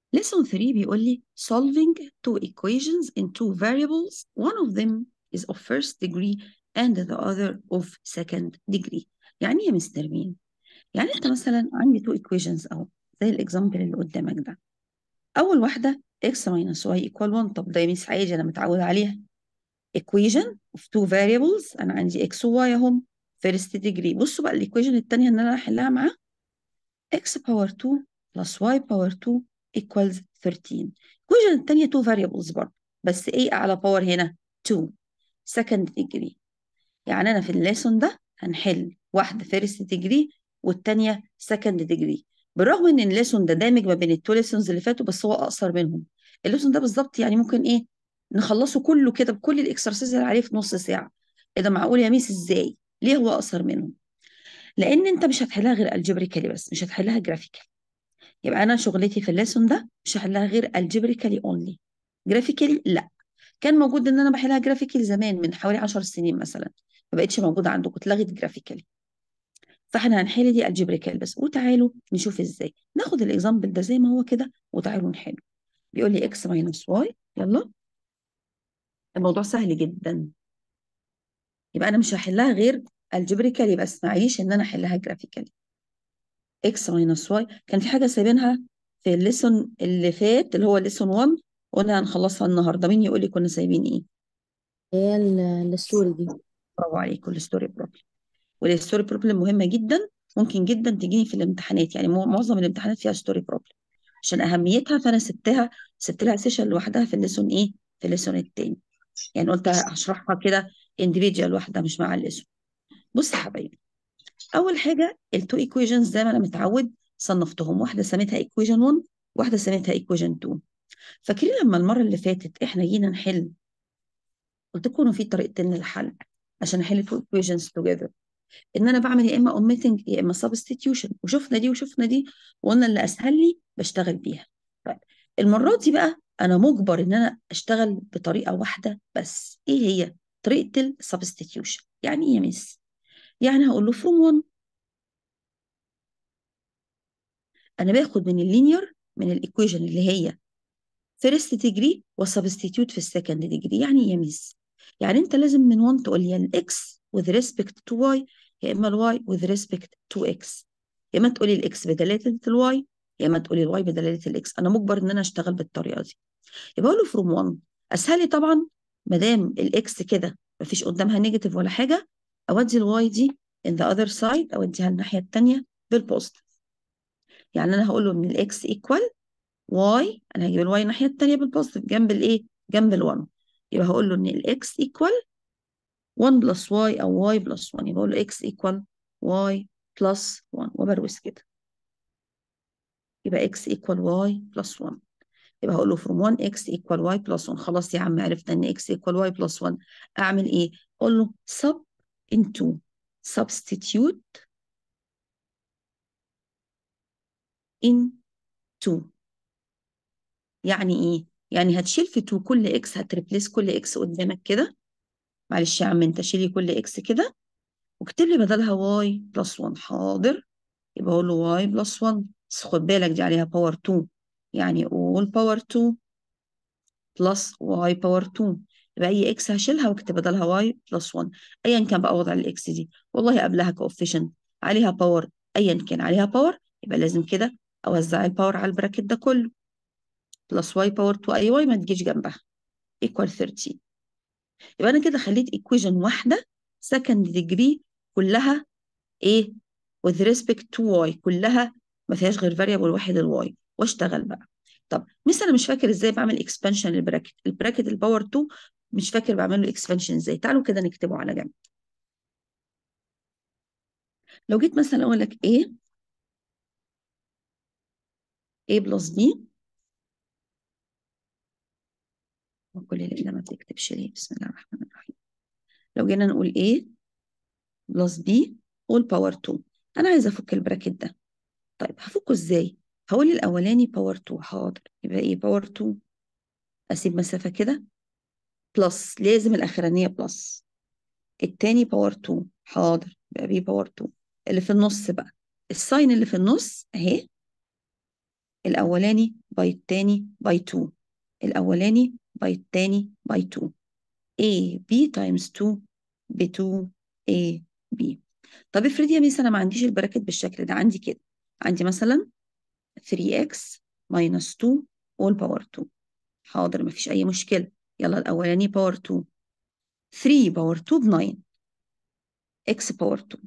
lesson 3 بيقول لي solving two equations in two variables one of them is of first degree and the other of second degree يعني ايه يا مستر مين يعني انت مثلا عندي two equations اهو زي الاكزامبل اللي قدامك ده اول واحده x minus y equal 1 طب ده يا ميس عادي انا متعوده عليها equation of two variables انا عندي x و y اهم first degree بصوا بقى الايكويشن الثانيه ان انا احلها معاه x power 2 plus y power 2 equals 13 equation الثانيه two variables برضه بس ايه اعلى باور هنا 2 second degree يعني انا في الليسون ده هنحل واحده first degree والثانيه second degree بالرغم ان الليسون ده دامج ما بين التو ليسونز اللي فاتوا بس هو اقصر منهم الليسون ده بالظبط يعني ممكن ايه نخلصه كله كده بكل الاكسرسيز اللي عليه في نص ساعه ايه ده معقول يا ميس ازاي ليه هو اقصر منهم لان انت مش هتحلها غير الجبريكالي بس مش هتحلها جرافيكال يبقى انا شغلتي في الليسون ده مش هحلها غير الجبريكالي اونلي جرافيكالي لا كان موجود ان انا بحلها جرافيكالي زمان من حوالي 10 سنين مثلا ما بقتش موجوده عندكم اتلغت جرافيكالي فاحنا هنحل دي الجبريكال بس وتعالوا نشوف ازاي ناخد الاكزامبل ده زي ما هو كده وتعالوا نحله بيقول لي اكس ماينس واي يلا الموضوع سهل جدا يبقى انا مش هحلها غير الجبريكالي بس معيش ان انا احلها جرافيكالي اكس ماينس واي كان في حاجه سايبينها في الليسون اللي فات اللي هو الليسون 1 قلنا هنخلصها النهارده مين يقول لي كنا سايبين ايه هي ال- الستوري دي برافو عليكم الستوري بروبلم والستوري بروبلم مهمه جدا ممكن جدا تجيني في الامتحانات يعني مو- معظم الامتحانات فيها ستوري بروبلم عشان اهميتها فانا سبتها سبت لها سيشن لوحدها في الليسون ايه في الليسون التاني يعني قلت هشرحها كده individual واحده مش مع الليسون بص يا حبايبي اول حاجه التو ايكويشنز زي ما انا متعود صنفتهم واحده سميتها ايكويشن 1 واحده سميتها ايكويشن 2 فاكرين لما المره اللي فاتت احنا جينا نحل قلت لكم إنه في طريقتين للحل عشان احل تو ايكويشنز توجذر ان انا بعمل يا اما omitting يا اما substitution وشفنا دي وشفنا دي وقلنا اللي اسهل لي بشتغل بيها طيب المره دي بقى انا مجبر ان انا اشتغل بطريقه واحده بس ايه هي طريقه السبستيتيوشن يعني ايه يا ميس يعني هقول له from 1 انا باخد من اللينير من الايكويشن اللي هي فيرست ديجري وسبستيتيوت في السكند ديجري يعني ايه يا ميس يعني انت لازم من 1 تقول لي الاكس with respect to y يا اما الواي with respect to x يا اما تقولي الاكس بدلاله الواي يا اما تقولي الواي بدلاله الاكس انا مجبر ان انا اشتغل بالطريقه دي يبقى اقول له فروم 1 اسهل لي طبعا ما دام الاكس كده مفيش قدامها نيجاتيف ولا حاجه اودي الواي دي in the other side اوديها الناحيه الثانيه بالبوزيتيف يعني انا هقول له ان الاكس ايكوال واي انا هجيب الواي الناحيه الثانيه بالبوزيتيف جنب الايه جنب ال1 يبقى هقول له ان الاكس ايكوال 1 بلس واي او واي بلس 1 يبقى اقول له اكس ايكوال واي بلس 1 وبروز كده يبقى اكس ايكوال واي بلس 1 يبقى هقول له from 1 x equal y plus 1 خلاص يا عم عرفنا ان x equal y plus 1 اعمل ايه؟ اقول له sub into substitute into يعني ايه؟ يعني هتشيل في 2 كل x هتريبليس كل x قدامك كده معلش يا عم انت شيلي كل x كده واكتب لي بدلها y plus 1 حاضر يبقى اقول له y plus 1 بس خد بالك دي عليها باور 2 يعني all power 2 بلس y باور 2 يبقى اي اكس هشيلها واكتب بدلها y بلس 1 ايا كان بقى وضع الاكس دي والله قبلها كوفيشنت عليها باور ايا كان عليها باور يبقى لازم كده اوزع الباور على البراكت ده كله بلس y باور 2 اي y ما تجيش جنبها ايكوال 13 يبقى انا كده خليت ايكويشن واحده سكند ديجري كلها ايه with respect to y كلها ما فيهاش غير فاريبل واحد الواي واشتغل بقى طب مثلا انا مش فاكر ازاي بعمل اكسبانشن للبراكت البراكت الباور 2 مش فاكر بعمل له اكسبانشن ازاي تعالوا كده نكتبه على جنب لو جيت مثلا اقول لك a a بلس b وكل اللي ما بتكتبش ليه بسم الله الرحمن الرحيم لو جينا نقول a بلس b all باور 2 انا عايزه افك البراكت ده طيب هفكه ازاي هقول الاولاني باور 2 حاضر يبقى ايه باور 2 اسيب مسافه كده بلس لازم الاخرانيه بلس التاني باور 2 حاضر يبقى بي باور 2 اللي في النص بقى الساين اللي في النص اهي الأولاني باي التاني باي 2 الأولاني باي التاني باي 2 A B times 2 ب 2 A B طب افرضي يا ميس أنا ما عنديش البراكت بالشكل ده عندي كده عندي مثلا 3x minus 2 all power 2 حاضر مفيش أي مشكلة يلا الأولاني باور 2 3 باور 2 ب 9 x باور 2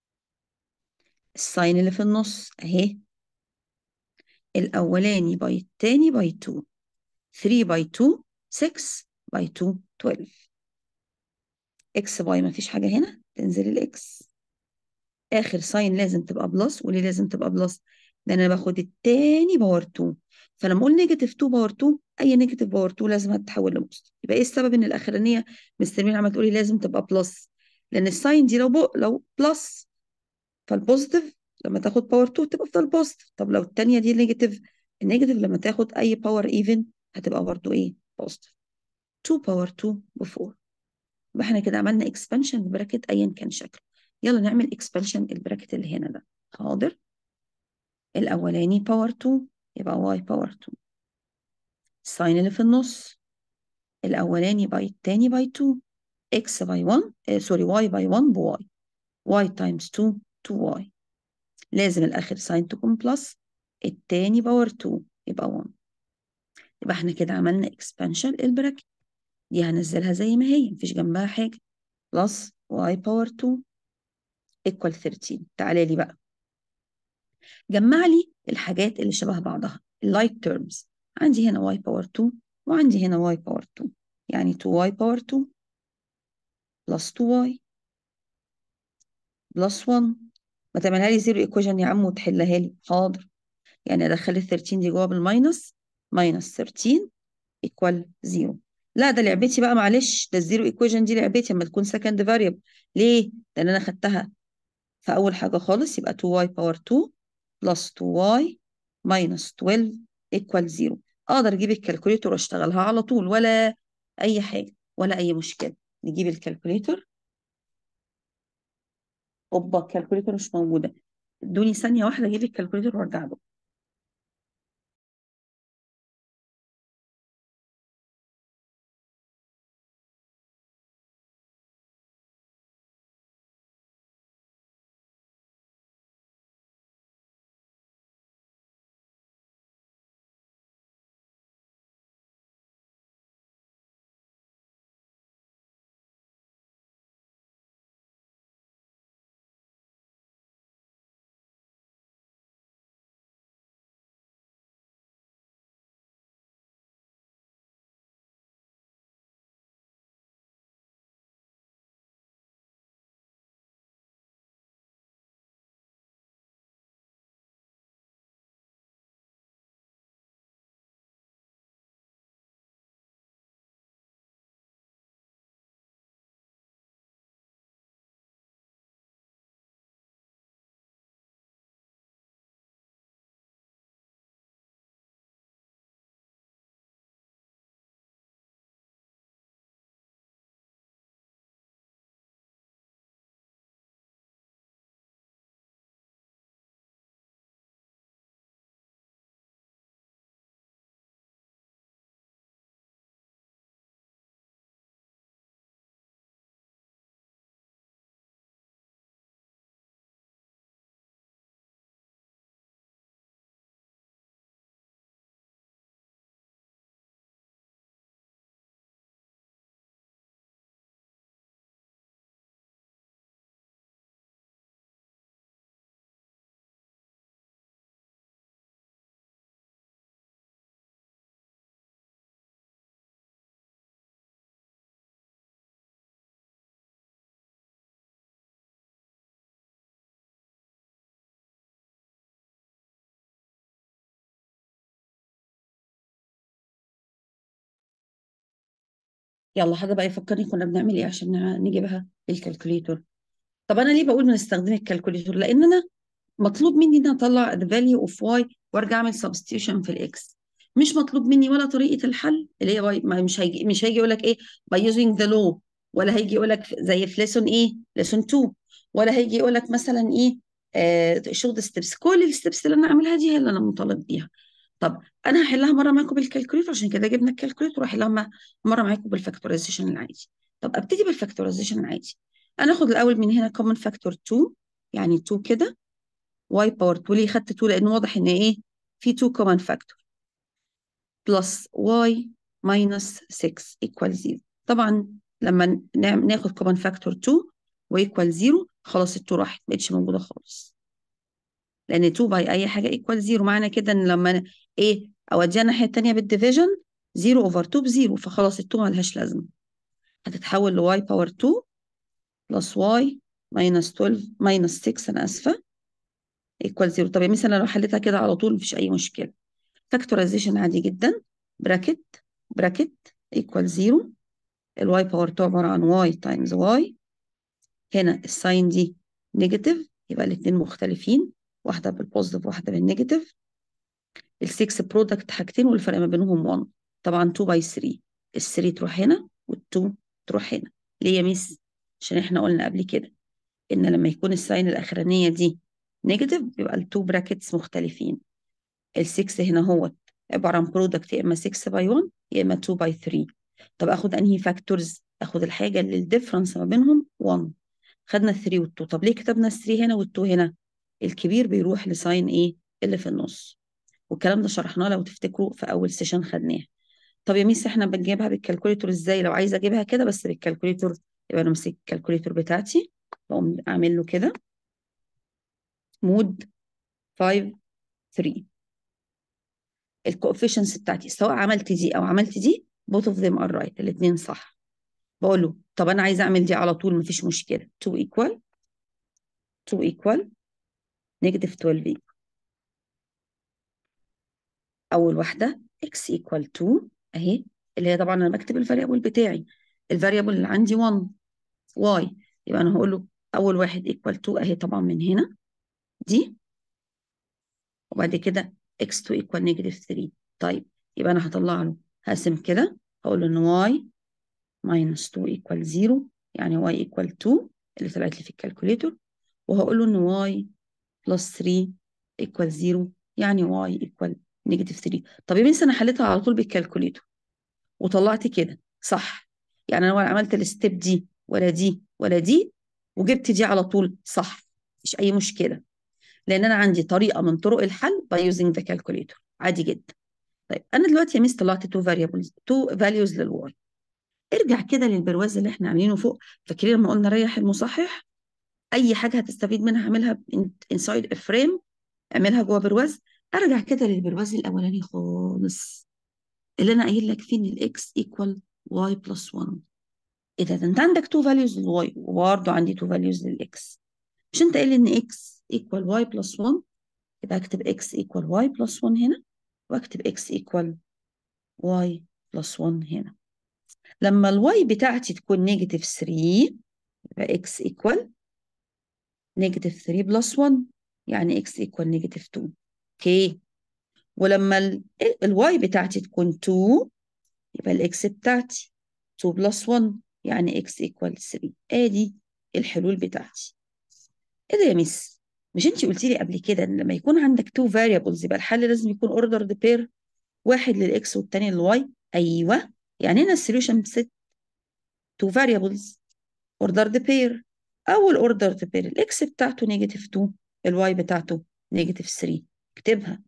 الساين اللي في النص أهي الأولاني باي التاني باي 2 3 باي 2 6 باي 2 12 x باي مفيش حاجة هنا تنزل الإكس آخر ساين لازم تبقى بلس وليه لازم تبقى بلس؟ لأن أنا باخد التاني باور 2 فلما أقول نيجاتيف 2 باور 2 أي نيجاتيف باور 2 لازم هتتحول لبوزيتيف يبقى إيه السبب إن الأخرانية مستر مين عمالة تقولي لازم تبقى بلس لأن الساين دي لو بو لو بلس فالبوزيتيف لما تاخد باور 2 تبقى في البوزيتيف طب لو التانية دي نيجاتيف النيجاتيف لما تاخد أي باور إيفن هتبقى برضه إيه بوزيتيف 2 باور 2 ب 4 يبقى احنا كده عملنا اكسبانشن البراكت ايا كان شكله يلا نعمل اكسبانشن البراكت اللي هنا ده حاضر الاولاني باور 2 يبقى واي باور 2 الساين اللي في النص الاولاني باي التاني باي 2 اكس باي 1 آه سوري واي باي 1 بواي واي تايمز 2 2 واي لازم الاخر ساين تكون بلس التاني باور 2 يبقى 1 يبقى احنا كده عملنا اكسبانشن البراكت دي هنزلها زي ما هي مفيش جنبها حاجه بلس واي باور 2 equal 13 تعالى لي بقى جمع لي الحاجات اللي شبه بعضها اللايك تيرمز عندي هنا y باور 2 وعندي هنا y باور 2 يعني 2y باور 2 بلس 2y بلس 1 ما تعملها لي زيرو ايكويشن يا عم وتحلها لي حاضر يعني ادخل ال 13 دي جوه بالماينس ماينس 13 ايكوال 0 لا ده لعبتي بقى معلش ده الزيرو ايكويشن دي لعبتي اما تكون سكند فاريبل ليه؟ لان انا خدتها فأول حاجة خالص يبقى 2y باور 2 بلس 2y minus 12 equal 0 أقدر أجيب الكالكوليتور وأشتغلها على طول ولا أي حاجة ولا أي مشكلة نجيب الكالكوليتور أوبا الكالكوليتور مش موجودة ادوني ثانية واحدة أجيب الكالكوليتور وأرجع له يلا حد بقى يفكرني كنا بنعمل ايه عشان نجيبها الكالكوليتور طب انا ليه بقول بنستخدم الكالكوليتور لان انا مطلوب مني ان اطلع the value of y وارجع اعمل substitution في الاكس مش مطلوب مني ولا طريقه الحل اللي هي by- ما مش هيجي مش هيجي يقول لك ايه by using the law ولا هيجي يقول لك زي في lesson ايه lesson 2 ولا هيجي يقول لك مثلا ايه آه show the steps كل الستبس اللي انا اعملها دي هي اللي انا مطالب بيها طب انا هحلها مره معاكم بالكالكوليتر عشان كده جبنا الكالكوليتر واحلها م- مره معاكم بالفاكتورايزيشن العادي طب ابتدي بالفاكتورايزيشن العادي انا اخد الاول من هنا كومن فاكتور 2 يعني 2 كده واي باور 2 ليه خدت 2 لان واضح ان ايه في 2 كومن فاكتور بلس واي ماينس 6 ايكوال 0 طبعا لما نعم- ناخد كومن فاكتور 2 وايكوال 0 خلاص ال 2 راحت ما بقتش موجوده خالص لان 2 باي اي حاجه ايكوال 0 معنى كده ان لما أنا ايه اوديها الناحيه الثانيه بالديفيجن 0 اوفر 2 بزيرو فخلاص ال 2 مالهاش لازمه هتتحول لواي باور 2 بلس واي ماينس 12 ماينس 6 انا اسفه ايكوال 0 طب يا مثلا لو حليتها كده على طول مفيش اي مشكله فاكتورايزيشن عادي جدا براكت براكت ايكوال 0 الواي باور 2 عباره عن واي تايمز واي هنا الساين دي نيجاتيف يبقى الاثنين مختلفين واحده بالبوزيتيف واحده بالنيجاتيف ال6 برودكت حاجتين والفرق ما بينهم 1 طبعا 2 باي 3 ال 3 تروح هنا وال2 تروح هنا ليه يا ميس عشان احنا قلنا قبل كده ان لما يكون الساين الاخرانيه دي نيجاتيف يبقى ال2 براكتس مختلفين ال6 هنا هو عباره عن برودكت يا اما 6 باي 1 يا اما 2 باي 3 طب اخد انهي فاكتورز اخد الحاجه اللي الديفرنس ما بينهم 1 خدنا ال 3 وال 2 طب ليه كتبنا ال 3 هنا وال 2 هنا الكبير بيروح لساين ايه اللي في النص والكلام ده شرحناه لو تفتكروا في اول سيشن خدناه طب يا ميس احنا بنجيبها بالكالكوليتور ازاي لو عايزه اجيبها كده بس بالكالكوليتور يبقى انا امسك الكالكوليتور بتاعتي بقوم اعمل له كده مود 5 3 الكوفيشنس بتاعتي سواء عملت دي او عملت دي both of them are right الاثنين صح بقول له طب انا عايزه اعمل دي على طول مفيش مشكله 2 equal 2 equal negative 12 equal اول واحده x equal 2 اهي اللي هي طبعا انا بكتب الفاريبل بتاعي الفاريبل اللي عندي 1 y يبقى انا هقول له اول واحد equal 2 اهي طبعا من هنا دي وبعد كده x2 equal negative 3 طيب يبقى انا هطلع له هقسم كده هقول له ان y minus 2 equal 0 يعني y equal 2 اللي طلعت لي في الكالكوليتور وهقول له ان y plus 3 equal 0 يعني y equal negative 3 طب يا بنتي انا حليتها على طول بالكالكوليتور وطلعت كده صح يعني انا ولا عملت الستيب دي ولا دي ولا دي وجبت دي على طول صح مفيش اي مشكله لان انا عندي طريقه من طرق الحل by using the calculator عادي جدا طيب انا دلوقتي يا ميس طلعت two variables two values للواي ارجع كده للبرواز اللي احنا عاملينه فوق فاكرين لما قلنا ريح المصحح اي حاجه هتستفيد منها اعملها inside a frame اعملها جوه برواز ارجع كده للبرواز الاولاني خالص اللي انا قايل لك فيه ان الاكس ايكوال واي بلس 1 ايه ده ده انت عندك تو فاليوز للواي وبرضه عندي تو فاليوز للاكس مش انت قايل ان اكس ايكوال واي بلس 1 يبقى اكتب اكس ايكوال واي بلس 1 هنا واكتب اكس ايكوال واي بلس 1 هنا لما الواي بتاعتي تكون نيجاتيف 3 يبقى اكس ايكوال نيجاتيف 3 بلس 1 يعني اكس ايكوال نيجاتيف 2 اوكي ولما الواي بتاعتي تكون 2 يبقى الاكس بتاعتي 2 بلس 1 يعني اكس ايكوال 3 ادي الحلول بتاعتي ايه ده يا ميس مش انت قلتي لي قبل كده ان لما يكون عندك 2 variables يبقى الحل لازم يكون ordered pair واحد للاكس والتاني للواي ايوه يعني هنا السوليوشن ست 2 variables ordered pair اول ordered pair الاكس بتاعته نيجاتيف 2 الواي بتاعته نيجاتيف 3 اكتبها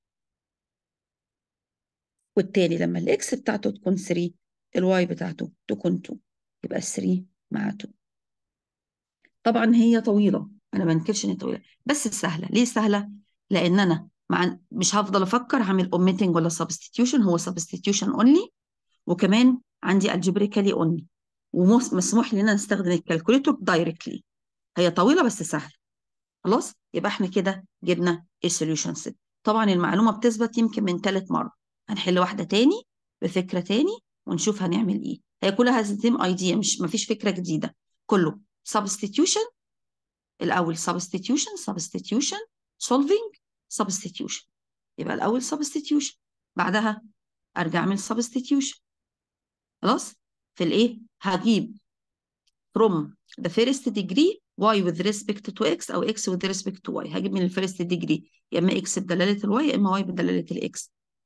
والتاني لما الاكس بتاعته تكون 3 الواي بتاعته تكون 2 يبقى 3 مع 2 طبعا هي طويله انا ما انكرش ان هي طويله بس سهله ليه سهله لان انا مع مش هفضل افكر هعمل اوميتنج ولا سبستيتيوشن هو سبستيتيوشن اونلي وكمان عندي الجبريكالي اونلي ومسموح لنا نستخدم الكالكوليتور دايركتلي هي طويله بس سهله خلاص يبقى احنا كده جبنا السوليوشن سيت طبعا المعلومه بتثبت يمكن من ثالث مره هنحل واحده تاني بفكره تاني ونشوف هنعمل ايه هي كلها سيم ايديا مش مفيش فكره جديده كله substitution الاول substitution substitution solving substitution يبقى الاول substitution بعدها ارجع اعمل substitution خلاص في الايه هجيب from the first degree y with respect to x او x with respect to y هجيب من الفيرست degree يا اما x بدلاله الواي يا اما y بدلاله الاكس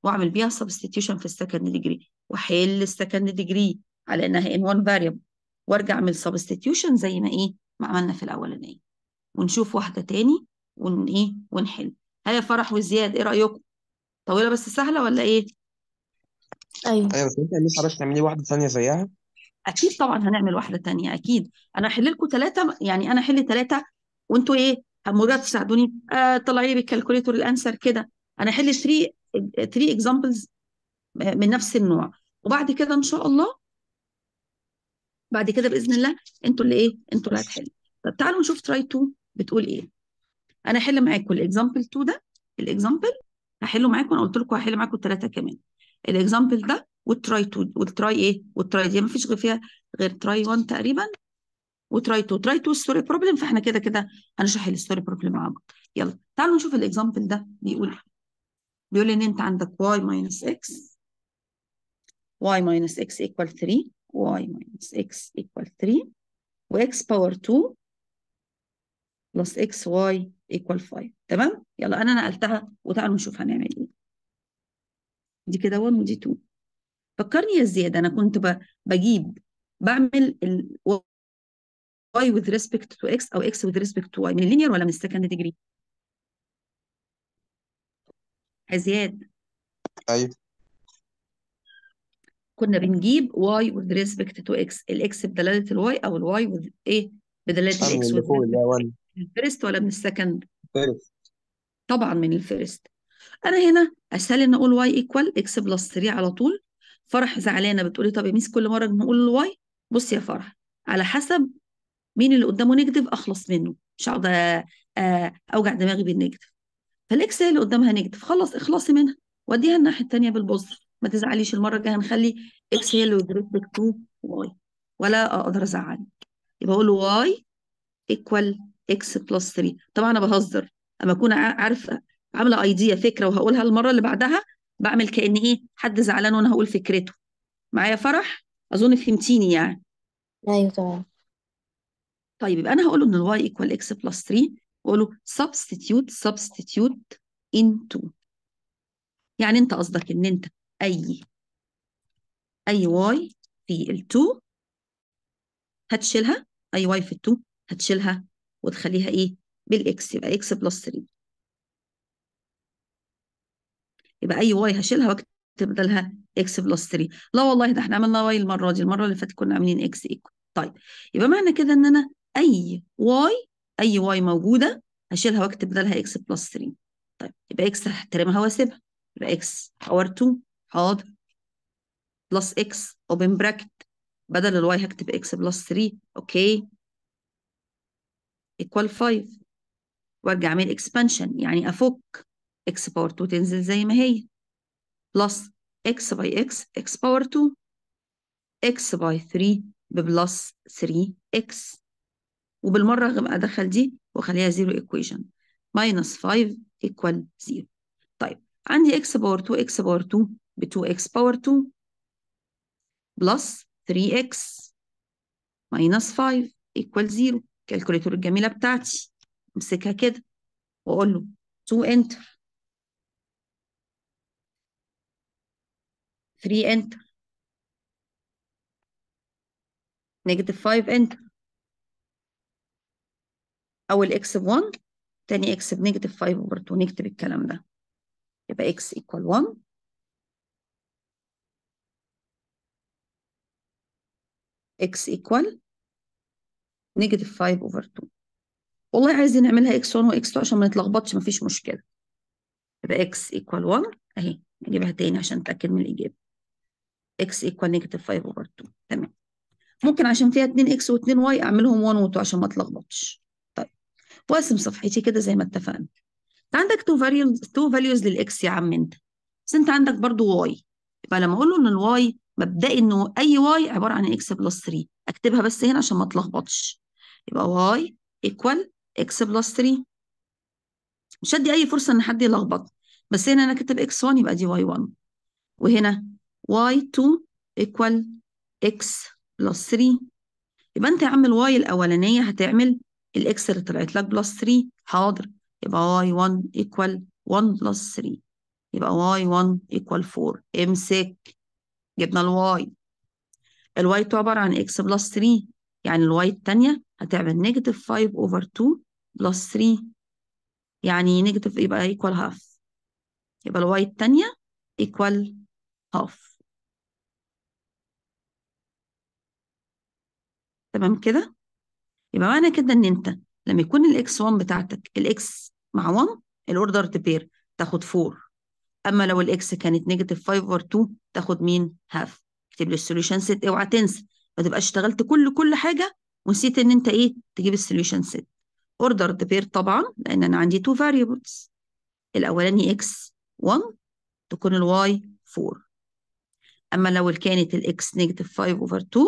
واعمل بيها substitution في السكند ديجري واحل السكند ديجري على انها in one variable وارجع اعمل substitution زي ما ايه ما عملنا في الاولانيه ونشوف واحده تاني ون ايه ونحل هيا فرح وزياد ايه رايكم طويله بس سهله ولا ايه ايوه ايوه بس انت يا ميس عرفت تعملي واحده ثانيه زيها اكيد طبعا هنعمل واحده تانية اكيد انا هحل لكم ثلاثه يعني انا احل ثلاثه وانتوا ايه مجرد تساعدوني آه طلعي لي بالكالكوليتور الانسر كده انا هحل 3 3 اكزامبلز من نفس النوع وبعد كده ان شاء الله بعد كده باذن الله انتوا اللي ايه انتوا اللي هتحلوا طب تعالوا نشوف تراي 2 بتقول ايه انا هحل معاكم الاكزامبل 2 ده الاكزامبل هحله معاكم انا قلت لكم هحل معاكم الثلاثه كمان الاكزامبل ده والتراي 2 والتراي ايه والتراي دي ما فيش غير فيها غير تراي 1 تقريبا وتراي 2 تراي 2 ستوري بروبلم فاحنا كده كده هنشرح الستوري بروبلم مع بعض يلا تعالوا نشوف الاكزامبل ده بيقول إيه. بيقول ان انت عندك y minus x y minus x equal 3 y minus x equal 3 و x power 2 plus xy equal 5 تمام يلا انا نقلتها وتعالوا نشوف هنعمل ايه دي كده 1 ودي 2 فكرني يا زياد انا كنت ب- بجيب بعمل ال y with respect to x او x with respect to y من اللينير ولا من السكند ديجري يا زياد ايوه كنا بنجيب y with respect to x الاكس بدلاله الواي او الواي with ايه بدلاله من الاكس اللي with فوق اللي respect هي 1 من الفيرست ولا من السكند فيرست طبعا من الفيرست انا هنا اسهل ان اقول y equal x بلس 3 على طول فرح زعلانه بتقولي طب يا ميس كل مره نقول y بصي يا فرح على حسب مين اللي قدامه نيجاتيف اخلص منه مش هقعد أ- أ- اوجع دماغي بالنيجاتيف فالاكس هي اللي قدامها نيجاتيف خلص اخلصي منها وديها الناحيه الثانيه بالبوزيتيف ما تزعليش المره الجايه هنخلي اكس هي اللي ريسبكت تو واي ولا اقدر ازعلك يبقى اقول واي ايكوال اكس بلس 3 طبعا انا بهزر اما اكون ع- عارفه عامله ايديا فكره وهقولها المره اللي بعدها بعمل كأن ايه حد زعلان وانا هقول فكرته معايا فرح اظن فهمتيني يعني ايوه تمام طيب يبقى انا هقول له ان الواي ايكوال اكس بلس 3 واقول له substitute substitute into يعني انت قصدك ان انت اي اي واي في ال2 هتشيلها اي واي في ال2 هتشيلها وتخليها ايه بالاكس يبقى اكس بلس 3 يبقى اي واي هشيلها واكتب بدلها اكس بلس 3 لا والله ده احنا عملنا واي المره دي المره اللي فاتت كنا عاملين اكس ايكوال طيب يبقى معنى كده ان انا اي واي اي واي موجوده هشيلها واكتب بدلها اكس بلس 3 طيب يبقى اكس هحترمها واسيبها يبقى اكس باور 2 حاضر بلس اكس اوبن براكت بدل الواي هكتب اكس بلس 3 اوكي ايكوال 5 وارجع اعمل اكسبانشن يعني افك اكس باور 2 تنزل زي ما هي بلس اكس باي اكس اكس باور 2 اكس باي 3 ببلس 3 اكس وبالمره غ- ادخل دي واخليها زيرو ايكويشن ماينس 5 ايكوال 0 طيب عندي اكس باور 2 اكس باور 2 ب 2 اكس باور 2 بلس 3 اكس ماينس 5 ايكوال 0 الكالكوليتور الجميله بتاعتي امسكها كده واقول له 2 انتر 3 انتر نيجاتيف 5 انتر اول اكس ب 1 تاني اكس بنيجاتيف 5 اوفر 2 نكتب الكلام ده يبقى اكس ايكوال 1 اكس ايكوال نيجاتيف 5 اوفر 2 والله عايزين نعملها اكس 1 واكس 2 عشان ما نتلخبطش مفيش مشكله يبقى اكس ايكوال 1 اهي نجيبها تاني عشان نتاكد من الاجابه اكس ايكوال نيجاتيف 5 اوفر 2 تمام ممكن عشان فيها 2 اكس و2 واي اعملهم 1 و2 عشان ما اتلخبطش طيب واقسم صفحتي كده زي ما اتفقنا انت عندك تو فاليوز تو فاليوز للاكس يا عم انت بس انت عندك برضو واي يبقى لما اقول له ان الواي مبدئي انه اي واي عباره عن اكس بلس 3 اكتبها بس هنا عشان ما اتلخبطش يبقى واي ايكوال اكس بلس 3 مش هدي اي فرصه ان حد يلخبط بس هنا انا كاتب اكس 1 يبقى دي واي 1 وهنا واي 2 ايكوال اكس بلس 3 يبقى انت يا عم الواي الاولانيه هتعمل الاكس اللي طلعت لك بلس 3 حاضر يبقى واي 1 ايكوال 1 بلس 3 يبقى y1 equal 4 امسك جبنا الواي الواي عبارة عن x بلس 3 يعني الواي التانية هتعمل نيجاتيف 5 over 2 بلس 3 يعني نيجاتيف يبقى equal half يبقى الواي التانية equal half تمام كده يبقى معنى كده ان انت لما يكون الاكس 1 بتاعتك الاكس مع 1 الاوردر بير تاخد 4 اما لو الاكس كانت نيجاتيف 5 اور 2 تاخد مين هاف اكتب لي السوليوشن سيت اوعى تنسى ما تبقاش اشتغلت كل كل حاجه ونسيت ان انت ايه تجيب السوليوشن سيت اوردر بير طبعا لان انا عندي تو فاريبلز الاولاني اكس 1 تكون الواي 4 اما لو كانت الاكس نيجاتيف 5 اوفر 2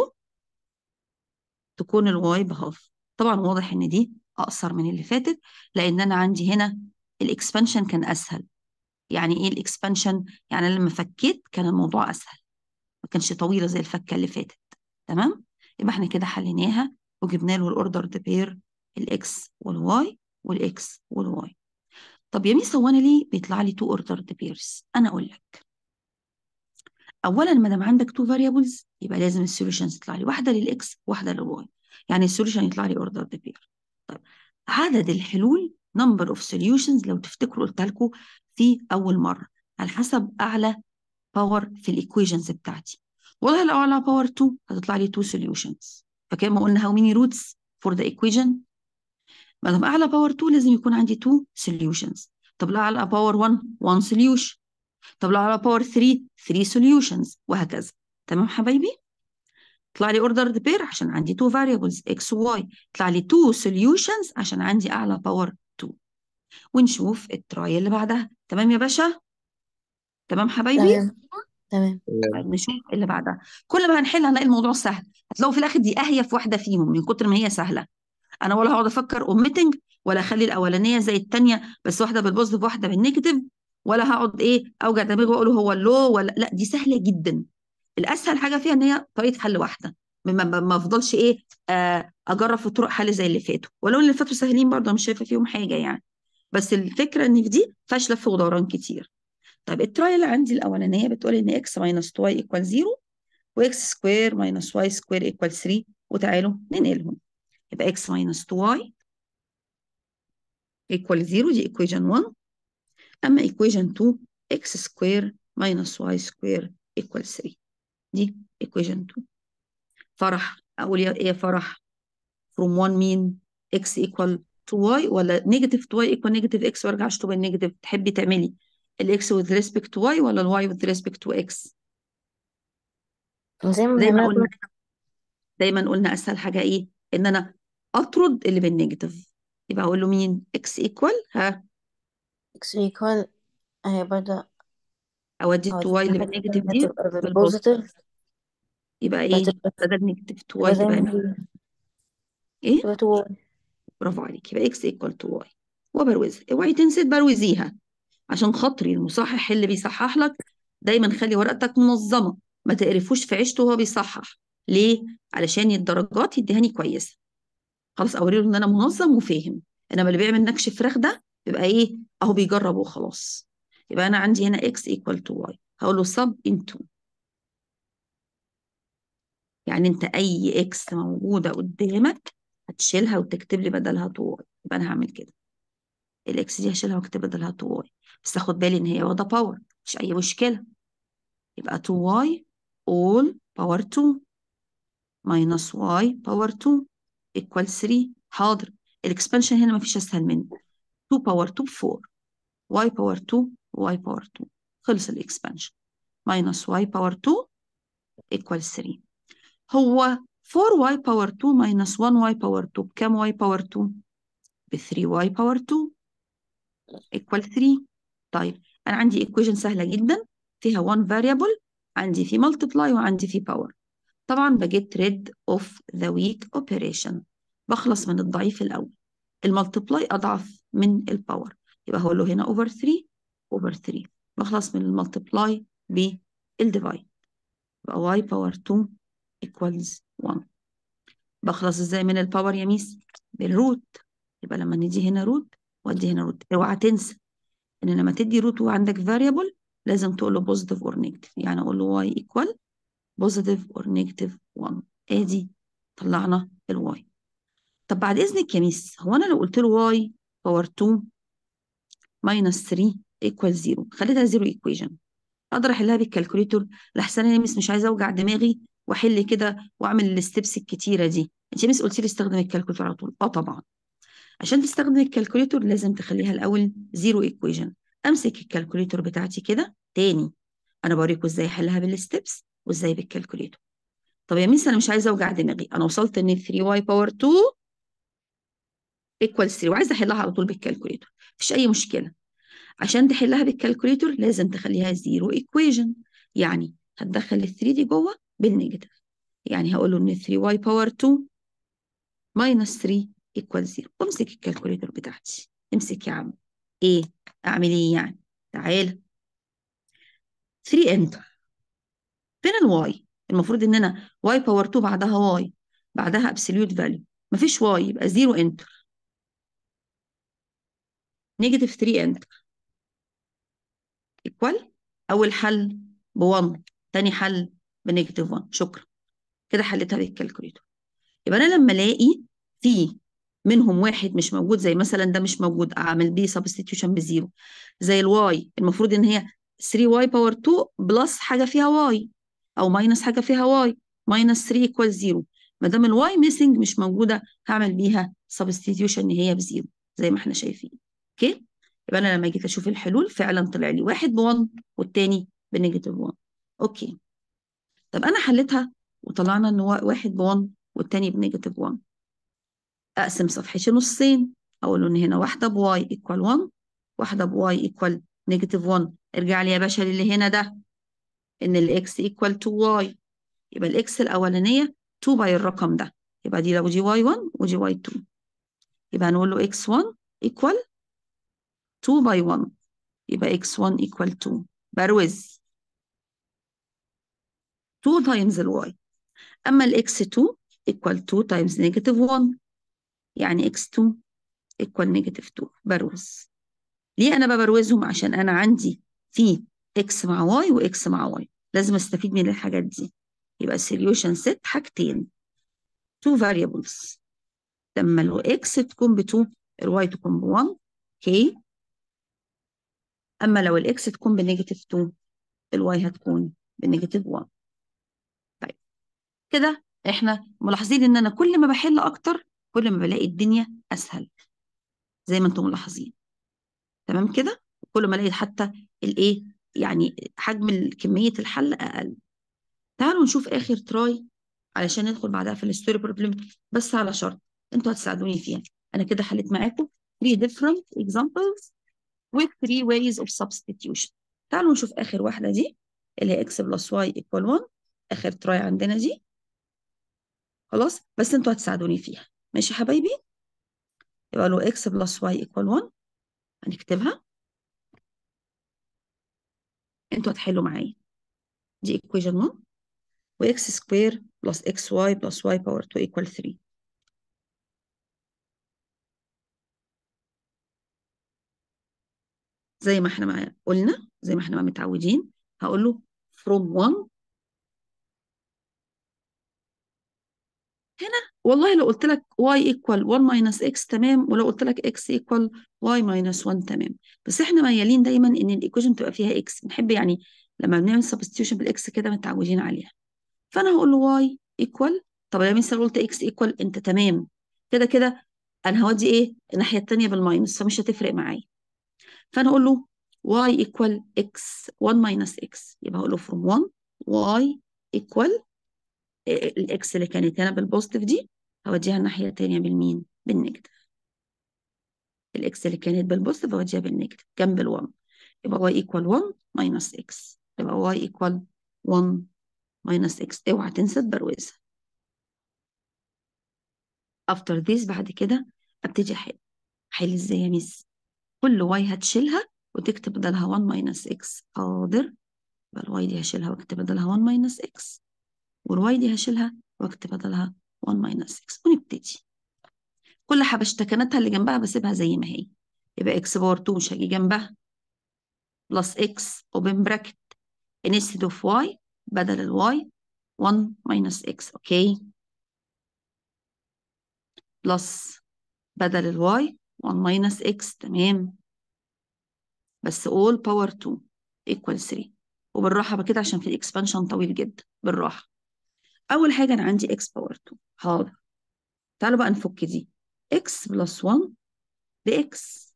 تكون الواي بهاف طبعا واضح ان دي اقصر من اللي فاتت لان انا عندي هنا الاكسبانشن كان اسهل يعني ايه الاكسبانشن يعني أنا لما فكيت كان الموضوع اسهل ما كانش طويله زي الفكه اللي فاتت تمام يبقى احنا كده حليناها وجبنا له الاوردر بير الاكس والواي والاكس والواي طب يا ميس هو انا ليه بيطلع لي تو اوردر بيرز انا اقول لك اولا ما دام عندك تو فاريبلز يبقى لازم السوليوشنز تطلع لي واحده للاكس واحده للواي يعني السوليوشن يطلع لي اوردر بير طيب عدد الحلول نمبر اوف سوليوشنز لو تفتكروا قلت لكم في اول مره على حسب اعلى باور في الايكويشنز بتاعتي والله لو اعلى باور 2 هتطلع لي 2 سوليوشنز فكان ما قلنا هاو ميني روتس فور ذا ايكويشن ما دام اعلى باور 2 لازم يكون عندي 2 سوليوشنز طب لو اعلى باور 1 1 سوليوشن طب لو على باور 3 3 سوليوشنز وهكذا تمام حبايبي طلع لي اوردر بير عشان عندي 2 فاريبلز اكس وواي طلع لي 2 سوليوشنز عشان عندي اعلى باور 2 ونشوف التراي اللي بعدها تمام يا باشا تمام حبايبي تمام تمام طيب نشوف اللي بعدها كل ما هنحل هنلاقي الموضوع سهل هتلاقوا في الاخر دي اهيف واحده فيهم من كتر ما هي سهله انا ولا هقعد افكر اوميتنج ولا اخلي الاولانيه زي الثانيه بس واحده بالبوزيتيف واحده بالنيجاتيف ولا هقعد ايه اوجع دماغي واقول هو اللو ولا لا دي سهله جدا الاسهل حاجه فيها ان هي طريقه حل واحده ما ما- ما افضلش ايه آه اجرب في طرق حل زي اللي فاتوا ولو اللي فاتوا سهلين برضه مش شايفه فيهم حاجه يعني بس الفكره ان في دي فيهاش لف ودوران كتير طيب التراي اللي عندي الاولانيه بتقول ان اكس ماينس 2 واي ايكوال 0 واكس سكوير ماينس واي سكوير ايكوال 3 وتعالوا ننقلهم يبقى اكس ماينس 2 واي ايكوال 0 دي ايكويشن 1 اما ايكويشن 2 اكس سكوير ماينس واي سكوير ايكوال 3 دي ايكويشن 2 فرح اقول يا ايه فرح from 1 مين x equal to y ولا negative to y equal negative x وارجع اشطب النيجاتيف تحبي تعملي الاكس with respect to y ولا الواي with respect to x زي ما زي ما بنعملها قلنا كل دايما قلنا اسهل حاجه ايه ان انا اطرد اللي بالنيجاتيف يبقى اقول له مين x equal ها اكس ايكوال اهي برضه اودي اه التو دي y اللي حاجة بالنيجاتيف تانية دي تبقى بالبوزيتيف بالبوزيتيف يبقى ايه فتبقى بدل نيجاتيف 2y تبقى زي تبقى ما هي ايه تبقى تو برافو عليك يبقى x equal to y وبروزها اوعي تنسي تبروزيها عشان خاطري المصحح اللي بيصحح لك دايما خلي ورقتك منظمة ما تقرفوش في عيشته وهو بيصحح ليه؟ علشان الدرجات يديهاني كويسة خلاص اوري له ان انا منظم وفاهم انما اللي بيعمل نكش فراخ ده يبقى ايه اهو بيجرب وخلاص يبقى انا عندي هنا x equal to y هقول له sub into يعني انت اي x موجودة قدامك هتشيلها وتكتب لي بدلها 2y يبقى انا هعمل كده الاكس دي هشيلها واكتب بدلها 2y بس اخد بالي ان هي واخده باور مش اي مشكله يبقى 2y all power 2 minus y power 2 equal 3 حاضر الاكسبانشن هنا مفيش اسهل منه 2 power 2 4 y power 2 y power 2 خلص الاكسبانشن minus y power 2 equal 3 هو 4y power 2 minus 1y power 2 بكام y power 2 ب 3y power 2 equal 3 طيب انا عندي equation سهله جدا فيها one variable عندي في multiply وعندي في power طبعا بجيت rid of the weak operation بخلص من الضعيف الاول المالتبلاي اضعف من الباور يبقى هقول له هنا over 3 over 3 بخلص من المالتبلاي بالديفايد يبقى y power 2 equals 1 بخلص ازاي من الباور يا ميس بالروت يبقى لما ندي هنا روت وادي هنا روت اوعى تنسى ان لما تدي روت وعندك فاريبل لازم تقول له بوزيتيف اور نيجاتيف يعني اقول له واي ايكوال بوزيتيف اور نيجاتيف 1 ادي طلعنا الواي طب بعد اذنك يا ميس هو انا لو قلت له واي باور 2 ماينس 3 ايكوال 0 خليتها زيرو ايكويشن اقدر احلها بالكالكوليتور لحسن انا مس مش عايزه اوجع دماغي واحل كده واعمل الستبس الكتيره دي انت يا مس قلت لي استخدم الكالكوليتور على طول اه طبعا عشان تستخدم الكالكوليتور لازم تخليها الاول زيرو ايكويشن امسك الكالكوليتور بتاعتي كده تاني انا بوريكم ازاي احلها بالستبس وازاي بالكالكوليتور طب يا ميس انا مش عايزه اوجع دماغي انا وصلت ان 3 واي باور 2 ايكوال 3 وعايزه احلها على طول بالكالكوليتور مفيش اي مشكله عشان تحلها بالكالكوليتور لازم تخليها زيرو ايكويشن يعني هتدخل ال 3 دي جوه بالنيجاتيف يعني هقول له ان 3 واي باور 2 ماينس 3 ايكوال 0 وامسك الكالكوليتور بتاعتي امسك يا عم ايه اعمل ايه يعني تعالى 3 انتر فين الواي المفروض ان انا واي باور 2 بعدها واي بعدها ابسوليوت فاليو مفيش واي يبقى 0 انتر نيجاتيف 3 انتر ايكوال اول حل ب 1 تاني حل بنيجاتيف 1 شكرا كده حليتها بالكالكوليتور يبقى انا لما الاقي في منهم واحد مش موجود زي مثلا ده مش موجود اعمل بيه سبستيتيوشن بزيرو زي الواي المفروض ان هي 3 واي باور 2 بلس حاجه فيها واي او ماينس حاجه فيها واي ماينس 3 ايكوال 0 ما دام الواي ميسنج مش موجوده هعمل بيها سبستيتيوشن ان هي بزيرو زي ما احنا شايفين اوكي يبقى انا لما جيت اشوف الحلول فعلا طلع لي واحد ب 1 والتاني بنيجاتيف 1 اوكي طب انا حليتها وطلعنا ان واحد ب 1 والتاني بنيجاتيف 1 اقسم صفحتي نصين اقول له ان هنا واحده بواي ايكوال 1 واحده بواي ايكوال نيجاتيف 1 ارجع لي يا باشا للي هنا ده ان الاكس ايكوال 2 واي يبقى الاكس الاولانيه 2 باي الرقم ده يبقى دي لو دي واي 1 ودي واي 2 يبقى هنقول له اكس 1 ايكوال 2 باي 1 يبقى اكس 1 ايكوال 2 بروز 2 تايمز الواي اما الاكس 2 ايكوال 2 تايمز نيجاتيف 1 يعني x2 equal negative 2 بروز ليه أنا ببروزهم عشان أنا عندي في x مع y و x مع y لازم أستفيد من الحاجات دي يبقى solution set حاجتين two variables لما لو x تكون ب 2 ال y تكون ب 1 اوكي أما لو ال x تكون بنيجاتيف 2 ال y هتكون بنيجاتيف 1 طيب كده احنا ملاحظين ان انا كل ما بحل اكتر كل ما بلاقي الدنيا اسهل زي ما انتم ملاحظين تمام كده كل ما الاقي حتى الايه يعني حجم كميه الحل اقل تعالوا نشوف اخر تراي علشان ندخل بعدها في الستوري بروبلم بس على شرط انتوا هتساعدوني فيها انا كده حليت معاكم 3 different examples with 3 ways of substitution تعالوا نشوف اخر واحده دي اللي هي x plus y equal 1 اخر تراي عندنا دي خلاص بس انتوا هتساعدوني فيها ماشي يا حبايبي يبقى له x بلس y equal 1 هنكتبها انتوا هتحلوا معايا دي equation 1 و x سكوير بلس xy بلس y باور 2 equal 3 زي ما احنا معايا قلنا زي ما احنا متعودين هقول له from 1 هنا والله لو قلت لك y equal 1 minus x تمام ولو قلت لك x equal y minus 1 تمام بس احنا ميالين دايما ان الايكويشن تبقى فيها x بنحب يعني لما بنعمل substitution بالاكس كده متعودين عليها فانا هقول له y equal طب يا مثلا قلت x equal انت تمام كده كده انا هودي ايه الناحيه الثانيه بالماينس فمش هتفرق معايا فانا اقول له y equal x 1 minus x يبقى هقول له from 1 y equal الاكس اللي كانت هنا بالبوزيتيف دي هوديها الناحيه الثانيه بالمين بالنيجاتيف الاكس اللي كانت بالبوزيتيف هوديها بالنيجاتيف جنب ال1 يبقى y equal 1 minus x يبقى y equal 1 minus x اوعى تنسى تبروزها after this بعد كده ابتدي احل احل ازاي يا ميس كل y هتشيلها وتكتب بدلها 1 minus x حاضر يبقى الواي دي هشيلها واكتب بدلها 1 minus x والواي دي هشيلها واكتب بدلها 1 minus x ونبتدي كل حبشتكناتها اللي جنبها بسيبها زي ما هي يبقى x باور 2 مش هاجي جنبها plus x open bracket instead of y بدل ال y 1 minus x اوكي plus بدل ال y 1 minus x تمام بس all power 2 equal 3 وبالراحة بقى كده عشان في الاكسبانشن طويل جدا بالراحة أول حاجة أنا عندي x power 2 حاضر تعالوا بقى نفك دي x plus 1 بx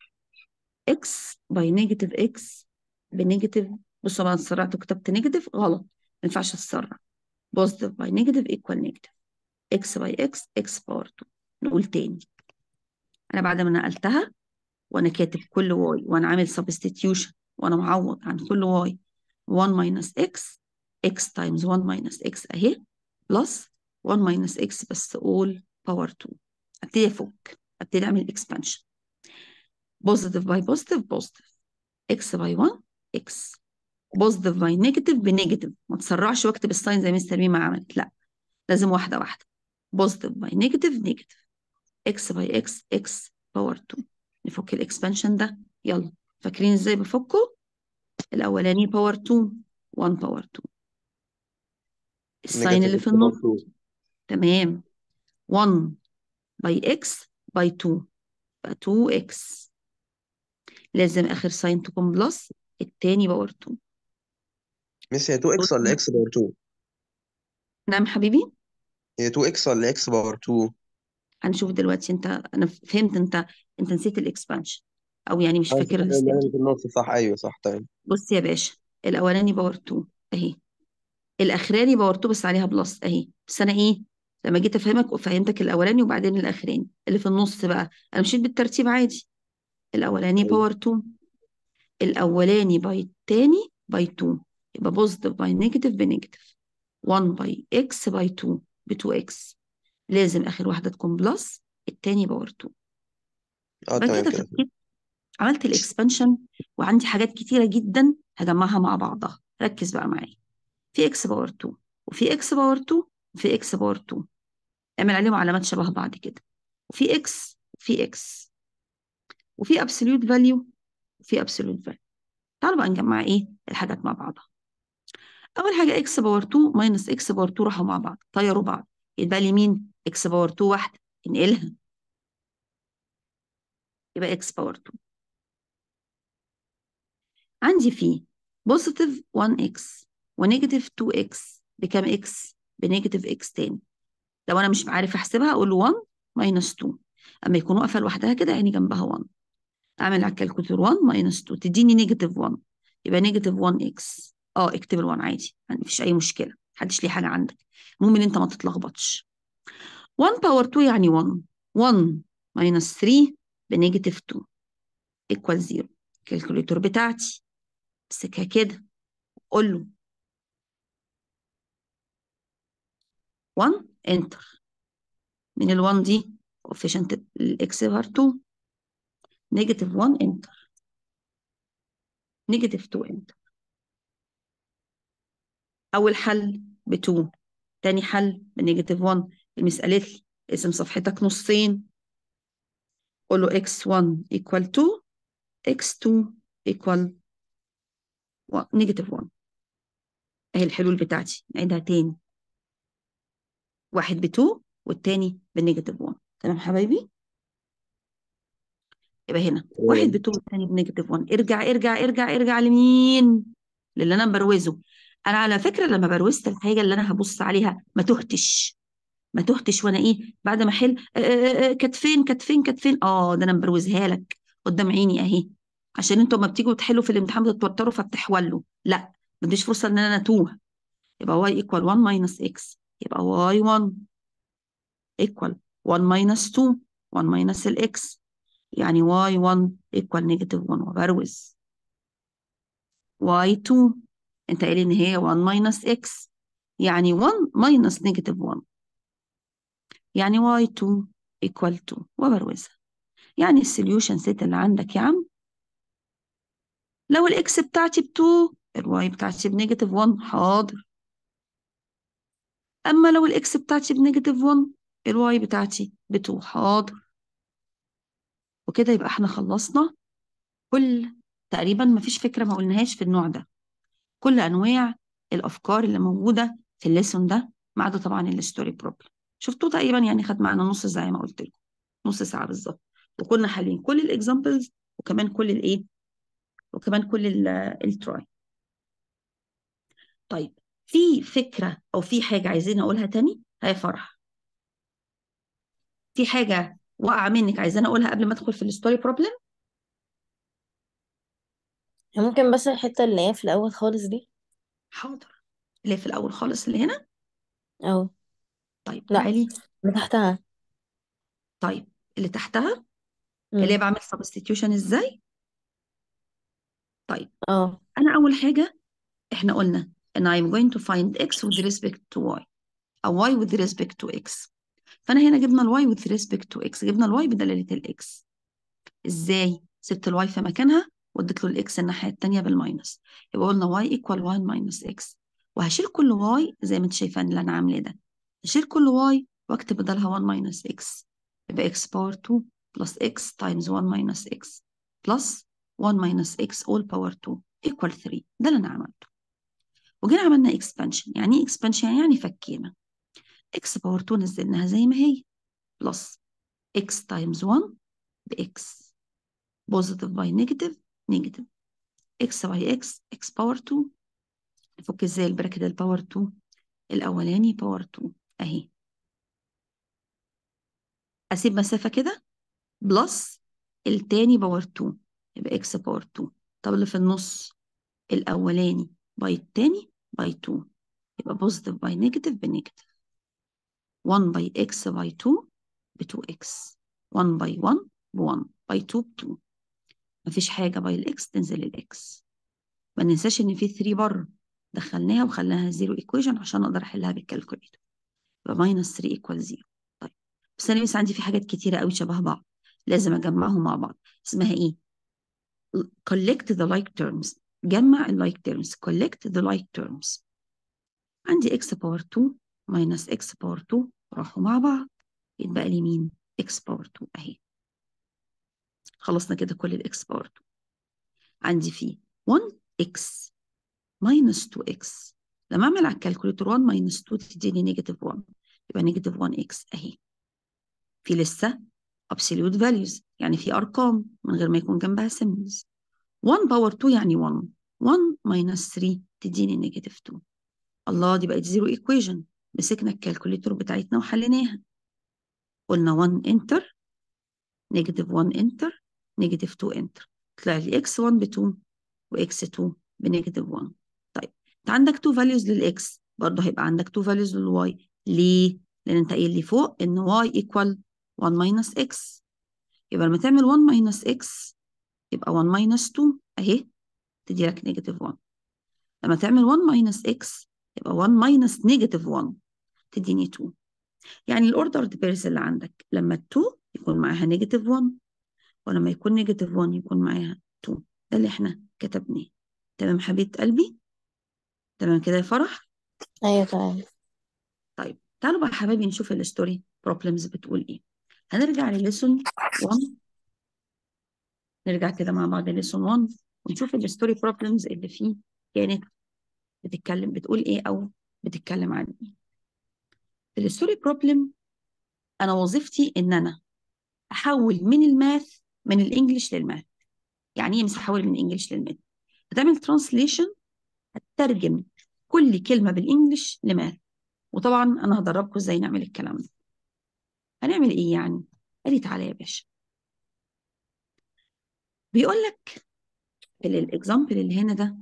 x by negative x بنيجاتيف بصوا بقى أنا سرعت وكتبت نيجاتيف غلط ما ينفعش أسرع positive by negative equal negative x by x x power 2 نقول تاني أنا بعد ما نقلتها وأنا كاتب كل y وأنا عامل substitution وأنا معوض عن كل y 1 minus x x times 1 minus x أهي plus 1 minus x بس all power 2 ابتدي افك ابتدي اعمل expansion positive by positive positive x by 1 x positive by negative بنيجاتيف ما تسرعش واكتب الساين زي مستر ميما عملت لا لازم واحده واحده positive by negative negative x by x x power 2 نفك الاكسبانشن ده يلا فاكرين ازاي بفكه الاولاني باور 2 1 باور 2 الساين اللي negative في x النص power 2 تمام 1 by x by 2 بقى 2x لازم آخر ساين تكون بلس التاني باور 2 ميس هي 2x ولا x باور 2 نعم حبيبي هي 2x ولا x باور 2 هنشوف دلوقتي انت انا فهمت انت انت نسيت الاكسبانشن او يعني مش اه فاكر صح اللي الستيب هي في النص صح ايوه صح تمام بص يا باشا الاولاني باور 2 اهي الاخراني باور 2 بس عليها بلس اهي بس انا ايه لما جيت افهمك وفهمتك الاولاني وبعدين الاخراني اللي في النص بقى انا مشيت بالترتيب عادي الاولاني ايوه باور 2 الاولاني باي التاني باي 2 يبقى بوزيتيف باي نيجاتيف بنيجاتيف 1 باي اكس باي 2 ب 2 اكس لازم اخر واحده تكون بلس التاني باور 2 اه بعد تمام كده كده فكيت عملت الاكسبانشن وعندي حاجات كتيره جدا هجمعها مع بعضها ركز بقى معايا في اكس باور 2 وفي اكس باور 2 وفي اكس باور 2 اعمل عليهم علامات شبه بعض كده وفي اكس وفي اكس وفي ابسوليوت فاليو وفي ابسوليوت فاليو تعالوا بقى نجمع ايه الحاجات مع بعضها اول حاجه اكس باور 2 ماينس اكس باور 2 راحوا مع بعض طيروا بعض يبقى لي مين اكس باور 2 واحده انقلها يبقى اكس باور 2 عندي فيه بوزيتيف 1 اكس ونيجاتيف 2 اكس بكام اكس بنيجاتيف اكس تاني لو انا مش عارف احسبها اقول له 1 ماينس 2 اما يكون واقفه لوحدها كده يعني جنبها 1 اعمل على الكالكوليتر 1 ماينس 2 تديني نيجاتيف 1 يبقى نيجاتيف 1 اكس اه اكتب ال 1 عادي يعني مفيش اي مشكله محدش ليه حاجه عندك المهم ان انت ما تتلخبطش 1 باور 2 يعني 1 1 ماينس 3 بنيجاتيف 2 ايكوال 0 الكالكوليتر بتاعتي امسكها كده قول له 1 انتر من ال 1 دي coefficient الاكس بار 2 نيجاتيف 1 انتر نيجاتيف 2 انتر اول حل ب 2 تاني حل بنيجاتيف 1 المس قالت لي اسم صفحتك نصين قول له x1 equal 2 x2 equal نيجاتيف 1 اهي الحلول بتاعتي نعيدها تاني واحد ب 2 والتاني بنيجاتيف 1 تمام حبايبي يبقى هنا واحد ب تمام 2 والتاني بنيجاتيف 1 ارجع ارجع ارجع ارجع لمين للي انا بروزه انا على فكره لما بروزت الحاجه اللي انا هبص عليها ما تهتش ما تهتش وانا ايه بعد ما احل آه، آه، آه، كانت فين كانت فين كانت فين اه ده انا مبروزها لك قدام عيني اهي عشان انتوا لما بتيجوا تحلوا في الامتحان بتتوتروا فبتحولوا لا ما اديش فرصه ان انا اتوه يبقى y equal 1 minus x يبقى y 1 equal 1 minus 2 1 minus ال x يعني y 1 equal negative 1 وبروز y 2 انت قايل ان هي 1 minus x يعني 1 minus negative 1 يعني y 2 equal 2 وبروزها يعني السوليوشن سيت اللي عندك يا عم لو الاكس بتاعتي ب 2 الواي بتاعتي بنيجاتيف 1 حاضر اما لو الاكس بتاعتي بنيجاتيف 1 الواي بتاعتي ب 2 حاضر وكده يبقى احنا خلصنا كل تقريبا ما فيش فكرة ما قلناهاش في النوع ده كل أنواع الأفكار اللي موجودة في الليسون ده ما عدا طبعا الستوري بروبلم شفتوه تقريبا يعني خد معانا نص زي ما قلت لكم نص ساعة بالظبط وكنا حالين كل الإكزامبلز وكمان كل الإيه وكمان كل التراي طيب في فكرة أو في حاجة عايزين أقولها تاني هي فرح في حاجة واقعة منك عايزين أقولها قبل ما أدخل في الستوري بروبلم ممكن بس الحتة اللي هي في الأول خالص دي حاضر اللي هي في الأول خالص اللي هنا أو طيب لا تعالي اللي تحتها طيب اللي تحتها اللي هي امم بعمل substitution إزاي طيب اه أنا أول حاجة إحنا قلنا إن I'm going to find x with respect to y أو y with respect to x فأنا هنا جبنا ال y with respect to x جبنا ال y بدلالة ال x إزاي سبت ال y في مكانها واديت له ال x الناحية التانية بالماينس يبقى قلنا y equal 1 minus x وهشيل كل y زي ما انت شايفة اللي أنا عاملاه ده هشيل كل y واكتب بدلها 1 minus x يبقى x power 2 plus x times 1 minus x plus 1 minus x all power 2 equal 3 ده اللي أنا عملته وجينا عملنا expansion يعني ايه expansion يعني فكينا x باور 2 نزلناها زي ما هي بلس x times 1 بx positive by negative negative x by x x باور 2 نفك ازاي البراكت الباور 2 الاولاني باور 2 اهي اسيب مسافة كده بلس التاني باور 2 يبقى x باور 2 طب اللي في النص الاولاني باي التاني باي 2 يبقى positive by negative بنيجاتيف 1 by x by 2 ب 2x 1 by 1 ب 1 by 2 ب 2 مفيش حاجة by الx تنزل الx ما ننساش إن في 3 بره دخلناها وخلناها زيرو equation عشان أقدر أحلها بالكالكوليتر يبقى minus 3 equal 0 طيب بس أنا لسه عندي في حاجات كتيرة قوي شبه بعض لازم أجمعهم مع بعض اسمها إيه؟ collect the like terms جمع ال like terms collect the like terms عندي x باور 2 minus x باور 2 راحوا مع بعض يتبقى لي مين؟ x باور 2 أهي خلصنا كده كل ال x باور 2 عندي فيه 1x minus 2x لما أعمل على الكالكوليتر 1 minus 2 تديني نيجاتيف 1 يبقى نيجاتيف 1x أهي في لسه absolute values يعني في أرقام من غير ما يكون جنبها symbols 1 باور 2 يعني 1 1 minus 3 تديني نيجاتيف 2 الله دي بقت زيرو equation مسكنا الكالكوليتر بتاعتنا وحليناها قلنا 1 انتر نيجاتيف 1 انتر نيجاتيف 2 انتر طلع لي x 1 ب 2 وx 2 بنيجاتيف 1 طيب انت عندك 2 values للx برضه هيبقى عندك 2 values للy ليه؟ لان انت قايل لي فوق ان y equal 1 minus x يبقى لما تعمل 1 minus x يبقى 1 minus 2 اهي تدي لك نيجاتيف 1 لما تعمل 1 minus x يبقى 1 minus نيجاتيف 1 تديني 2 يعني الاوردرد بيرز اللي عندك لما ال 2 يكون معاها نيجاتيف 1 ولما يكون نيجاتيف 1 يكون معاها 2 ده اللي احنا كتبناه تمام حبيبة قلبي تمام كده يا فرح أيوة تمام طيب تعالوا بقى يا حبايبي نشوف الستوري بروبلمز بتقول ايه هنرجع لليسون 1 نرجع كده مع بعض لليسون 1 ونشوف الستوري بروبلمز اللي فيه كانت بتتكلم بتقول ايه او بتتكلم عن ايه في الستوري بروبلم انا وظيفتي ان انا احول من الماث من الانجليش للماث يعني ايه مش هحول من الانجليش للماث هتعمل ترانسليشن هتترجم كل كلمه بالانجليش لماث وطبعا انا هدربكم ازاي نعمل الكلام ده هنعمل ايه يعني قال لي تعالى يا باشا بيقول لك في الاكزامبل اللي هنا ده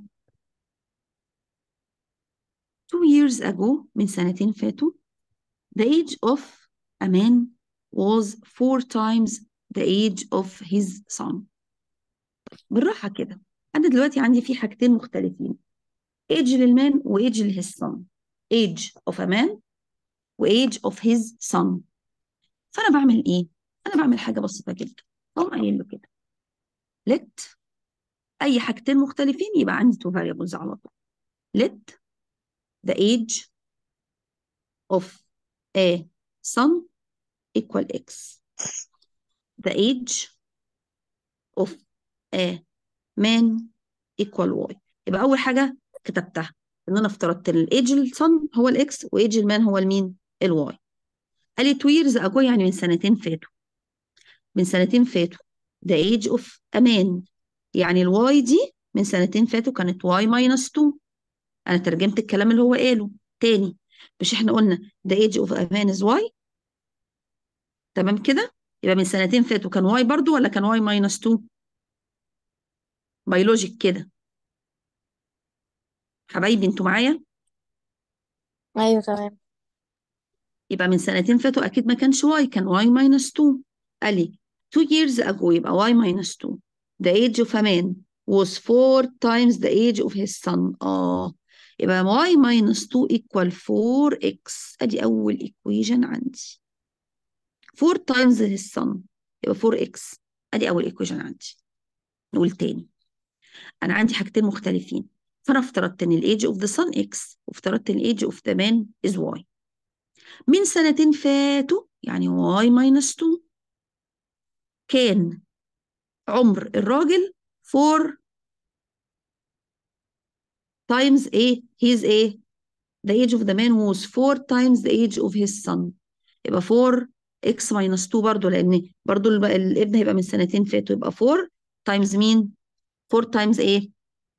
two years ago من سنتين فاتوا the age of a man was four times the age of his son بالراحة كده أنا دلوقتي عندي في حاجتين مختلفين age للمان و age لهis son age of a man و age of his son فأنا بعمل إيه؟ أنا بعمل حاجة بسيطة جدا أقوم قايل له كده let أي حاجتين مختلفين يبقى عندي two variables على طول let the age of a son equal x the age of a مان ايكوال واي يبقى اول حاجه كتبتها ان انا افترضت ان الايدج الصن هو الاكس وايدج المان هو المين الواي قال لي 2 years ago يعني من سنتين فاتوا من سنتين فاتوا the age of a man يعني الواي دي من سنتين فاتوا كانت y minus 2 انا ترجمت الكلام اللي هو قاله تاني مش احنا قلنا the age of a man is y تمام كده يبقى من سنتين فاتوا كان y برضو ولا كان y minus 2 بيولوجيك كده حبايبي انتوا معايا ايوه تمام يبقى من سنتين فاتوا اكيد ما كانش y كان y minus 2 قال لي 2 years ago يبقى y minus 2 the age of a man was four times the age of his son اه يبقى y minus 2 equal 4x ادي اول equation عندي 4 times his son يبقى 4x ادي اول equation عندي نقول تاني انا عندي حاجتين مختلفين فانا افترضت ان الايدج اوف ذا sun x وافترضت ان الايدج اوف ذا man is y من سنتين فاتوا يعني y minus 2 كان عمر الراجل 4 times a his a the age of the man was 4 times the age of his son يبقى 4 x minus 2 برضه لان برضه الب- الابن هيبقى من سنتين فاتوا يبقى 4 times مين 4 times ايه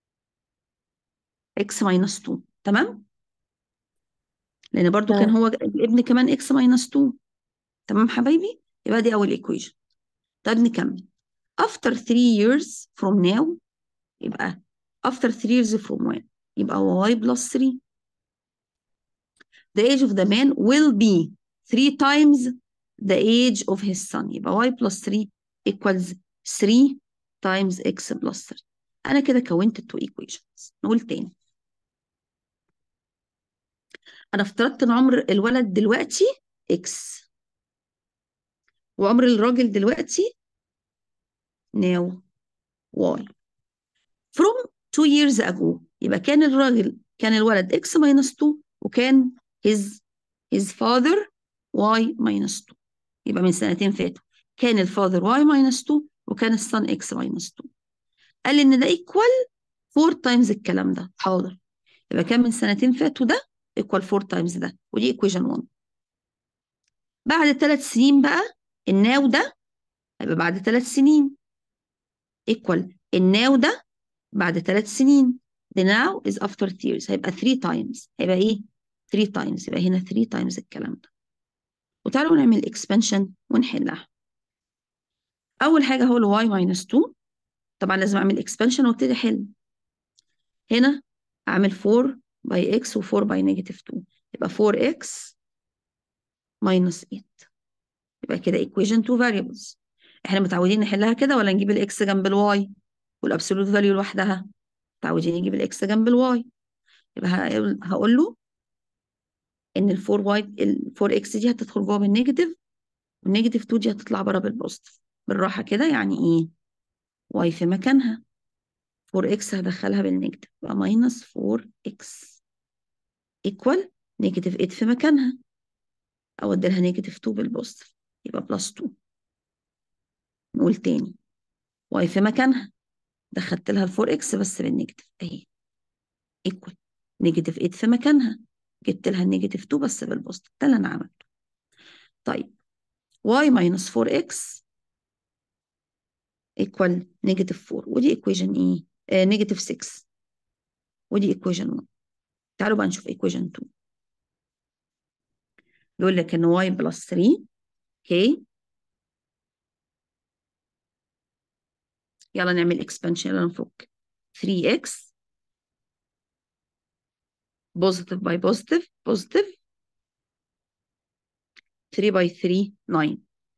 x minus 2 تمام لان برضه كان تمام هو الابن كمان x minus 2 تمام حبايبي يبقى دي اول equation طيب نكمل after 3 years from now يبقى after 3 years from when يبقى y plus 3 the age of the man will be 3 times the age of his son يبقى y plus 3 equals 3 times x plus 3 أنا كده كونت التو equations نقول تاني أنا افترضت إن عمر الولد دلوقتي x وعمر الراجل دلوقتي now y from 2 years ago يبقى كان الراجل كان الولد x minus 2 وكان his his father y minus 2 يبقى من سنتين فاتوا كان الفاذر y minus 2 وكان الصن x minus 2 قال لي ان ده equal 4 times الكلام ده حاضر يبقى كان من سنتين فاتوا ده equal 4 times ده ودي equation 1 بعد ثلاث سنين بقى الناو ده هيبقى بعد ثلاث سنين equal الناو ده بعد ثلاث سنين the now is after years هيبقى 3 times هيبقى ايه 3 times يبقى هنا 3 times الكلام ده وتعالوا نعمل expansion ونحلها اول حاجه هو ال y minus 2 طبعا لازم اعمل expansion وابتدي احل هنا اعمل 4 by x و 4 by negative 2 يبقى 4x minus 8 يبقى كده equation two variables احنا متعودين نحلها كده ولا نجيب الاكس جنب الواي والابسولوت فاليو لوحدها متعودين نجيب الاكس جنب الواي يبقى هقول هقول له ان ال 4 واي ال 4 اكس دي هتدخل جوه بالنيجاتيف والنيجاتيف 2 دي هتطلع بره بالبوزيتيف بالراحه كده يعني ايه واي في مكانها 4 اكس هدخلها بالنيجاتيف يبقى ماينس 4 اكس ايكوال نيجاتيف 8 في مكانها اودي لها نيجاتيف 2 بالبوزيتيف يبقى بلس 2 نقول تاني واي في مكانها دخلت لها ال 4 اكس بس بالنيجاتيف اهي ايكوال نيجاتيف 8 في مكانها جبت لها النيجاتيف 2 بس بالبوزيتيف ده اللي انا عملته طيب y minus 4x equal negative 4 ودي equation ايه؟ آه negative 6 ودي equation 1 تعالوا بقى نشوف equation 2 بيقول لك ان y plus 3 اوكي يلا نعمل expansion يلا نفك 3x positive by positive positive 3 by 3 9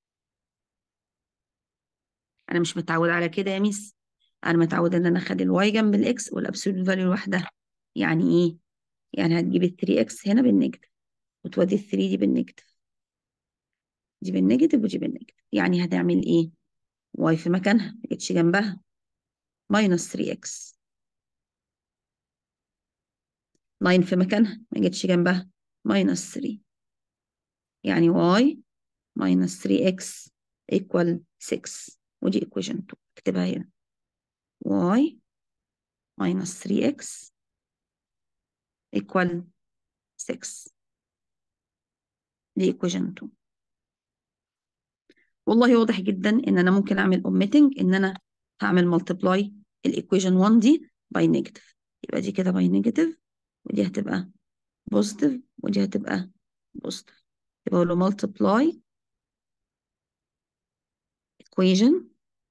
انا مش متعودة على كده يا ميس انا متعودة ان انا اخلي الواي جنب الاكس والابسولوت فاليو لوحدها يعني ايه يعني هتجيب ال 3 اكس هنا بالنيجاتيف وتودي ال 3 دي بالنيجاتيف دي بالنيجاتيف ودي بالنيجاتيف يعني هتعمل ايه واي في مكانها ما جتش جنبها ماينس 3 اكس 9 في مكانها ما جتش جنبها ماينس 3 يعني y minus 3x equal 6 ودي equation 2 اكتبها هنا y minus 3x equal 6 دي equation 2 والله واضح جدا ان انا ممكن اعمل omitting ان انا هعمل multiply الايكويشن 1 دي by negative يبقى دي كده by negative ودي هتبقى positive ودي هتبقى positive يبقى له multiply equation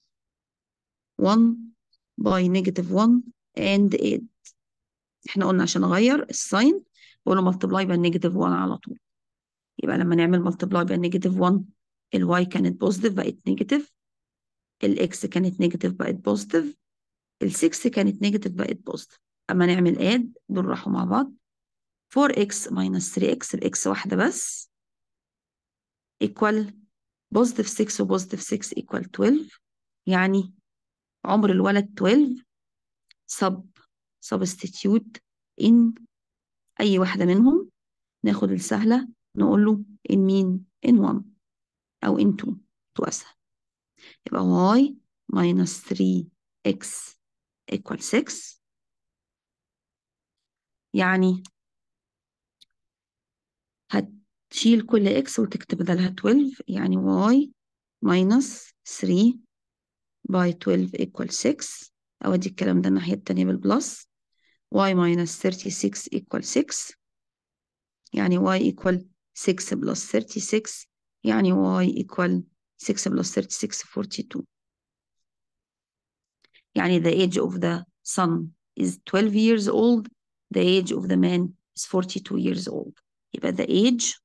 1 by negative 1 and 8 احنا قلنا عشان اغير الساين بقول له multiply by negative 1 على طول يبقى لما نعمل multiply by negative 1 الواي كانت بوزيتيف بقت نيجاتيف الاكس كانت نيجاتيف بقت بوزيتيف ال6 كانت نيجاتيف بقت بوزيتيف اما نعمل اد دول راحوا مع بعض 4x minus 3x الاكس واحده بس equal بوزيتيف 6 وبوزيتيف 6 equal 12 يعني عمر الولد 12 sub substitute in اي واحده منهم ناخد السهله نقول له in مين in 1 أو in 2 2 أسهل يبقى y minus 3x equal 6 يعني هتشيل كل x وتكتب بدلها 12 يعني y minus 3 by 12 equal 6 أودي الكلام ده الناحية التانية بالبلس y minus 36 equal 6 يعني y equal 6 plus 36 يعني y equal 6 plus 36 42 يعني the age of the son is 12 years old the age of the man is 42 years old يبقى the age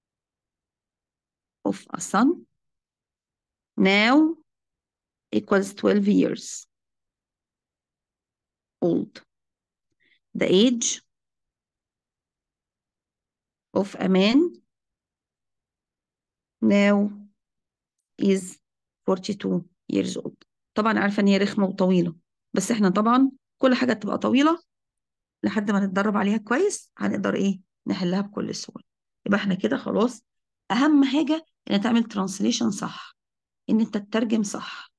of a son now equals 12 years old the age of a man now is 42 years old طبعا عارفة ان هي رخمة وطويلة بس احنا طبعا كل حاجة تبقى طويلة لحد ما نتدرب عليها كويس هنقدر ايه نحلها بكل سهولة يبقى احنا كده خلاص اهم حاجة ان تعمل ترانسليشن صح ان انت تترجم صح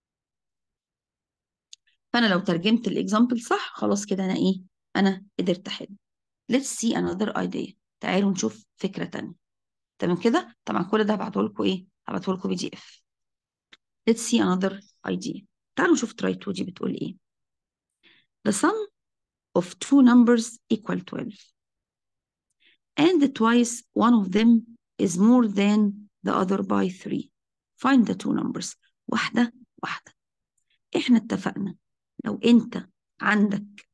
فانا لو ترجمت الاكزامبل صح خلاص كده انا ايه انا قدرت احل let's see another idea تعالوا نشوف فكرة تانية تمام كده طبعا كل ده هبعته لكم ايه هبعته لكم بي دي اف let's see another idea تعالوا نشوف try to دي بتقول ايه the sum of two numbers equal 12 and twice one of them is more than the other by 3 find the two numbers واحدة واحدة احنا اتفقنا لو انت عندك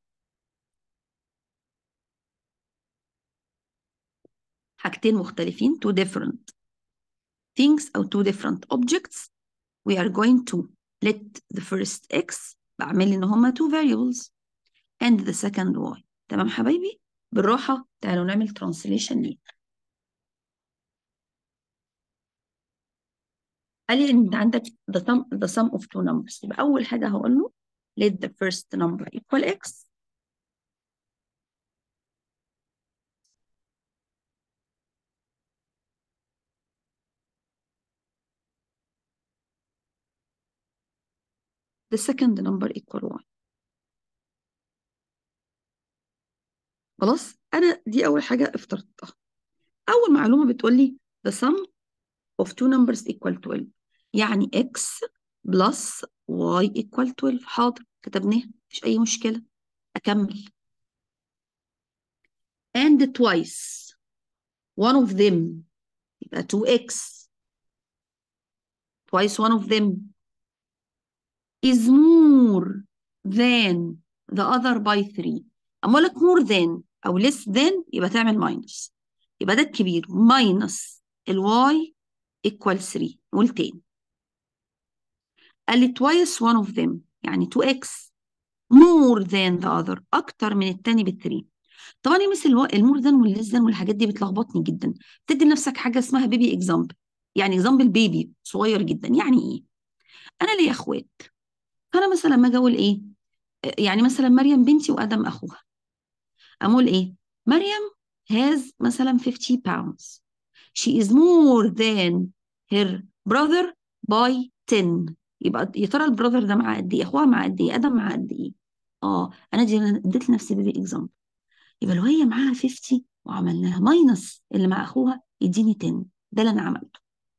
حاجتين مختلفين two different things أو two different objects we are going to let the first x بعمل لي إن هما two variables and the second y تمام حبايبي بالراحة تعالوا نعمل translation ليه قال لي إن أنت عندك the sum, the sum of two numbers يبقى أول حاجة هقول له let the first number equal x the second number equal 1 خلاص انا دي اول حاجه افترضتها اول معلومه بتقول لي the sum of two numbers equal 12 يعني x plus y equal 12 حاضر كتبناها مفيش اي مشكله اكمل and twice one of them يبقى 2x twice one of them is more than the other by 3 اما اقول لك more than او less than يبقى تعمل minus يبقى ده الكبير minus الواي equal 3 نقول تاني قال لي twice one of them يعني 2x more than the other اكتر من التاني بال 3 طبعا يا مس المور ذان والليس ذان والحاجات دي بتلخبطني جدا تدي لنفسك حاجه اسمها بيبي اكزامبل يعني اكزامبل بيبي صغير جدا يعني ايه انا ليا اخوات فانا مثلا لما اجي اقول ايه يعني مثلا مريم بنتي وادم اخوها اقول ايه مريم has مثلا 50 pounds she is more than her brother by 10 يبقى يا ترى البراذر ده معاه قد ايه اخوها معاه قد ايه ادم معاه قد ايه اه انا دي أنا اديت لنفسي بيبي اكزامبل يبقى لو هي معاها 50 وعملناها ماينس اللي مع اخوها يديني 10 ده اللي انا عملته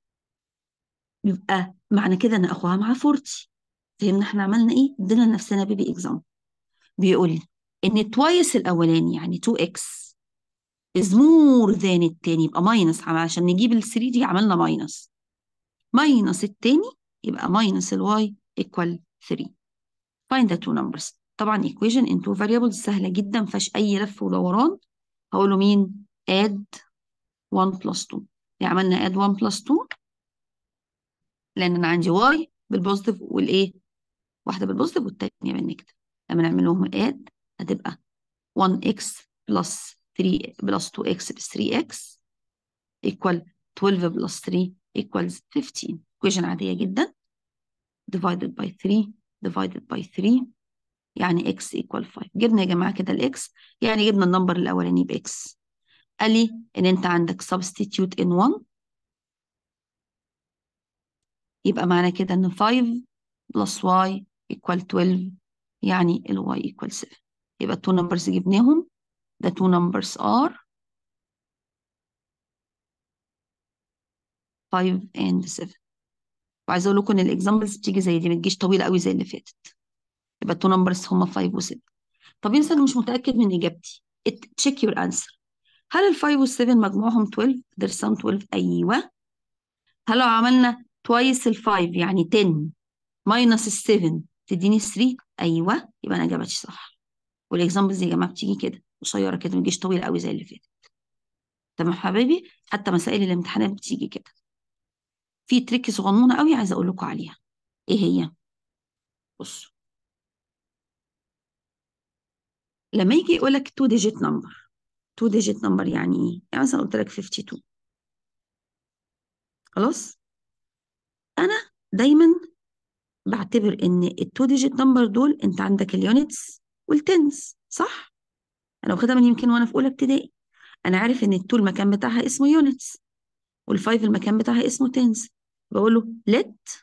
يبقى معنى كده ان اخوها معاه 40 فهمنا احنا عملنا ايه ادينا لنفسنا بيبي اكزامبل بيقول لي ان توايس الاولاني يعني 2x is more than التاني يبقى ماينس عشان نجيب ال 3 دي عملنا ماينس ماينس التاني يبقى ماينس الواي equal 3 find the two numbers طبعا equation in two variables سهلة جدا ما فيهاش أي لف ودوران هقول له مين add 1 plus 2 يعني عملنا add 1 plus 2 لأن أنا عندي y بالبوزيتيف والإيه واحدة بالبوزيتيف والتانية بالنيجاتيف لما نعمل لهم add هتبقى 1x plus 3 plus 2x is 3x equal 12 plus 3 equals 15 equation عادية جدا divided by 3 divided by 3 يعني x equal 5 جبنا يا جماعة كده الx يعني جبنا النمبر الأولاني بx قال لي إن أنت عندك substitute in 1 يبقى معنى كده إن 5 plus y equal 12 يعني ال y equal 7 يبقى التو numbers جبناهم the two numbers are 5 and 7 وعايزه اقول لكم ان الاكزامبلز بتيجي زي دي ما تجيش طويله قوي زي اللي فاتت يبقى التو نمبرز هما 5 و7 طب ينسى انا مش متاكد من اجابتي تشيك يور انسر هل ال 5 وال 7 مجموعهم 12 there's some 12 ايوه هل لو عملنا twice ال 5 يعني 10 minus ال 7 تديني 3 ايوه يبقى انا اجابتي صح والاكزامبلز يا جماعه بتيجي كده قصيره كده ما تجيش طويله قوي زي اللي فاتت تمام حبايبي حتى مسائل الامتحانات بتيجي كده في تريك صغنونه قوي عايزه اقول لكم عليها ايه هي بصوا لما يجي يقول لك 2 ديجيت نمبر 2 ديجيت نمبر يعني ايه يعني مثلا قلت لك 52 خلاص انا دايما بعتبر ان ال2 ديجيت نمبر دول انت عندك اليونتس والتنس صح انا واخدها من يمكن وانا في اولى ابتدائي انا عارف ان ال2 المكان بتاعها اسمه يونتس وال5 المكان بتاعها اسمه تنس بقول له let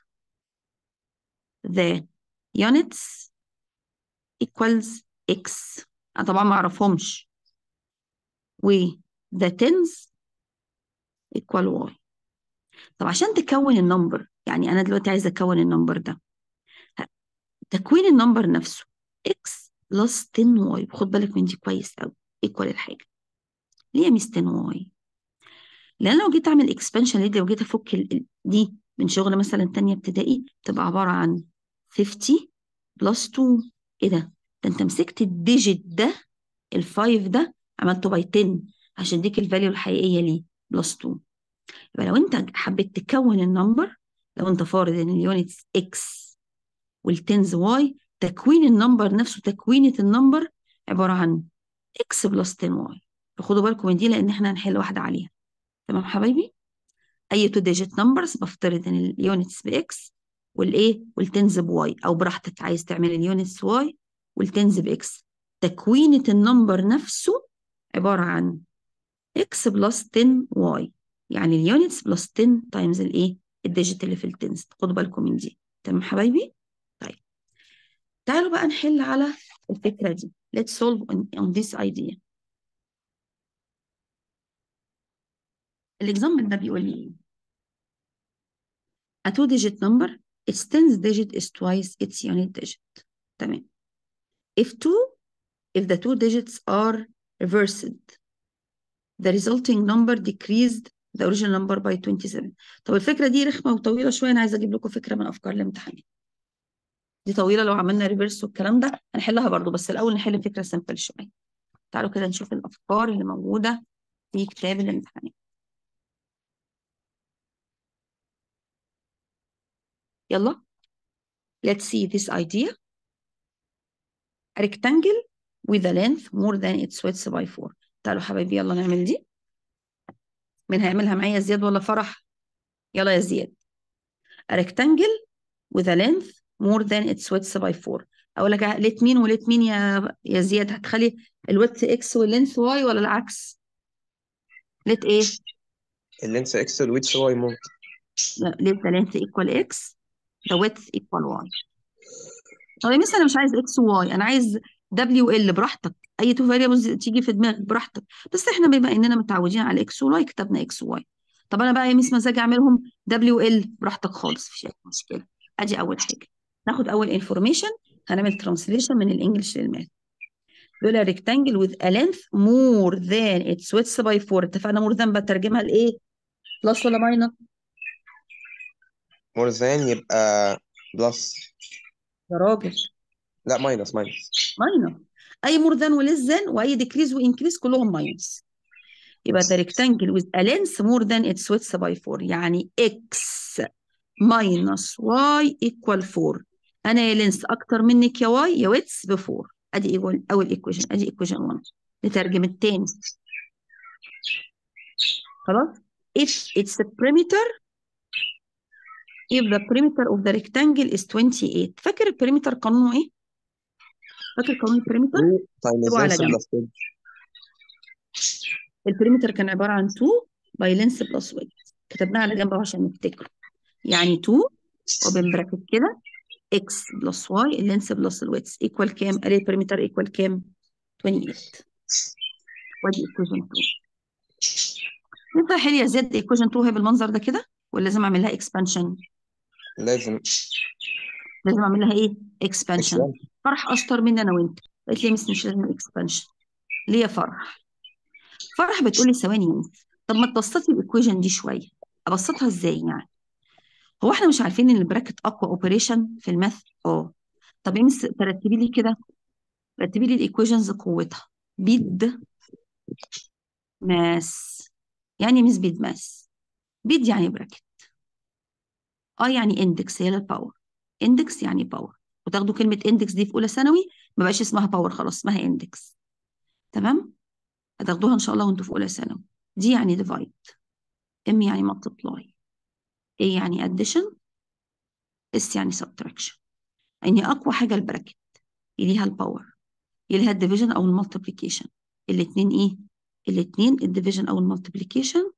the units equals x انا طبعا ما اعرفهمش و the tens equal y طب عشان تكون النمبر يعني انا دلوقتي عايزه اكون النمبر ده تكوين النمبر نفسه x plus 10 y خد بالك من دي كويس قوي equal الحاجه ليه يا ميس 10 y لان لو جيت اعمل اكسبانشن لو جيت افك ال- دي من شغل مثلا تانية ابتدائي تبقى عباره عن 50 بلس 2 ايه ده؟ ده انت مسكت الديجيت ده الفايف ده عملته باي 10 عشان اديك الفاليو الحقيقيه ليه بلس 2 يبقى لو انت حبيت تكون النمبر لو انت فارض ان اليونتس اكس والتنز واي تكوين النمبر نفسه تكوينة النمبر عباره عن اكس بلس 10 واي فخدوا بالكم من دي لان احنا هنحل واحده عليها تمام حبايبي اي تو ديجيت نمبرز بفترض ان اليونتس باكس والايه والتنز بواي او براحتك عايز تعمل اليونتس واي والتنز باكس تكوينة النمبر نفسه عبارة عن x بلس 10 y يعني اليونتس بلس 10 تايمز الايه الديجيت اللي في التنز خدوا بالكم من دي تمام حبايبي طيب تعالوا بقى نحل على الفكرة دي let's solve on, on this idea الاكزامبل ده بيقول لي ايه a two digit number its tens digit is twice its unit digit تمام if two if the two digits are reversed the resulting number decreased the original number by 27 طب الفكرة دي رخمة وطويلة شوية أنا عايزة أجيب لكم فكرة من أفكار الامتحان دي طويلة لو عملنا ريفرس والكلام ده هنحلها برضو بس الأول نحل فكرة سمبل شوية تعالوا كده نشوف الأفكار اللي موجودة في كتاب الامتحانات يلا let's see this idea a rectangle with a length more than its width by 4 تعالوا حبايبي يلا نعمل دي مين هيعملها معايا زياد ولا فرح يلا يا زياد a rectangle with a length more than its width by 4 اقول لك ليت مين وليت مين يا يا زياد هتخلي الويدث اكس واللينث واي ولا العكس ليت ايه اللينس اكس والويتس واي ممكن لا ليت ذا لينث ايكوال اكس the width equal y طب يا مس انا مش عايز اكس وواي انا عايز دبليو ال براحتك اي تو فاريبلز تيجي في دماغك براحتك بس احنا بما اننا متعودين على اكس وواي كتبنا اكس وواي طب انا بقى يا مس مزاجي اعملهم دبليو ال براحتك خالص مفيش اي مشكله ادي اول حاجه ناخد اول انفورميشن هنعمل ترانسليشن من الانجليش للماث بيقول a rectangle with a length more than its width by 4 اتفقنا more than بترجمها لايه بلس ولا ماينس more than يبقى بلس يا راجل لا ماينس ماينس ماينس اي مور ذان وليس ذان واي ديكريز وانكريز كلهم ماينس يبقى the rectangle with a length more than its width by 4 يعني x minus y equal 4 انا يا لينس اكتر منك يا y يا width ب 4 ادي اول اول ايكويشن ادي ايكويشن 1 نترجم التاني خلاص if its perimeter if the perimeter of the rectangle is 28 فاكر البريمتر قانونه ايه؟ فاكر قانون البريمتر؟ 2 تايمز اكتبوا على لينس جنب بلس ويدث البريمتر كان عبارة عن 2 باي لينس بلس ويت كتبناها على جنب أهو عشان نفتكره يعني 2 وبين براكت كده اكس بلس واي اللينس بلس الويتس ايكوال كام؟ اري البريمتر ايكوال كام؟ 28 وادي ايكويشن 2 ينفع حل يا زد ايكويشن 2 هي بالمنظر ده كده ولا لازم اعمل لها اكسبانشن؟ لازم لازم اعمل لها ايه؟ اكسبانشن اكسبانشن فرح اشطر مني انا وانت قالت لي يا مس مش لازم اكسبانشن ليه يا فرح؟ فرح بتقول لي ثواني يا مس طب ما تبسطي الايكويشن دي شويه ابسطها ازاي يعني؟ هو احنا مش عارفين ان البراكت اقوى اوبريشن في الماث؟ اه طب يا مس ترتبي لي كده رتبي لي الايكويشنز قوتها بيد ماس يعني مس بيد ماس بيد يعني براكت اه يعني اندكس هي الباور اندكس يعني باور وتاخدوا كلمه اندكس دي في اولى ثانوي ما بقاش اسمها باور خلاص اسمها اندكس تمام هتاخدوها ان شاء الله وانتوا في اولى ثانوي دي يعني ديفايد ام يعني مالتبلاي ايه يعني اديشن اس يعني سبتراكشن يعني اقوى حاجه البراكت يليها الباور يليها الديفيجن او المالتيبليكيشن الاثنين ايه الاثنين الديفيجن او المالتيبليكيشن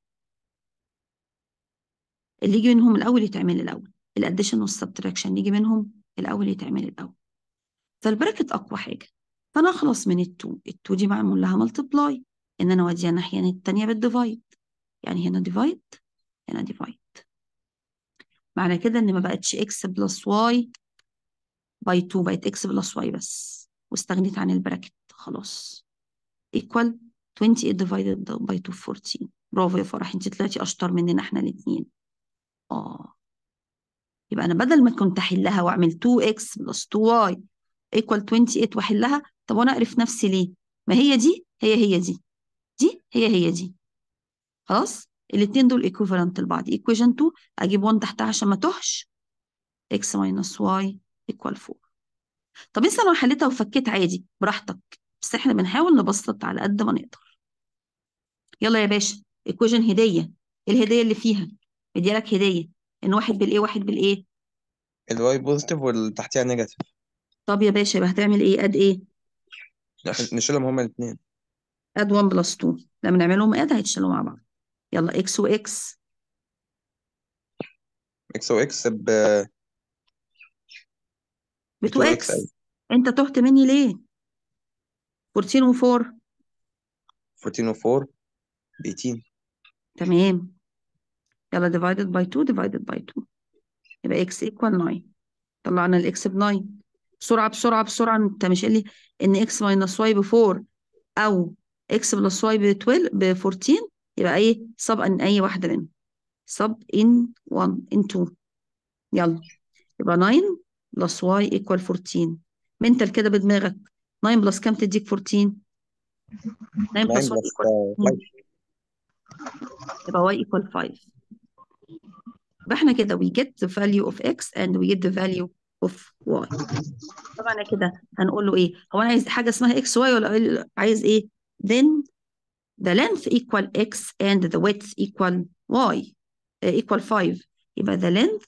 اللي يجي منهم الاول يتعمل الاول الاديشن والسبتراكشن يجي منهم الاول يتعمل الاول فالبراكت اقوى حاجه فانا اخلص من التو التو دي معمول لها مالتبلاي ان انا اوديها الناحيه الثانيه بالديفايد يعني هنا ديفايد هنا ديفايد معنى كده ان ما بقتش اكس بلس واي باي 2 بقت اكس بلس واي بس واستغنيت عن البراكت خلاص ايكوال 28 divided by 2 14 برافو يا فرح انت طلعتي اشطر مننا احنا الاثنين اه يبقى انا بدل ما كنت احلها واعمل 2x بلس 2y equal 28 واحلها طب وانا اعرف نفسي ليه ما هي دي هي هي دي دي هي هي دي خلاص الاثنين دول equivalent لبعض equation 2 اجيب 1 تحتها عشان ما تهش x minus y equal 4 طب انت لو حليتها وفكيت عادي براحتك بس احنا بنحاول نبسط على قد ما نقدر يلا يا باشا equation هديه إيه الهديه اللي فيها مديالك هديه ان واحد بالايه واحد بالايه الواي بوزيتيف واللي تحتيها نيجاتيف طب يا باشا يبقى هتعمل ايه اد ايه نشيلهم هما الاثنين اد 1 بلس 2 لما نعملهم اد هيتشالوا مع بعض يلا اكس واكس اكس واكس ب ب 2 2 اكس اكس انت تهت مني ليه 14 و4 14 و4 ب 18 تمام يلا divided by 2 divided by 2 يبقى x equal 9 طلعنا الاكس ب 9 بسرعة بسرعة بسرعة انت مش قايل لي ان x minus y ب 4 او x بلس y ب 12 ب 14 يبقى ايه sub ان اي واحدة منهم sub in 1 in 2 يلا يبقى 9 بلس y equal 14 منتل كده بدماغك 9 بلس كام تديك 14 9 9 بلس y بلس equal 5 يبقى y equal 5 يبقى احنا كده we get the value of x and we get the value of y طبعا كده هنقول له ايه هو انا عايز حاجه اسمها x y ولا عايز ايه then the length equal x and the width equal y uh, equal 5 يبقى the length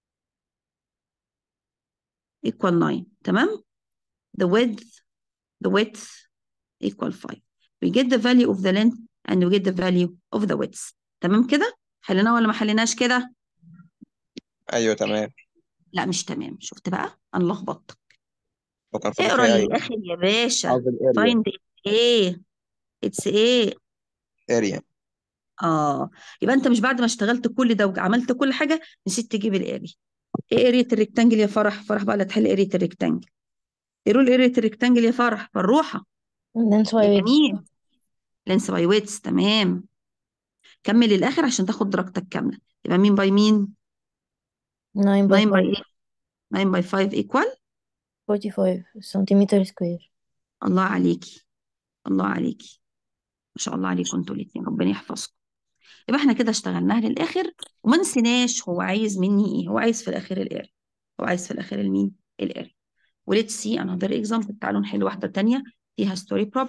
equal 9 تمام the width the width equal 5 we get the value of the length and we get the value of the width تمام كده حليناها ولا ما حليناش كده ايوه تمام لا مش تمام شفت بقى انا لخبطتك هو كان فاضل اقرا فيها ايه للاخر يا باشا عاوز الاريا find ايه اتس ايه اريا اه يبقى انت مش بعد ما اشتغلت كل ده وعملت كل حاجه نسيت تجيب الاريا ايه اريا الريكتانجل يا فرح فرح بقى اللي تحل اريا الريكتانجل يقولوا اريا الريكتانجل يا فرح بالروحه length by يبقى width مين لينس باي ويتس تمام كمل للاخر عشان تاخد درجتك كامله يبقى مين باي مين 9 by 9 باي 5 ايه 9 باي 5 ايكوال 45 سنتيمتر سكوير الله عليكي الله عليكي ما شاء الله عليكم انتوا الاثنين ربنا يحفظكم يبقى احنا كده اشتغلناها للاخر وما نسيناش هو عايز مني ايه هو عايز في الاخر الاري هو عايز في الاخر المين الاري وليتس سي another example تعالوا نحل واحده تانية فيها ستوري بروبلم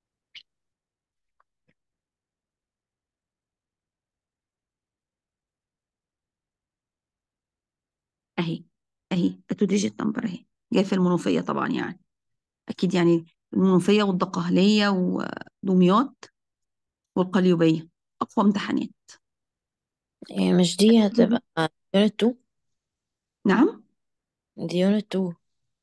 اهي اهي تو ديجيت نمبر اهي جاي في المنوفيه طبعا يعني اكيد يعني المنوفيه والدقهليه ودمياط والقليوبيه اقوى امتحانات يعني مش دي هتبقى unit 2 نعم دي unit 2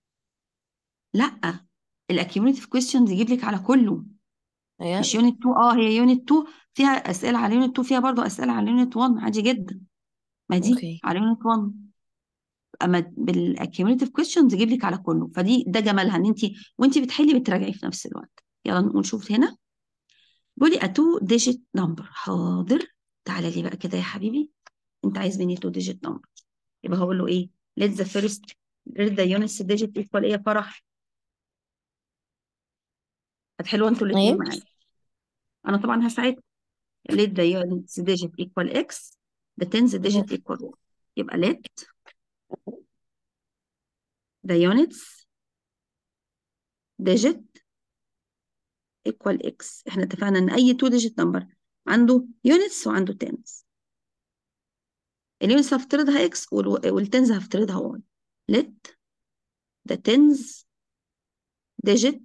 لا الاكيوميليتيف كويستشنز يجيب لك على كله مش بجد يونت 2 اه هي يونت 2 فيها اسئله على يونت 2 فيها برضو اسئله على يونت 1 عادي جدا ما دي اوكي على يونت 1 اما بالاكيوميليتيف كويستشنز يجيب لك على كله فدي ده جمالها ان انت وانت بتحلي بتراجعي في نفس الوقت يلا نقول شوف هنا بيقول لي a two digit number حاضر تعالى لي بقى كده يا حبيبي انت عايز مني two digit number يبقى هقول له ايه let the first let the units digit equal ايه يا فرح هتحلوا انتوا الاثنين ايوه معايا انا طبعا هساعدكم let the units digit equal x the tens digit equal y يبقى let the units digit equal x احنا اتفقنا ان اي two digit number عنده units وعنده tens اليونتس هفترضها x وال- والتنز هفترضها y let the tens digit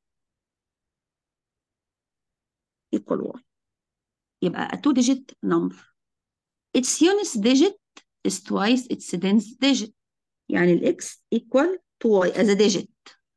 equal y يبقى a two digit number its units digit is twice its tens digit يعني ال x equal to y as a digit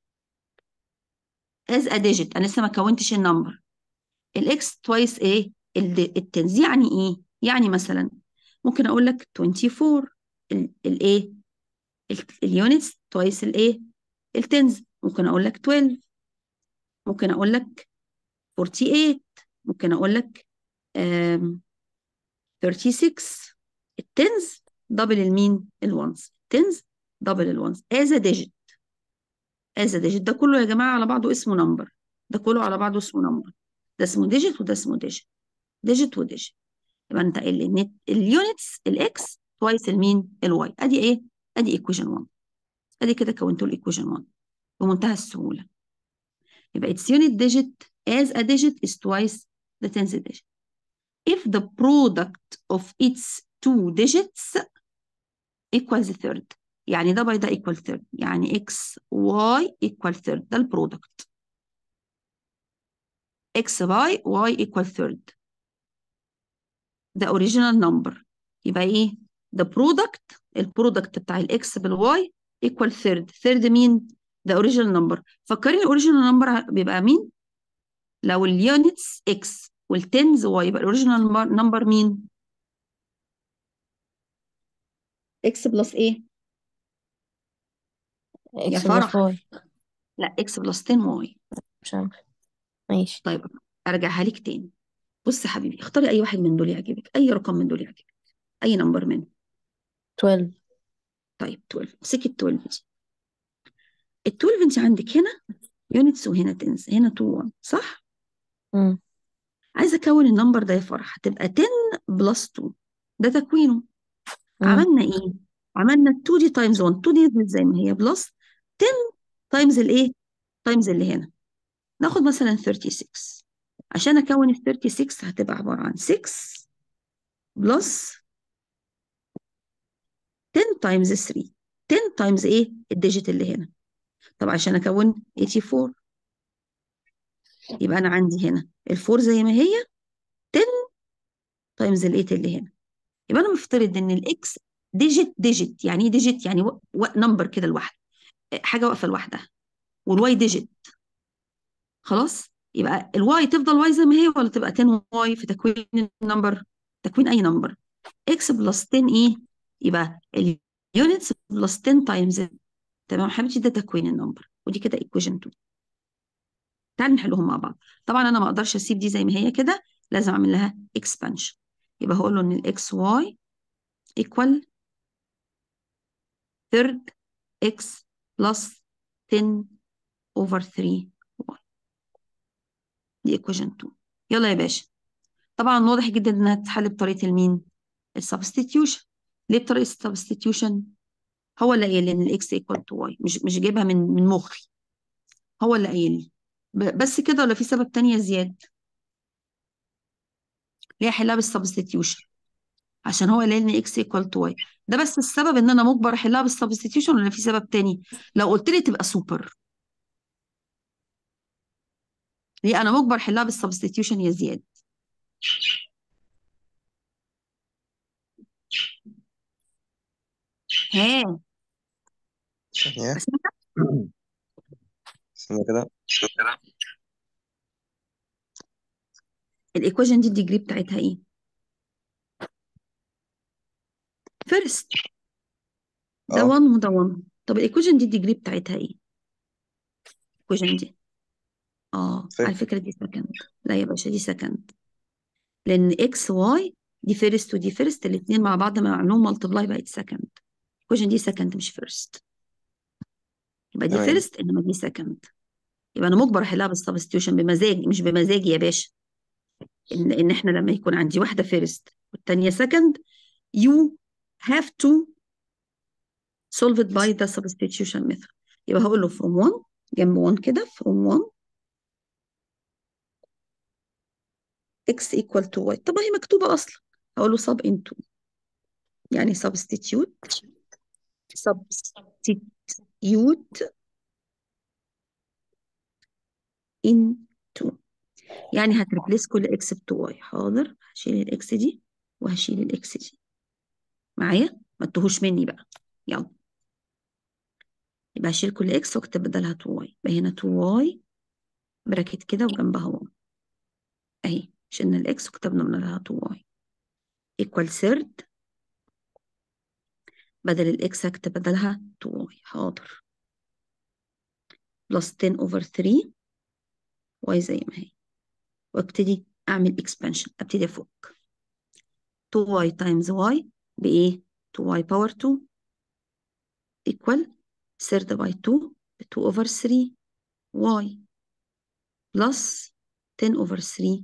as a digit انا لسه ما كونتش النمبر ال x twice ايه ال- التنز يعني ايه يعني مثلا ممكن اقول لك 24 ال- الايه اليونتس twice الايه التنز ممكن اقول لك 12 ممكن اقول لك 48 ممكن اقول لك آم، 36 التنز دبل المين الوانز التنز دبل الوانز as a digit as a digit ده كله يا جماعة على بعضه اسمه نمبر ده كله على بعضه اسمه نمبر ده اسمه digit وده اسمه digit digit وديجيت يبقى انت النت اليونتس الاكس توايس المين الواي ادي ايه ادي equation 1 ادي كده كونتوا الايكويشن 1 بمنتهى السهولة يبقى its unit digit as a digit is twice the tens digit if the product of its two digits equals third يعني ده باي ده equal third يعني x y equal third ده البرودكت x by y equal third ده original number يبقى ايه the product البرودكت بتاع الاكس بالواي equal third third مين ده original number فكرني original number بيبقى مين لو اليونتس x والتنز y يبقى الاوريجينال نمبر مين x بلس ايه يا اكس بلس فرح واي لا x بلس 10 y مش عارفة ماشي طيب ارجعها لك تاني بص يا حبيبي اختاري اي واحد من دول يعجبك اي رقم من دول يعجبك اي نمبر منهم 12 طيب 12 امسكي ال 12 دي ال 12 انت عندك هنا يونتس وهنا تنس هنا 2 1 صح امم عايزه اكون النمبر ده يا فرح هتبقى 10 بلس 2 ده تكوينه امم عملنا ايه عملنا 2 دي تايمز 1 2 دي نزلت زي ما هي بلس 10 تايمز الايه تايمز اللي هنا ناخد مثلا 36 عشان اكون ال 36 هتبقى عباره عن 6 بلس 10 تايمز 3 10 تايمز ايه الديجيت اللي هنا طب عشان اكون 84 يبقى انا عندي هنا الفور زي ما هي 10 تايمز ال 8 اللي هنا يبقى انا مفترض ان الاكس ديجيت ديجيت يعني ايه ديجيت يعني نمبر كده لوحده حاجه واقفه لوحدها والواي ديجيت خلاص يبقى الواي تفضل واي زي ما هي ولا تبقى 10 واي في تكوين النمبر تكوين اي نمبر اكس بلس 10 ايه يبقى اليونتس بلس 10 تايمز تمام يا حبيبتي ده تكوين النمبر ودي كده ايكويشن 2 تعالوا نحلهم مع بعض طبعا انا ما اقدرش اسيب دي زي ما هي كده لازم اعمل لها اكسبانشن يبقى هقول له ان الاكس واي ايكوال ثيرد اكس بلس 10 اوفر 3 واي دي ايكويشن 2 يلا يا باشا طبعا واضح جدا انها تتحل بطريقه المين السبستيتيوشن ليه بطريقه السبستيتيوشن هو اللي قايل لي ان الاكس ايكوال تو واي مش مش جايبها من من مخي هو اللي قايل لي ب- بس كده ولا في سبب تانية زياد ليه احلها بالسبستيتيوشن عشان هو قايل لي اكس ايكوال تو واي ده بس السبب ان انا مجبر احلها بالسبستيتيوشن ولا في سبب تاني لو قلت لي تبقى سوبر ليه انا مجبر احلها بالسبستيتيوشن يا زياد ها ثانية اسمع استنى كده الايكويشن دي الديجري بتاعتها ايه فيرست ده اه 1 وده 1 طب الايكويشن دي الديجري بتاعتها ايه الايكويشن دي اه على فيرست فكره دي سكند لا يا باشا دي سكند لان اكس واي دي فيرست ودي فيرست الاثنين مع بعض ما عملهم ملتبلاي بقت سكند الايكويشن دي سكند مش فيرست يبقى دي تمام فيرست انما دي سكند يبقى انا مجبر احلها بالسبستيوشن بمزاجي مش بمزاجي يا باشا ان ان احنا لما يكون عندي واحده فيرست والثانيه سكند you have to solve it by the substitution method يبقى هقول له from 1 جنب 1 كده from 1 x equal to y طب هي مكتوبة أصلا هقول له sub into يعني substitute substitute into يعني هتريبليس كل x ب 2y حاضر هشيل الاكس دي وهشيل الاكس دي معايا ما تتوهوش مني بقى يلا يبقى هشيل كل x واكتب بدلها 2y يبقى هنا 2y براكت كده وجنبها 1 اهي شلنا الاكس وكتبنا بدلها 2y equal third بدل الاكس هكتب بدلها 2y حاضر بلس 10 over 3 y زي ما هي وابتدي اعمل expansion ابتدي افك 2y times y بايه 2y power 2 equal third by 2 ب 2 over 3 y plus 10 over 3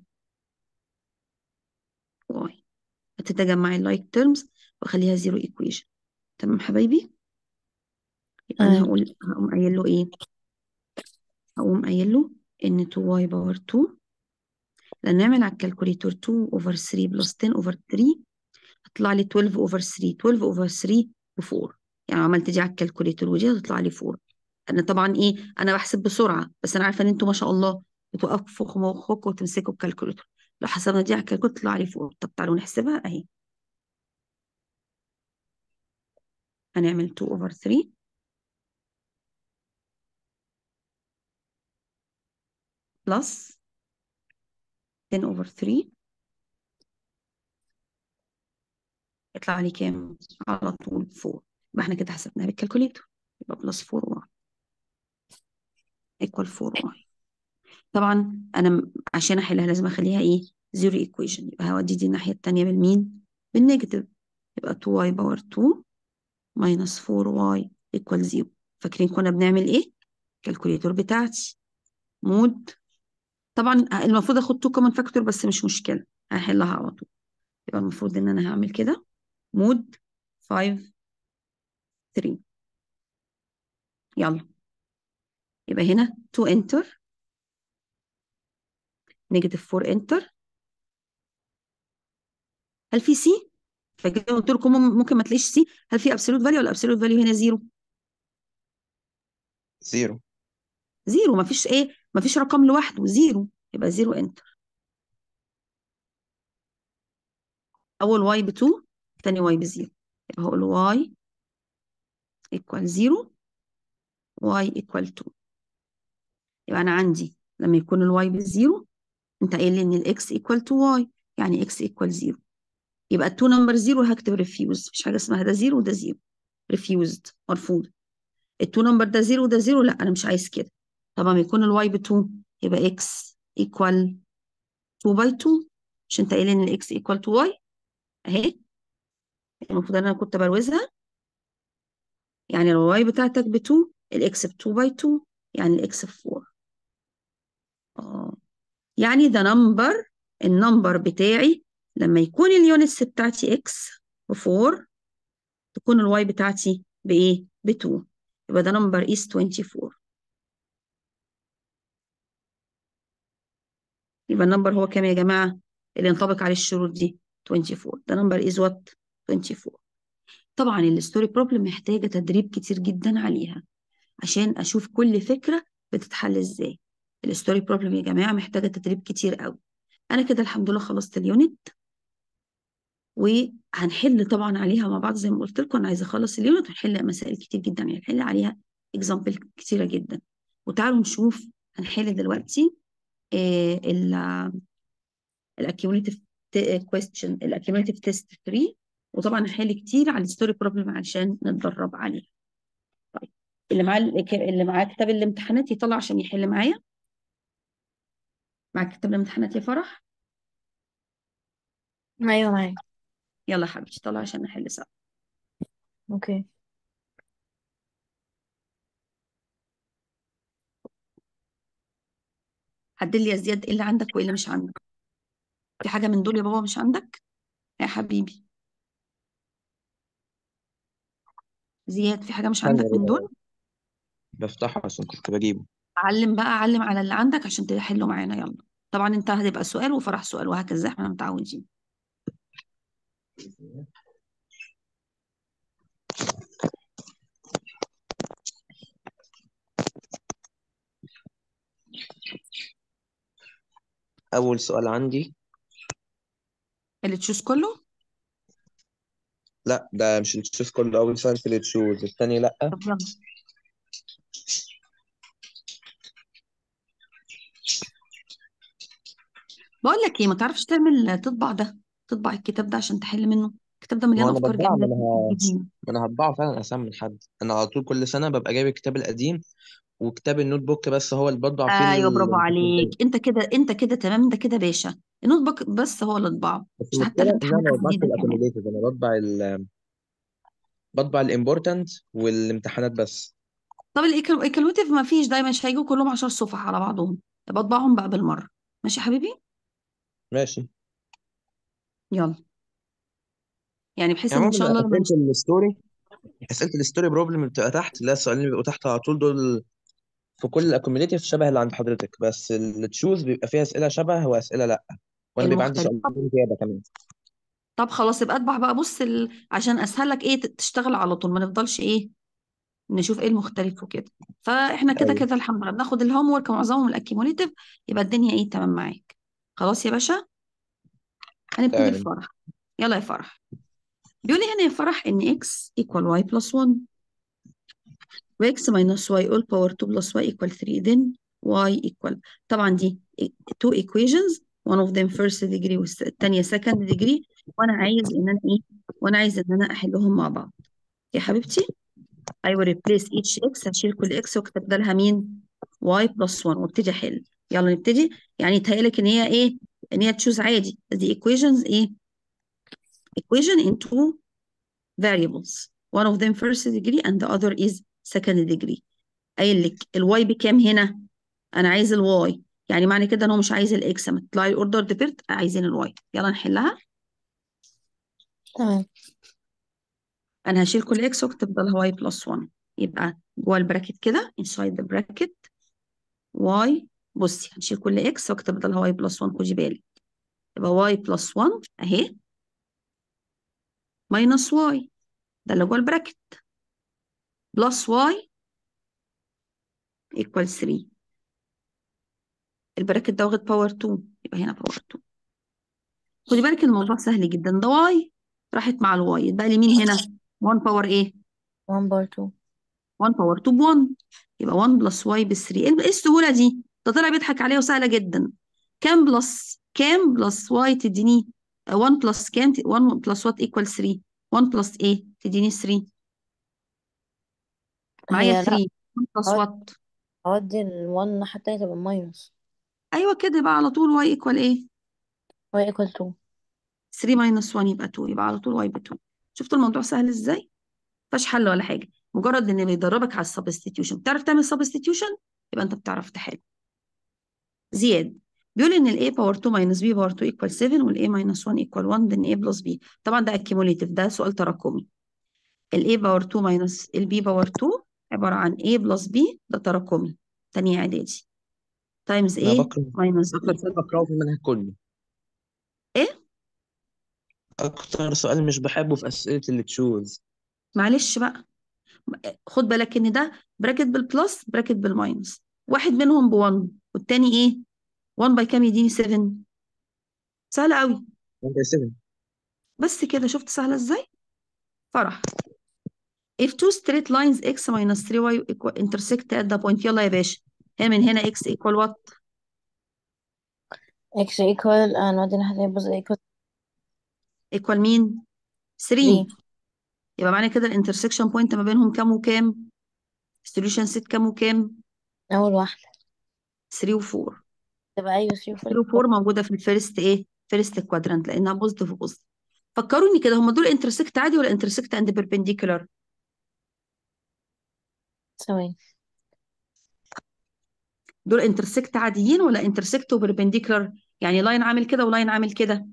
y هتتجمع اللايك terms واخليها زيرو equation تمام حبايبي يبقى انا تمام هقول هقوم قايل له ايه هقوم قايل له ان 2y باور 2 لان نعمل على الكالكوليتور 2 over 3 plus 10 over 3 هتطلع لي 12 over 3 12 over 3 ب4 يعني عملت دي على الكالكوليتور ودي هتطلع لي 4 انا طبعا ايه انا بحسب بسرعه بس انا عارفه ان انتوا ما شاء الله بتوقفوا مخكم وتمسكوا الكالكوليتور لو حسبنا دي على الكالكوليتور تطلع لي 4 طب تعالوا نحسبها اهي هنعمل 2 over 3 plus 10 over 3 يطلع لي كام على طول 4 يبقى احنا كده حسبناها بالكالكوليتور يبقى بلس 4 واي ايكوال 4 واي طبعا انا م- عشان احلها لازم اخليها ايه زيرو ايكويشن يبقى هودي دي الناحيه الثانيه بالمين بالنيجاتيف يبقى 2 واي باور 2 ماينس 4 واي ايكوال 0 فاكرين كنا بنعمل ايه الكالكوليتور بتاعتي مود طبعا المفروض اخد 2 كومن فاكتور بس مش مشكله هحلها على طول يبقى المفروض ان انا هعمل كده مود 5 3 يلا يبقى هنا 2 انتر نيجاتيف 4 انتر هل في سي فكده قلت لكم مم- ممكن ما تلاقيش سي هل في ابسولوت فاليو ولا ابسولوت فاليو هنا زيرو زيرو زيرو ما فيش ايه ما فيش رقم لوحده زيرو يبقى زيرو انتر اول واي ب 2 ثاني واي بزيرو يبقى هقول y equal 0 y equal 2 يبقى أنا عندي لما يكون الواي بالزيرو أنت قايل لي إن الإكس equal to y يعني x equal 0 يبقى التو نمبر زيرو هكتب ريفيوز مفيش حاجة اسمها ده زيرو وده زيرو ريفيوزد مرفوض التو نمبر ده زيرو وده زيرو لا أنا مش عايز كده طبعا يكون الواي ب 2 يبقى x equal 2 باي 2 مش أنت قايل لي إن الإكس equal to y أهي المفروض ان انا كنت بروزها يعني لو الواي بتاعتك ب 2 الاكس ب 2 باي 2 يعني الاكس ب 4 اه يعني ده نمبر النمبر بتاعي لما يكون اليونتس بتاعتي اكس ب 4 تكون الواي بتاعتي بايه ب 2 يبقى ده نمبر is 24 يبقى النمبر هو كام يا جماعه اللي ينطبق عليه الشروط دي 24 ده نمبر is what 24 طبعا الستوري بروبلم محتاجة تدريب كتير جدا عليها عشان أشوف كل فكرة بتتحل إزاي الستوري بروبلم يا جماعة محتاجة تدريب كتير قوي أنا كده الحمد لله خلصت اليونت وهنحل طبعا عليها مع بعض زي ما قلت لكم أنا عايزة أخلص اليونت ونحل مسائل كتير جدا يعني هنحل عليها اكزامبل كتيرة جدا وتعالوا نشوف هنحل دلوقتي ال الاكيوميليتيف كويستشن الاكيوميليتيف تيست 3 وطبعا هنحل كتير على الستوري بروبلم علشان نتدرب عليها طيب اللي معاه اللي معاه كتاب الامتحانات يطلع عشان يحل معايا معاك كتاب الامتحانات يا فرح ايوه معايا يلا يا حبيبتي طلع عشان نحل سوا اوكي عدل لي يا زياد ايه اللي عندك وايه اللي مش عندك في حاجة من دول يا بابا مش عندك يا حبيبي زياد في حاجة مش ثانية عندك من بقى دول بفتحه عشان كنت بجيبه علم بقى علم على اللي عندك عشان تحله معانا يلا طبعا انت هتبقى سؤال وفرح سؤال وهكذا احنا متعودين أول سؤال عندي اللي تشوز كله لا ده مش التشوز كله أول سؤال في التشوز التاني لأ طب يلا بقول لك ايه ما تعرفش تعمل تطبع ده تطبع الكتاب ده عشان تحل منه الكتاب ده ما مليان هو أنا افكار بطبعه ما جميله أنا ه... جدا ما أنا هطبعه فعلا أسامي من حد أنا على طول كل سنة ببقى جايب الكتاب القديم وكتاب النوت بوك بس هو اللي بطبع فيه ايوه برافو الامتحانات عليك انت كده انت كده تمام انت كده باشا النوت بوك بس هو اللي طبعه بس عشان حتى المشكلة إن أنا الامتحانات ما بطبعش الجديده كمان الأكوميليتد أنا بطبع ال... بطبع الإمبورتنت والامتحانات بس طب الايكالوتيف ما فيش دايما مش هيجوا كلهم 10 صفح على بعضهم بطبعهم بقى بالمره ماشي يا حبيبي ماشي يلا يعني بحيث يعني ان ان شاء الله عموما لما أسئلة نش... الستوري أسئلة الستوري بروبلم اللي بتبقى تحت اللي هي السؤالين اللي بيبقوا تحت على طول دول في كل الاكوميليتيف شبه اللي عند حضرتك بس اللي تشوز بيبقى فيها اسئله شبه واسئله لا وانا بيبقى عندي المختلف سؤالين زياده كمان طب خلاص يبقى اطبع بقى بص ال... عشان اسهل لك ايه ت- تشتغل على طول ما نفضلش ايه نشوف ايه المختلف وكده فاحنا كده ايوه كده الحمد لله بناخد الهوم ورك معظمهم الاكيوموليتيف يبقى الدنيا ايه تمام معاك خلاص يا باشا هنبتدي تمام بفرح يلا يا فرح بيقول لي هنا يا فرح ان x equal y plus 1 و x minus y all power 2 plus y equal 3 then y equal طبعا دي two equations one of them first degree والثانية second degree وانا عايز ان انا ايه وانا عايز ان انا احلهم مع بعض يا حبيبتي I will replace each x هشيل كل x واكتب بدلها مين y plus 1 وابتدي احل يلا نبتدي يعني يتهيألك ان هي ايه ان هي تشوز عادي دي equations ايه equation in two variables one of them first degree and the other is second degree قايل لك الواي بكام هنا انا عايز الواي يعني معنى كده ان هو مش عايز الاكس لما تطلعي الاوردر ديبرت عايزين الواي يلا نحلها تمام انا هشيل كل اكس واكتب بدلها واي بلس 1 يبقى جوه البراكت كده inside the bracket واي بصي هنشيل كل اكس واكتب بدلها واي بلس 1 خدي بالك يبقى واي بلس 1 اهي ماينس واي ده اللي جوه البراكت بلس واي ايكوال 3 البراكت ده واخد باور 2 يبقى هنا باور 2 خدي بالك الموضوع سهل جدا ده واي راحت مع الواي يبقى لي مين هنا 1 باور ايه 1 بار 2 1 باور 2 ب 1 يبقى 1 بلس واي ب 3 ايه إيه السهوله دي ده طلع بيضحك عليها وسهله جدا كام بلس كام بلس واي تديني 1 بلس كام 1 بلس وات ايكوال 3 1 بلس ايه تديني 3 معايا هي لا 3 1 بلس هود- وات هودي ال 1 الناحية التانية تبقى ماينس ايوه كده يبقى على طول واي ايكوال ايه y equal 2 3 ماينس 1 يبقى 2 يبقى على طول واي ب 2 شفتوا الموضوع سهل ازاي مفيهاش حل ولا حاجه مجرد ان بيدربك على السبستيتيوشن بتعرف تعمل سبستيتيوشن يبقى انت بتعرف تحل زياد بيقول ان ال a باور 2 minus b باور 2 equal 7 وال a minus 1 equal 1 then a plus b طبعا ده accumulative ده سؤال تراكمي ال a باور 2 minus ال b باور 2 عبارة عن a plus b ده تراكمي تانية إعدادي times انا a بكره minus اكتر b سؤال بكرهه في المنهج كله ايه اكتر سؤال مش بحبه في اسئله اللي تشوز معلش بقى خد بالك ان ده براكت بالبلس براكت بالماينس واحد منهم ب 1 والتاني ايه 1 باي كام يديني 7 سهلة قوي 7 بس كده شفت سهلة ازاي فرح if two straight lines x minus 3y equal intersect at the point يلا يا باشا هي من هنا x equal what x equal آه، نودي الناحية التانية بص equal equal مين 3 3 يبقى معنى كده الانترسكشن بوينت ما بينهم كام وكام solution set كام وكام أول واحدة 3 و4 تبقى أيوة 3 3 و4 موجودة في الفيرست ايه فيرست كوادرانت لانها بوزيتيف وبوزيتيف فكروني كده هم دول انترسكت عادي ولا انترسكت اند بيربنديكولار ثواني دول انترسكت عاديين ولا انترسكت وبربنديكولار يعني لاين عامل كده ولاين عامل كده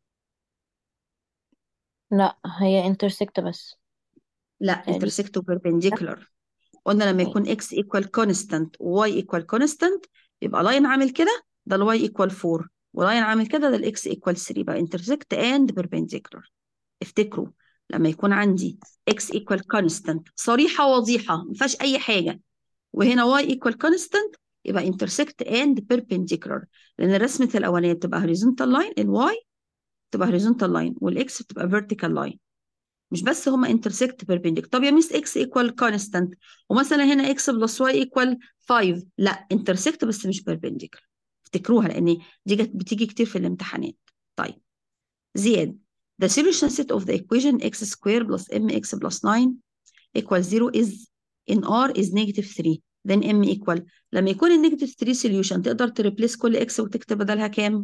لا هي intersect بس لا تقريبا انترسكت وبربنديكولار قلنا لما يكون x equal constant و y equal constant يبقى لاين عامل كده ده ال y equal 4 ولاين عامل كده ده ال x equal 3 يبقى intersect and perpendicular افتكروا لما يكون عندي x equal constant صريحة وضيحة ما فيهاش أي حاجة وهنا y equal constant يبقى intersect and perpendicular لأن الرسمة الأولانية بتبقى horizontal line ال y بتبقى horizontal line وال x بتبقى vertical line مش بس هما intersect perpendicular طب يا ميس x equal constant ومثلا هنا x بلس y equal 5 لا intersect بس مش perpendicular افتكروها لان دي جت بتيجي كتير في الامتحانات طيب زياد the solution set of the equation x square plus mx plus 9 equals 0 is in r is negative 3 then m equal لما يكون النيجاتيف 3 solution تقدر تريبليس كل x وتكتب بدلها كام؟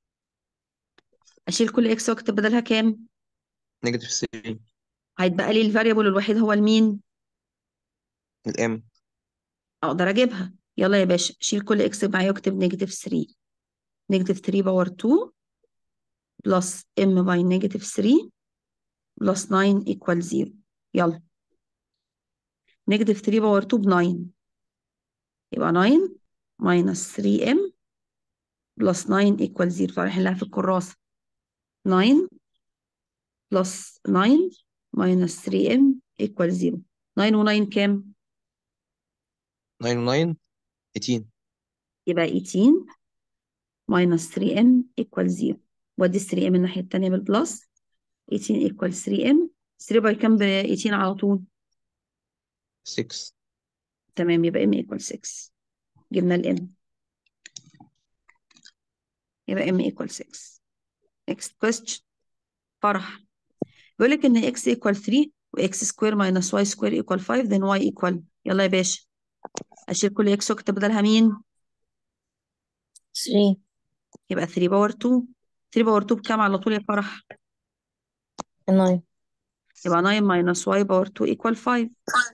اشيل كل x واكتب بدلها كام؟ نيجاتيف 3 هيتبقى لي الفاريبل الوحيد هو المين؟ الام اقدر اجيبها يلا يا باشا شيل كل اكس معايا واكتب نيجاتيف 3 نيجاتيف 3 باور 2 بلس ام باي نيجاتيف 3 بلس 9 ايكوال 0 يلا نيجاتيف 3 باور 2 ب 9 يبقى 9 ماينس 3 ام بلس 9 ايكوال 0 طبعا نحلها في الكراسة 9 بلس 9 ماينس 3 ام ايكوال 0 9 و9 كام؟ 9 و 9 18 يبقى 18 ماينس 3 ام ايكوال 0 وادي 3 ام الناحية التانية بالبلس 18 ايكوال 3 ام 3 باي كام ب 18 على طول 6 تمام يبقى ام ايكوال 6 جبنا الام يبقى ام ايكوال 6 next question فرح بيقول لك ان x equal 3 و x square minus y square equal 5 then y equal يلا يا باشا اشيل كل x واكتب بدلها مين 3 يبقى 3 باور 2 3 باور 2 بكام على طول يا فرح 9 يبقى 9 minus y باور 2 equal 5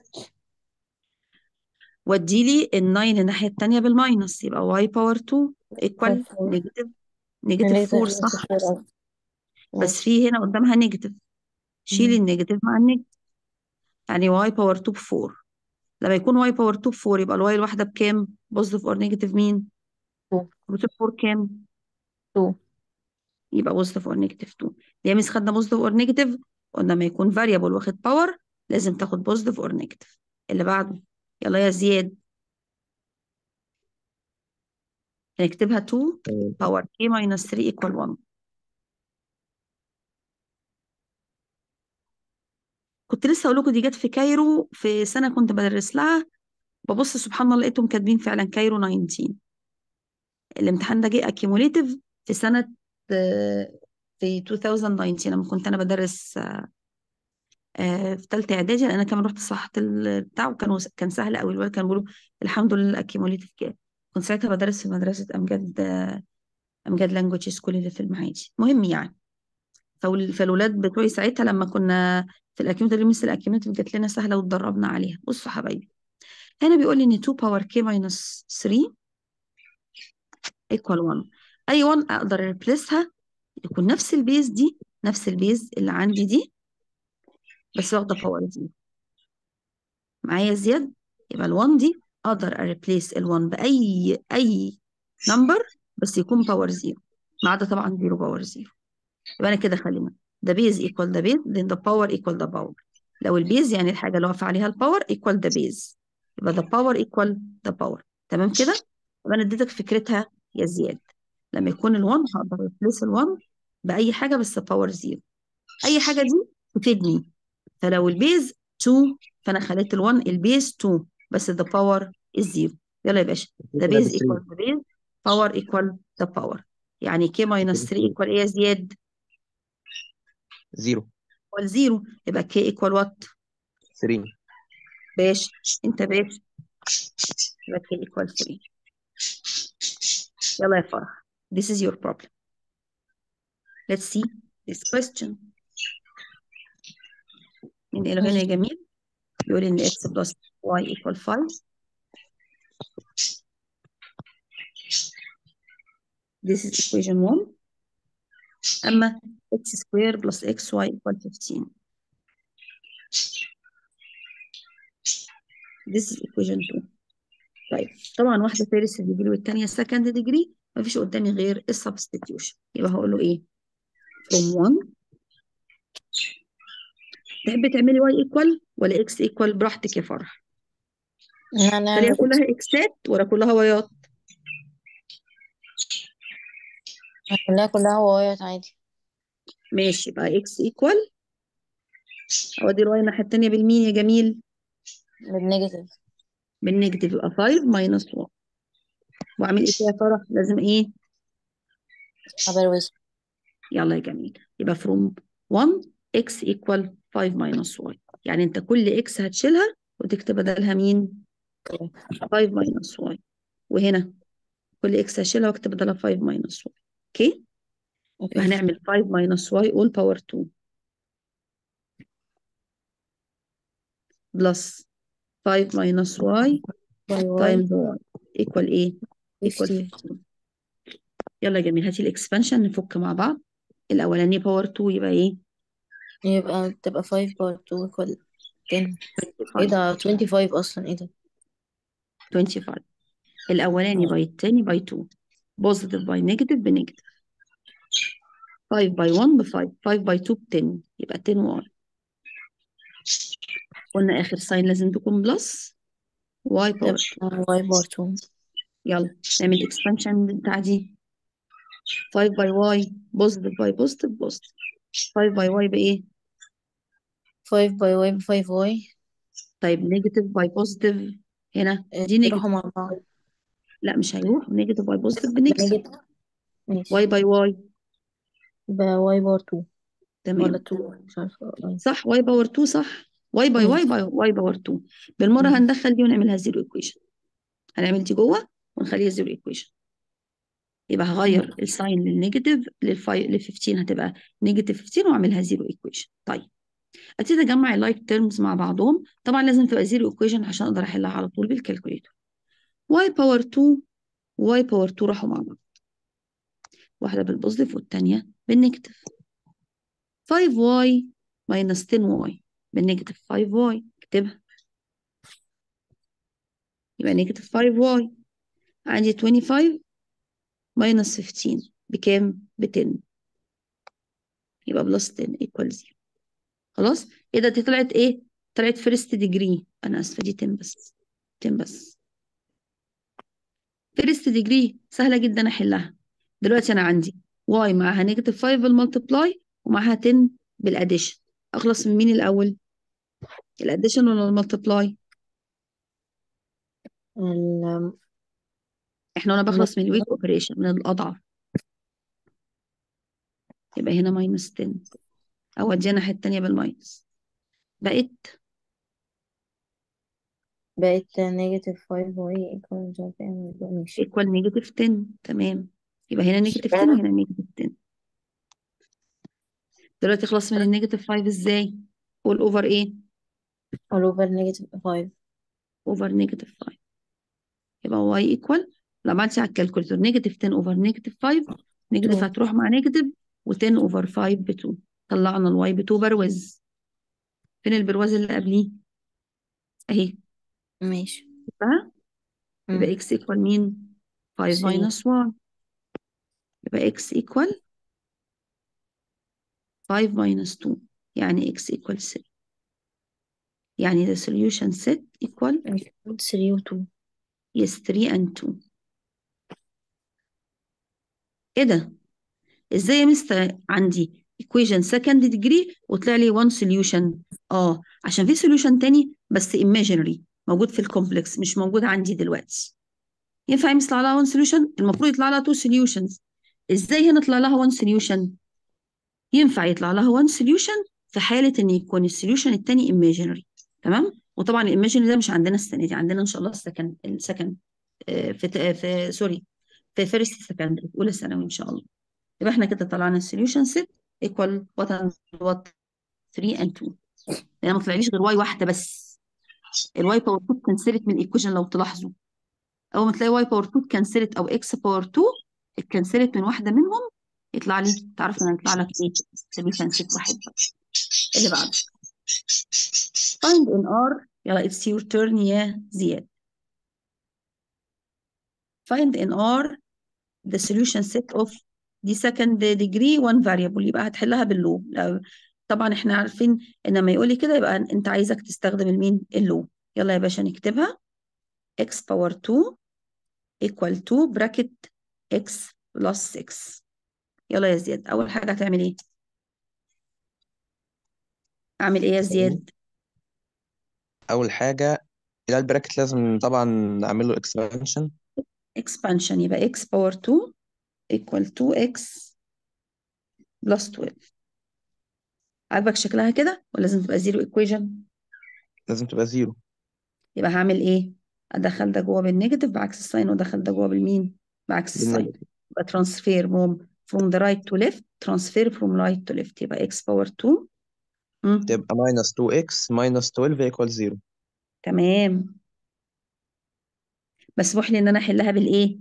ودي لي ال 9 الناحية التانية بالماينس يبقى y باور 2 equal 4 نيجاتيف نيجاتيف 4 صح بس في هنا قدامها نيجاتيف شيل مم. النيجاتيف مع النيجاتيف يعني y باور 2 ب 4 لما يكون y باور 2 ب 4 يبقى الواي الواحدة بكام بوزيتيف اور نيجاتيف مين 2 بوزيتيف 4 كام 2 يبقى بوزيتيف اور نيجاتيف 2 يا ميس خدنا بوزيتيف اور نيجاتيف قلنا لما يكون فاريبل واخد باور لازم تاخد بوزيتيف اور نيجاتيف اللي بعده يلا يا زياد هنكتبها 2 باور k minus 3 equal 1 كنت لسه اقول لكم دي جت في كايرو في سنه كنت بدرس لها ببص سبحان الله لقيتهم كاتبين فعلا كايرو 19 الامتحان ده جه اكيوموليتيف في سنه آه، في 2019 لما كنت انا بدرس آه، في ثالثه اعدادي لان انا كمان رحت صحت البتاع وكانوا كان سهل قوي الولاد كانوا بيقولوا الحمد لله الاكيوموليتيف كام كنت ساعتها بدرس في مدرسه امجاد آه، امجاد لانجوج سكول اللي في المعادي المهم يعني فال- فالولاد بتوعي ساعتها لما كنا في الاكيوميتيف مثل الاكيوميتيف جات لنا سهله واتدربنا عليها بصوا حبايبي هنا بيقول لي ان 2 باور كي ماينس 3 ايكوال 1 اي 1 اقدر اريبليسها يكون نفس البيز دي نفس البيز اللي عندي دي بس واخده باور زيرو معايا زياد يبقى ال1 دي اقدر اريبليس ال1 باي اي نمبر بس يكون باور زيرو ما عدا طبعا زيرو باور زيرو يبقى انا كده خلينا ده بيز ايكوال ده بيز then the power equal the power لو البيز يعني الحاجه اللي واقف عليها الباور equal the base يبقى the power equal the power تمام كده يبقى انا اديتك فكرتها يا زياد لما يكون ال1 هقدر ريبليس ال1 باي حاجه بس باور زيرو اي حاجه دي تفيدني فلو البيز 2 فانا خليت ال1 البيز 2 بس the power is 0 يلا يا باشا the كده base ب 3 equal the base power equal the power يعني k minus 3 equal ايه يا زياد 0 equal 0 يبقى k equal what 3 باش انت باش يبقى k equal 3 يلا يا فرح this is your problem let's see this question ننقله هنا يا جميل بيقول ان x plus y equal 5 this is equation 1 اما x square plus xy equal 15 this is equation 2 طيب طبعا واحده فيرست ديجري والثانيه سكند ديجري مفيش قدامي غير السبستيتيوشن يبقى هقول له ايه from 1 تحبي تعملي y equal ولا x equal براحتك يا فرح خليها هنعمل كلها اكسات ولا كلها وايات هنخليها كلها وايات عادي ماشي يبقى x equal اودي الواي الناحيه التانيه بالمين يا جميل بالنيجاتيف بالنيجاتيف يبقى 5 minus 1 واعمل ايه فيها يا فرح لازم ايه عبر وزن يلا يا جميل يبقى from 1 x equal 5 minus y يعني انت كل x هتشيلها وتكتب بدلها مين 5 minus y وهنا كل x هشيلها واكتب بدلها 5 minus y اوكي يبقى اوكي هنعمل 5 minus y all power 2 plus 5 minus y باي واي times y equal ايه equal 15 15 يلا يا جميل هاتي الاكسبانشن نفك مع بعض الاولاني باور 2 يبقى ايه يبقى تبقى 5 باور 2 equal 10 ايه 25 ده 25 اصلا ايه ده 25 الاولاني باي التاني باي 2 بوزيتيف باي نيجاتيف بنيجاتيف 5 باي 1 ب 5 5 باي 2 ب 10 يبقى 10 واي قلنا اخر ساين لازم تكون بلس واي باور 2 تبقى واي باور 2 يلا نعمل اكسبانشن بتاع دي 5 باي واي بوزيتيف باي بوزيتيف بوزيتيف 5 باي واي بايه 5 باي واي ب 5 واي طيب نيجاتيف باي بوزيتيف هنا دي نيجاتيف يروحوا مع بعض لا مش هيروح نيجاتيف باي بوزيتيف بنيجاتيف بنيجاتيف ماشي واي باي واي بواي باور 2 ولا تمام 2 مش عارفة اه صح واي باور 2 صح واي باي واي مم. باي واي باور 2 بالمره مم. هندخل دي ونعملها زيرو ايكويشن هنعمل دي جوه ونخليها زيرو ايكويشن يبقى هغير الساين للنيجاتيف للفاي لل 15 هتبقى نيجاتيف 15 واعملها زيرو ايكويشن طيب ابتدي اجمع اللايك تيرمز مع بعضهم طبعا لازم تبقى زيرو ايكويشن عشان اقدر احلها على طول بالكالكوليتر واي باور 2 واي باور 2 راحوا مع بعض واحده بالبوزيتيف والثانيه بالنيجاتيف 5y minus 10y بالنيجاتيف 5y اكتبها يبقى نيجاتيف 5y عندي 25 minus 15 بكام؟ ب 10 يبقى بلس 10 equal 0 خلاص؟ ايه ده دي طلعت ايه؟ طلعت فيرست ديجري انا اسفه دي 10 بس 10 بس فيرست ديجري سهله جدا احلها دلوقتي انا عندي y معاها نيجاتيف 5 بالملتبلاي ومعاها 10 بالاديشن اخلص من مين الاول؟ الاديشن ولا الملتبلاي ال احنا وانا بخلص من الويك اوبريشن من الاضعف يبقى هنا ماينس 10 او اديها الناحيه التانيه بالماينس بقت بقت نيجاتيف 5 واي ايكوال مش عارفة ايه ماشي ايكوال نيجاتيف 10 تمام يبقى هنا نيجاتيف 10 وهنا نيجاتيف 10 دلوقتي اخلص من النيجاتيف 5 ازاي؟ قول اوفر ايه؟ all over negative 5 اوفر نيجاتيف 5 يبقى واي ايكوال لما عملتي على الكالكوليتر نيجاتيف 10 اوفر نيجاتيف 5 نيجاتيف 2 هتروح مع نيجاتيف و10 اوفر 5 ب 2 طلعنا الواي ب 2 بروز فين البرواز اللي قبليه؟ اهي ماشي شفتها؟ يبقى مم. اكس ايكوال مين؟ 5 3 ماينس 1 يبقى اكس ايكوال 5 minus 2 يعني x equal 3 يعني the solution set equal 3 و 2 yes 3 and 2 ايه ده ازاي يا مستر عندي equation second degree وطلع لي one solution اه عشان في solution تاني بس imaginary موجود في الكومبلكس مش موجود عندي دلوقتي ينفع يطلع لها one solution المفروض يطلع لها two solutions ازاي هنا طلع لها one solution ينفع يطلع لها one solution في حالة ان يكون السوليوشن التاني imaginary تمام وطبعا الايماجينري ده مش عندنا السنة دي عندنا ان شاء الله السكند السكند آه، في ت- في سوري في فيرست سكندري في اولى ثانوي ان شاء الله يبقى احنا كده طلعنا السوليوشن سيت ايكوال وات اند وات 3 and 2 لان ما طلعليش غير واي واحده بس الواي باور 2 اتكنسلت من الايكويشن لو تلاحظوا اول ما تلاقي واي باور 2 اتكنسلت او اكس باور 2 اتكنسلت من واحده منهم يطلع لي تعرف ان يطلع لك ايه سوليوشن سيت واحد بس اللي بعده find in R يلا it's your turn يا زياد find in R the solution set of دي second degree one variable يبقى هتحلها باللو لو- طبعا احنا عارفين ان لما يقول لي كده يبقى انت عايزك تستخدم المين اللو يلا يا باشا نكتبها x power 2 equal to bracket x plus 6 يلا يا زياد اول حاجه هتعمل ايه اعمل ايه يا زياد اول حاجه الى البراكت لازم طبعا نعمل له اكسبانشن expansion يبقى x power 2 equal to x plus 12 عاجبك شكلها كده ولا لازم تبقى زيرو equation لازم تبقى زيرو يبقى هعمل ايه ادخل ده جوه بالنيجاتيف بعكس الساين وادخل ده جوه بالمين بعكس الساين بالنيجاتيف يبقى transfer from from the right to left transfer from right to left يبقى x power 2 مم. تبقى minus 2x minus 12 equal 0 تمام مسموح لي ان انا احلها بالايه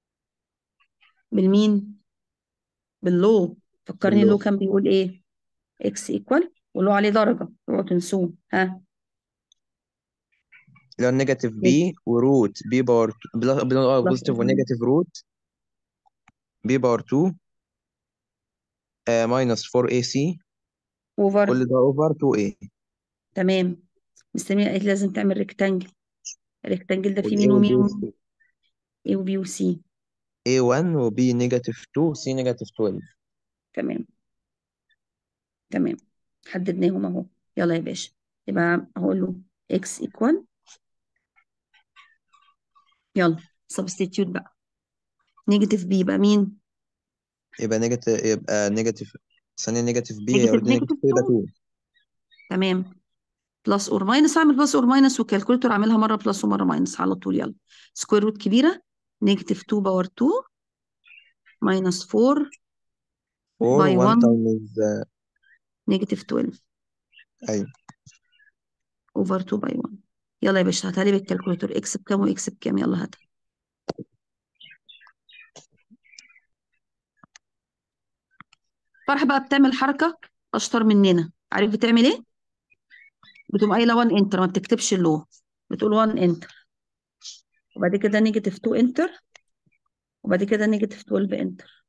بالمين باللو فكرني اللو باللو كان بيقول ايه x equal ولو عليه درجة اوعوا تنسوه ها اللي هو النيجاتيف b وروت b باور بلس بوزيتيف ونيجاتيف روت b باور 2 ماينس 4ac اوفر كل ده اوفر 2a تمام مستنيه قالت لازم تعمل ريكتانجل الريكتانجل ده فيه وال مين a وال ومين b ومين A وبي وسي a1 و b نيجاتيف 2 c نيجاتيف 12 تمام تمام حددناهم اهو يلا يا باشا يبقى هقول له x equal يلا substitute بقى نيجاتيف بي يبقى مين يبقى نيجاتيف يبقى نيجاتيف ثانية نيجاتيف b هي نيجاتيف اوريدي نيجاتيف نيجاتيف يبقى 2 2 تمام بلس اور ماينس اعمل بلس اور ماينس والكالكوليتور اعملها مره بلس ومره ماينس على طول يلا سكوير روت كبيره نيجاتيف 2 باور 2 ماينس 4 4 باي 1 1 تايمز نيجاتيف 12 ايوه اوفر 2 باي 1 يلا يا باشا هاتها لي بالكالكوليتور اكس بكام واكس بكام يلا هاتها فرح بقى بتعمل حركه اشطر مننا عارف بتعمل ايه بتقوم قايله 1 انتر ما بتكتبش اللو بتقول 1 انتر وبعد كده نيجاتيف 2 انتر وبعد كده نيجاتيف 12 انتر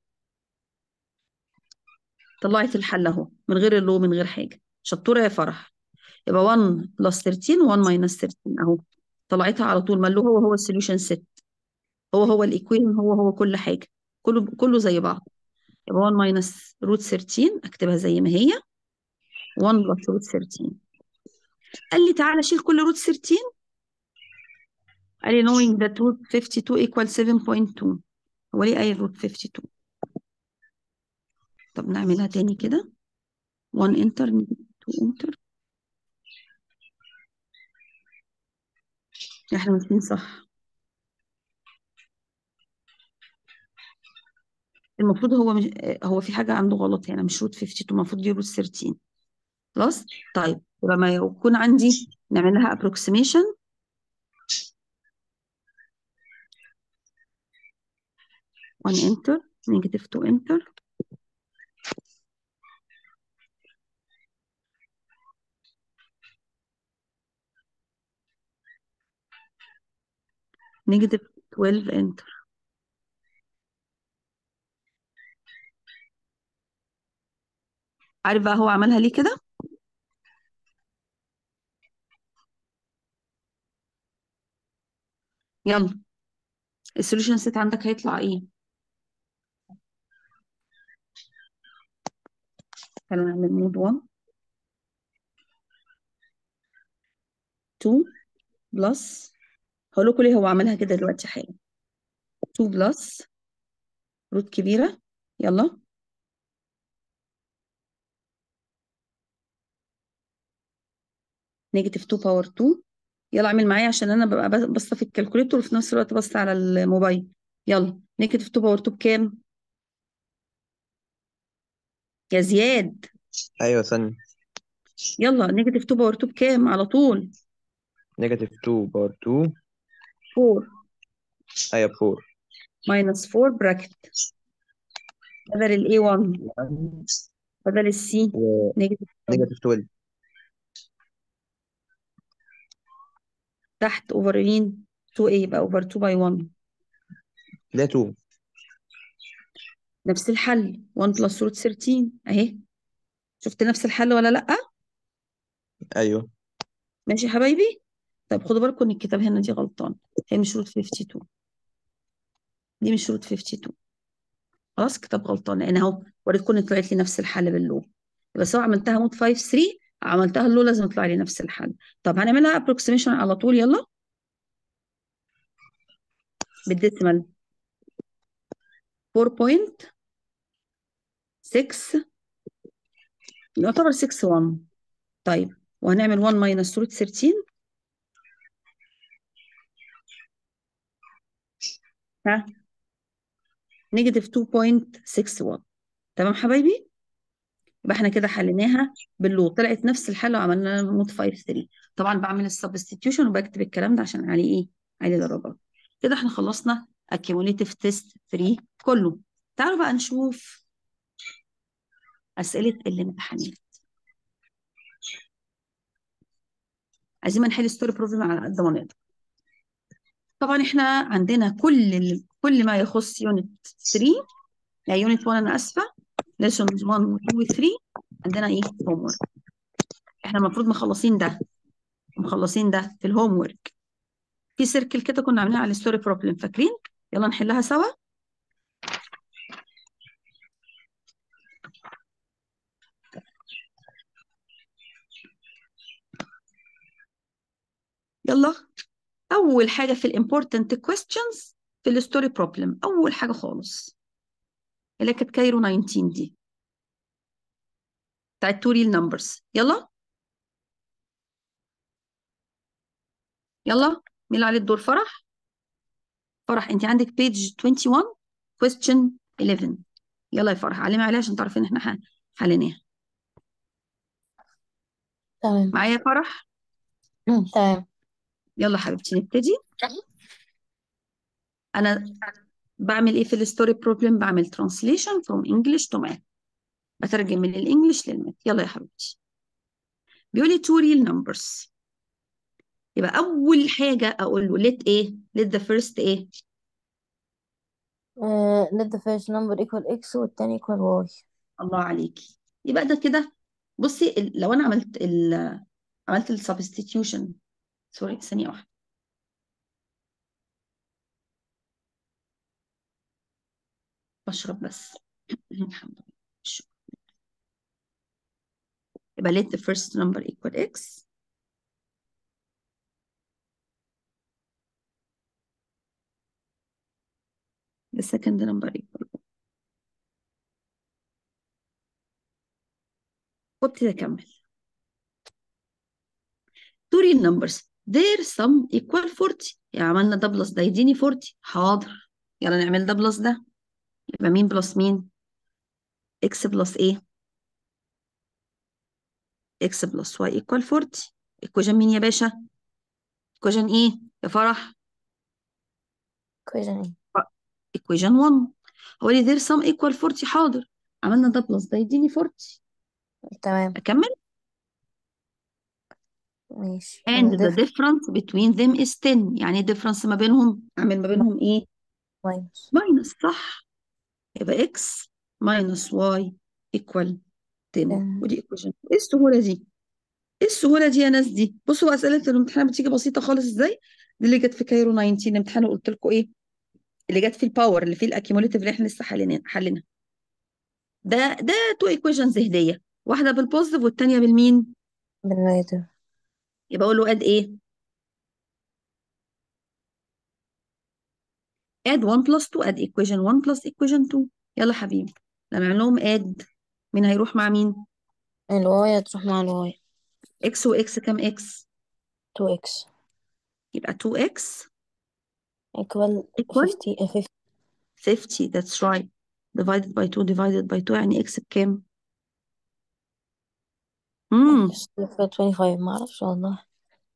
طلعت الحل اهو من غير اللو من غير حاجه شطوره يا فرح يبقى 1 بلس 13 و1 ماينس 13 اهو طلعتها على طول ما اللي هو هو السوليوشن سيت هو هو الايكويشن هو هو كل حاجه كله كله زي بعض يبقى 1 ماينس روت 13 اكتبها زي ما هي 1 بلس روت 13 قال لي تعالى شيل كل روت 13 قال لي knowing that root 52 equal 7.2 هو ليه قايل root 52 طب نعملها تاني كده 1 enter 2 enter احنا ماشيين صح المفروض هو مش هو في حاجة عنده غلط هنا مش روت 52 المفروض دي روت 13 خلاص طيب لما يكون عندي نعمل لها approximation one enter negative two enter negative 12 enter عارف بقى هو عملها ليه كده يلا السوليوشن سيت عندك هيطلع ايه تعالوا نعمل مود 1 2 بلس هقول لكم ليه هو عملها كده دلوقتي حالا 2 بلس روت كبيرة يلا نيجاتيف 2 باور 2 يلا اعمل معايا عشان انا ببقى باصه في الكالكوليتور وفي نفس الوقت باصه على الموبايل يلا نيجاتيف 2 باور 2 بكام يا زياد ايوه ثانية يلا نيجاتيف 2 باور 2 بكام على طول نيجاتيف 2 باور 2 4 ايوه 4 ماينس 4 براكت بدل ال A1 بدل ال C و نيجاتيف 12 نيجاتيف 12 تحت اوفر مين 2A يبقى اوفر 2 باي 1 ده 2 نفس الحل 1 بلس روت 13 اهي شفت نفس الحل ولا لا ايوه ماشي يا حبايبي طيب خدوا بالكم ان الكتاب هنا دي غلطان هي مش روت 52 دي مش روت 52 خلاص كتاب غلطان لان اهو وريتكم ان طلعت لي نفس الحل باللو يبقى سواء عملتها مود 5 3 عملتها اللو لازم يطلع لي نفس الحل طب هنعملها ابروكسيميشن على طول يلا بالديسيمال 4.6 يعتبر 6 1 طيب وهنعمل 1 ماينس روت 13 ها نيجاتيف 2.61 تمام حبايبي يبقى احنا كده حليناها باللو طلعت نفس الحل وعملنا لها مود 5 3 طبعا بعمل السبستيتيوشن وبكتب الكلام ده عشان عليه ايه عليه درجات كده احنا خلصنا accumulative test 3 كله تعالوا بقى نشوف اسئله الامتحانات عايزين نحل ستوري بروبلم على قد ما نقدر طبعا احنا عندنا كل ال... كل ما يخص يونت 3 لا يونت 1 انا اسفه ليسونز 1 و 2 و 3 عندنا ايه هوم ورك احنا المفروض مخلصين ده ومخلصين ده في الهوم ورك في سيركل كده كنا عاملينها على الستوري بروبلم فاكرين يلا نحلها سوا يلا اول حاجه في الامبورتنت كويستشنز في الستوري بروبلم اول حاجه خالص اللي كانت كايرو 19 دي بتاعت تو ريل نمبرز يلا يلا مين اللي عليه الدور فرح فرح انت عندك بيج 21 question 11 يلا يا فرح علمي عليها عشان تعرفي ان احنا ح- حليناها تمام معايا يا فرح مم، تمام يلا حبيبتي نبتدي انا بعمل ايه في الستوري بروبلم بعمل translation from English to math بترجم من الانجليش للماث يلا يا حبيبتي بيقول لي two real numbers يبقى اول حاجه اقول له let ايه let the first ايه uh, let the first number equal x والتاني equal y الله عليكي يبقى ده كده بصي ال- لو انا عملت ال عملت السبستيتيوشن سوري ثانيه واحده بشرب بس الحمد لله شكرا. يبقى let the first number equal x the second number equal وابتدي أكمل two real numbers their sum equal 40 يعني عملنا ده بلس ده يديني 40 حاضر يلا نعمل ده بلس ده يبقى مين بلس مين x بلس ايه x بلس y equal 40 equation مين يا باشا equation ايه يا فرح equation ايه equation 1 هو لي their sum equal 40 حاضر عملنا ده بلس ده يديني 40 تمام أكمل ماشي and and the the difference between them is 10 يعني difference ما بينهم أعمل ما بينهم إيه minus minus صح يبقى x minus y equal 10 10 ودي equation إيه السهولة دي إيه السهولة دي يا ناس دي بصوا أسئلة الامتحان بتيجي بسيطة خالص إزاي دي اللي جت في كايرو 19 الامتحان قلت لكم إيه اللي جت في الباور اللي فيه الاكيوموليتيف اللي احنا لسه حلينا حلينها ده ده تو ايكويشنز هديه واحده بالبوزيتيف والثانيه بالمين بالنيجاتيف يبقى اقول له اد ايه اد 1 بلس 2 اد ايكويشن 1 بلس ايكويشن 2 يلا حبيبي لما اعمل لهم اد مين هيروح مع مين الواي هتروح مع الواي اكس واكس كام اكس 2x يبقى 2x equal equal 50 uh, 50 50 that's right divided by 2 divided by 2 يعني اكس بكام امم equal 25 ما اعرفش والله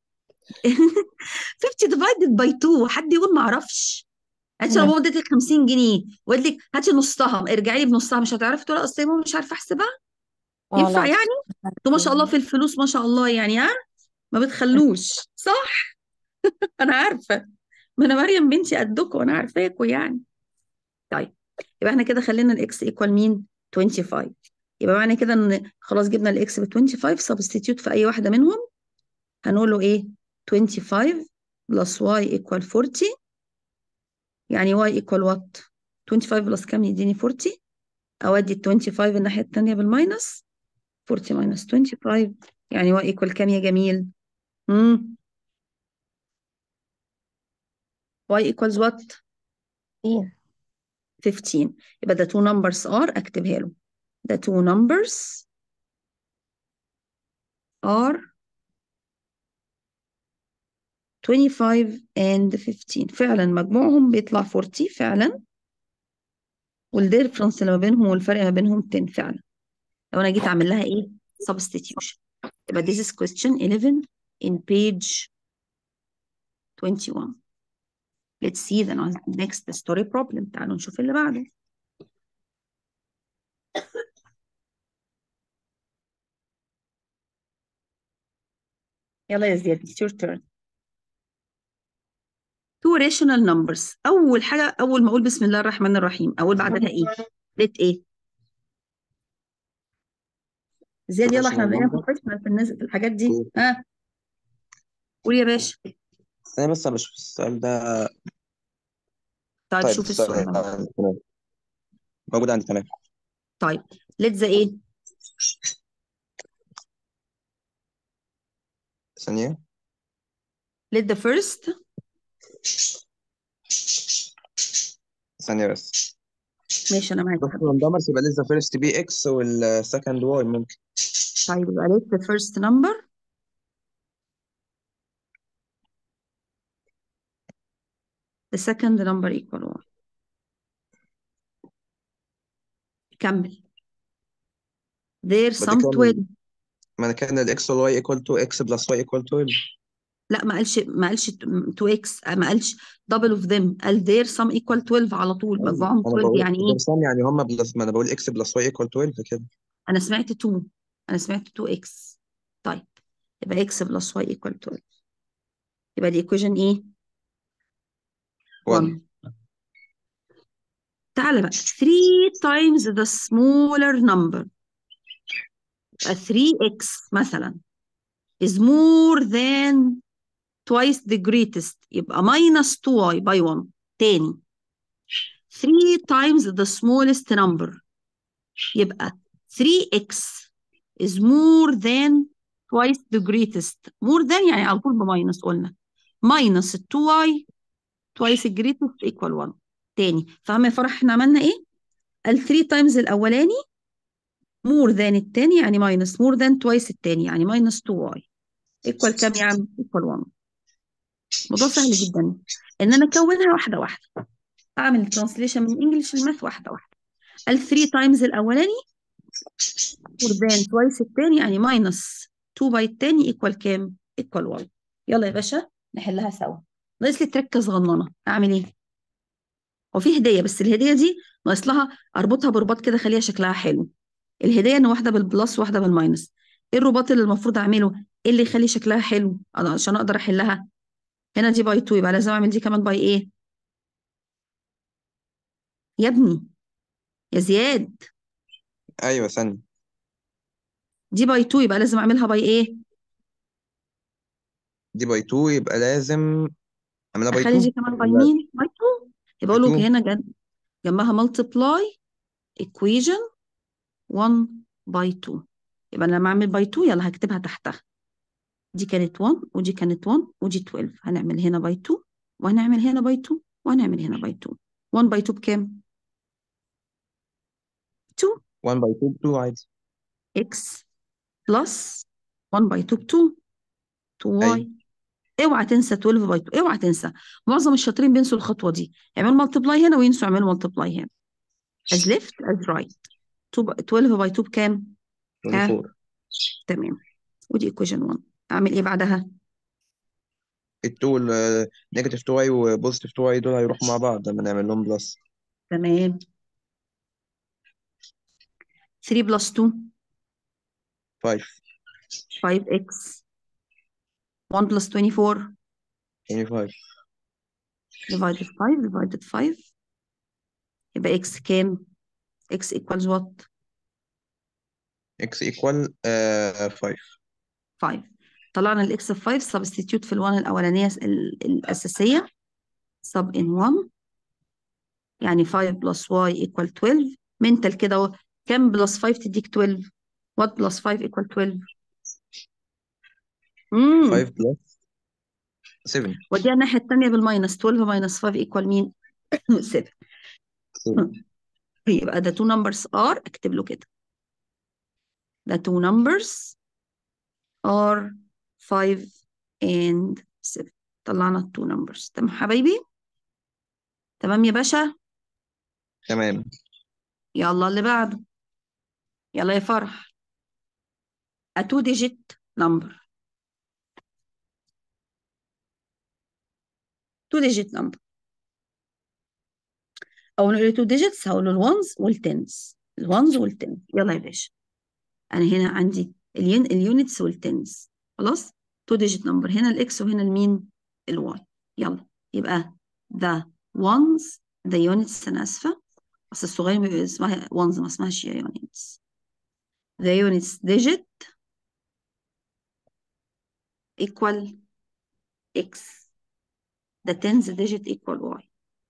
50 divided by 2 حد يقول ما اعرفش انت لو مم. ماما اديتك 50 جنيه وقالت لك هاتي نصها ارجعي لي بنصها مش هتعرفي تقولي اصل يا ماما مش عارفه احسبها اه ينفع لا يعني انتوا ما شاء الله في الفلوس ما شاء الله يعني ها ما بتخلوش صح انا عارفه ما انا مريم بنتي قدكم وانا عارفاكوا يعني طيب يبقى احنا كده خلينا الاكس ايكوال مين 25 يبقى معنى كده ان خلاص جبنا الاكس ب 25 سبستيتيوت في اي واحده منهم هنقول له ايه 25 بلس واي ايكوال 40 يعني واي ايكوال وات 25 بلس كام يديني 40 اودي ال 25 الناحيه الثانيه بالماينس 40 ماينس 25 يعني واي ايكوال كام يا جميل امم واي ايكوالز وات 15 15 يبقى the two numbers are اكتبها له the two numbers are 25 and 15 فعلا مجموعهم بيطلع 40 فعلا والديفرنس اللي ما بينهم والفرق ما بينهم 10 فعلا لو انا جيت اعمل لها ايه substitution يبقى this is question 11 in page 21 let's see the next story problem تعالوا نشوف اللي بعده يلا يا زياد it's your turn two rational numbers اول حاجه اول ما اقول بسم الله الرحمن الرحيم اقول بعدها ايه let ايه زياد يلا احنا rational بقينا number بروفيشنال في الناس في الحاجات دي قول. ها قول يا باشا انا بس مش السؤال ده طيب طيب شوف السؤال السؤال ده عندي تمام موجود عندي تمام طيب let the ايه ثانية let the first ثانية بس ماشي انا معاك يا بس حبيبي النمبرز يبقى لسه فيرست بي اكس والسكند واي ممكن طيب يبقى let the first number the second number equal 1 كمل their بدي sum 12 كان ما انا كان الاكس والواي ايكوال تو اكس بلس واي ايكوال 12 لا ما قالش ما قالش 2x ما قالش double of them قال their sum equal 12 على طول ايوه مجموعهم انا 12 بقول يعني غير ايه سام يعني هم بلس ما انا بقول اكس بلس واي ايكوال 12 كده انا سمعت 2 انا سمعت 2x طيب يبقى x plus y equal 12 يبقى دي equation ايه 1 1 تعالى بقى 3 times the smaller number يبقى 3x مثلا is more than twice the greatest يبقى minus 2y by 1 تاني 3 times the smallest number يبقى 3x is more than twice the greatest more than يعني على طول بماينس قلنا minus 2y twice the greatest equal 1 تاني فاهمة يا فرح احنا عملنا ايه؟ ال 3 تايمز الأولاني مور ذان التاني يعني ماينس مور ذان توايس التاني يعني ماينس 2 واي ايكوال كام يا عم؟ ايكوال 1 موضوع سهل جدا ان انا اكونها واحده واحده اعمل ترانسليشن من انجلش لماث واحده واحده ال 3 تايمز الاولاني مور ذان توايس التاني يعني ماينس 2 باي التاني ايكوال كام؟ ايكوال 1 يلا يا باشا نحلها سوا ناقص لي تركه صغننه اعمل ايه؟ هو في هديه بس الهديه دي ناقص لها اربطها برباط كده خليها شكلها حلو الهديه ان واحده بالبلس وواحده بالماينس ايه الرباط اللي المفروض اعمله ايه اللي يخلي شكلها حلو أنا عشان اقدر احلها هنا دي باي 2 يبقى لازم اعمل دي كمان باي ايه يا ابني يا زياد ايوه ثانية دي باي 2 يبقى لازم اعملها باي ايه دي باي 2 يبقى لازم اعملها باي اخلي 2 دي كمان باي ولا مين باي 2 يبقى باي اقول لك 2 هنا جن- جنبها multiply equation 1 باي 2 يبقى أنا لما اعمل باي 2 يلا هكتبها تحتها دي كانت 1 ودي كانت 1 ودي 12 هنعمل هنا باي 2 وهنعمل هنا باي 2 وهنعمل هنا باي 2 1 باي 2 بكام 2 1 باي 2 2 عادي x بلس 1 باي 2 ب 2 ايوه 2y اوعى تنسى 12 باي 2 اوعى تنسى معظم الشاطرين بينسوا الخطوه دي يعملوا مالتبلاي هنا وينسوا يعملوا مالتبلاي هنا as left as right 2 ب- 12 باي 2 بكام ها 24 تمام ودي equation 1 اعمل ايه بعدها ال 2 نيجاتيف 2 واي وبوزيتيف 2 واي دول هيروحوا مع بعض لما نعمل لهم بلس تمام 3 بلس 2 5 5x 1 بلس 24 25 divided 5 divided 5 يبقى x كام x equals what x equal 5 5 طلعنا الاكس في 5 سبستيتيوت في ال1 الاولانيه ال- الاساسيه sub in 1 يعني 5 plus y equal 12 منتل كده اهو كام بلس 5 تديك 12 what plus 5 equal 12 امم 5 بلس 7 وديها الناحيه الثانيه بالماينس 12 minus 5 equal مين 7 7 يبقى the two numbers are اكتب له كده the two numbers are 5 and 7 طلعنا ال two numbers تمام حبايبي تمام يا باشا تمام يلا اللي بعده يلا يا فرح a two digit number two digit number او نقول two digits هقول له الونز والتنز الونز والتنز يلا يا باشا انا هنا عندي الين اليونتس والتنز خلاص two digit number هنا الاكس وهنا المين الواي يلا يبقى the ones the units انا اسفه بس الصغير بيبقى اسمها ones ما اسمهاش units the units digit equal x the tens digit equal y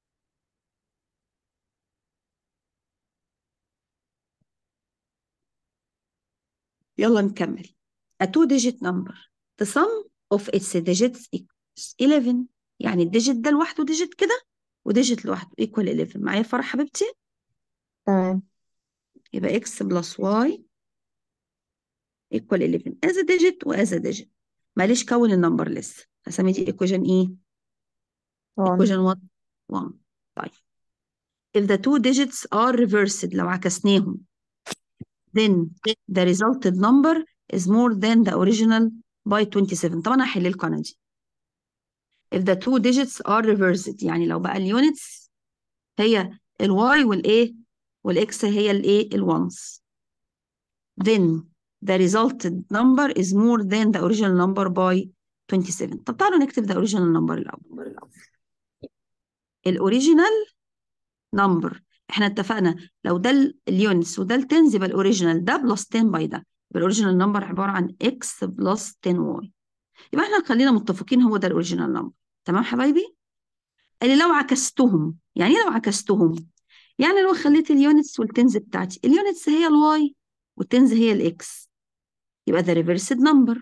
يلا نكمل a two digit number the sum of its digits equals 11 يعني الديجيت ده لوحده ديجيت كده وديجيت لوحده equal 11 معايا فرح حبيبتي تمام يبقى x plus y equal 11 as a digit و as a digit معلش كون النمبر لسه هسمي دي equation ايه 1 equation 1 1 طيب if the two digits are reversed لو عكسناهم then the resulted number is more than the original by 27 طبعا هحل لكم انا دي if the two digits are reversed يعني لو بقى اليونتس هي الواي والايه والاكس هي الايه الونس then the resulted number is more than the original number by 27 طب تعالوا نكتب the original number الاول الاوريجينال نمبر احنا اتفقنا لو ده ال- اليونتس وده التنز يبقى الاوريجينال ده بلس 10 باي ده يبقى الاوريجينال نمبر عباره عن اكس بلس 10 واي يبقى احنا خلينا متفقين هو ده الاوريجينال نمبر تمام حبايبي اللي لو عكستهم يعني ايه لو عكستهم يعني لو خليت اليونتس والتنز بتاعتي اليونتس هي الواي والتنز هي الاكس يبقى ده ريفرسد نمبر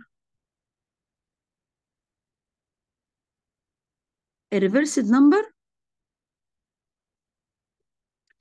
الريفرسد نمبر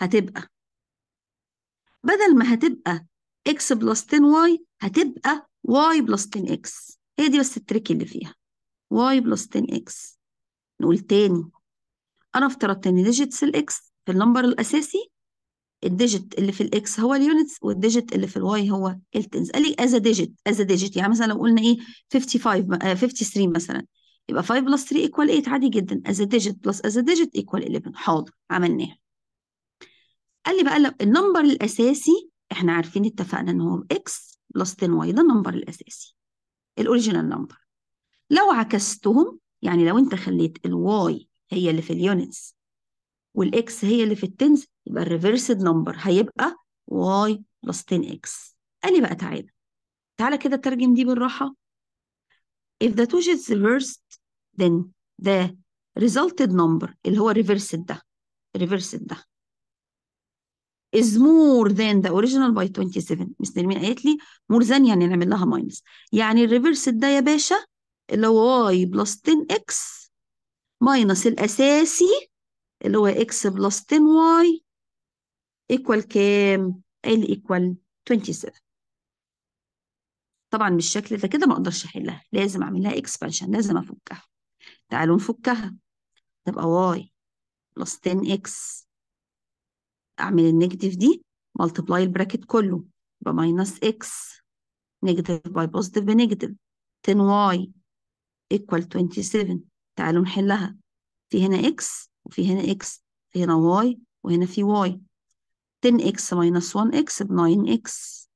هتبقى بدل ما هتبقى x بلس 10y هتبقى y بلس 10x هي دي بس التريك اللي فيها y بلس 10x نقول تاني انا افترضت ان ديجيتس الاكس في النمبر الاساسي الديجيت اللي في الاكس هو اليونتس والديجيت اللي في الواي هو التنز قال لي از ديجيت از ديجيت يعني مثلا لو قلنا ايه 55 آه، 53 مثلا يبقى 5 بلس 3 ايكوال 8 عادي جدا از ديجيت بلس از ديجيت ايكوال 11 حاضر عملناها قال لي بقى لو النمبر الاساسي احنا عارفين اتفقنا ان هو اكس بلس 10 واي ده النمبر الاساسي الاوريجينال نمبر لو عكستهم يعني لو انت خليت الواي هي اللي في اليونتس والاكس هي اللي في التنز يبقى الريفرسد نمبر هيبقى y بلس 10x قال لي بقى تعالى تعالى كده ترجم دي بالراحة if the two digits reversed then the resulted number اللي هو reversed ده reversed ده is more than the original by 27 مس نرمين قالت لي more than يعني نعمل لها minus يعني الريفرسد ده يا باشا اللي هو y بلس 10x minus الأساسي اللي هو x بلس 10y equal كام؟ قال لي equal 27 طبعا بالشكل ده كده ما اقدرش احلها لازم اعمل لها expansion لازم افكها تعالوا نفكها تبقى y بلس 10x اعمل النيجاتيف دي multiply البراكت كله يبقى minus x نيجاتيف باي بوزيتيف بنيجاتيف 10y equal 27 تعالوا نحلها في هنا x وفي هنا x في هنا y وهنا في y 10x minus 1x ب 9x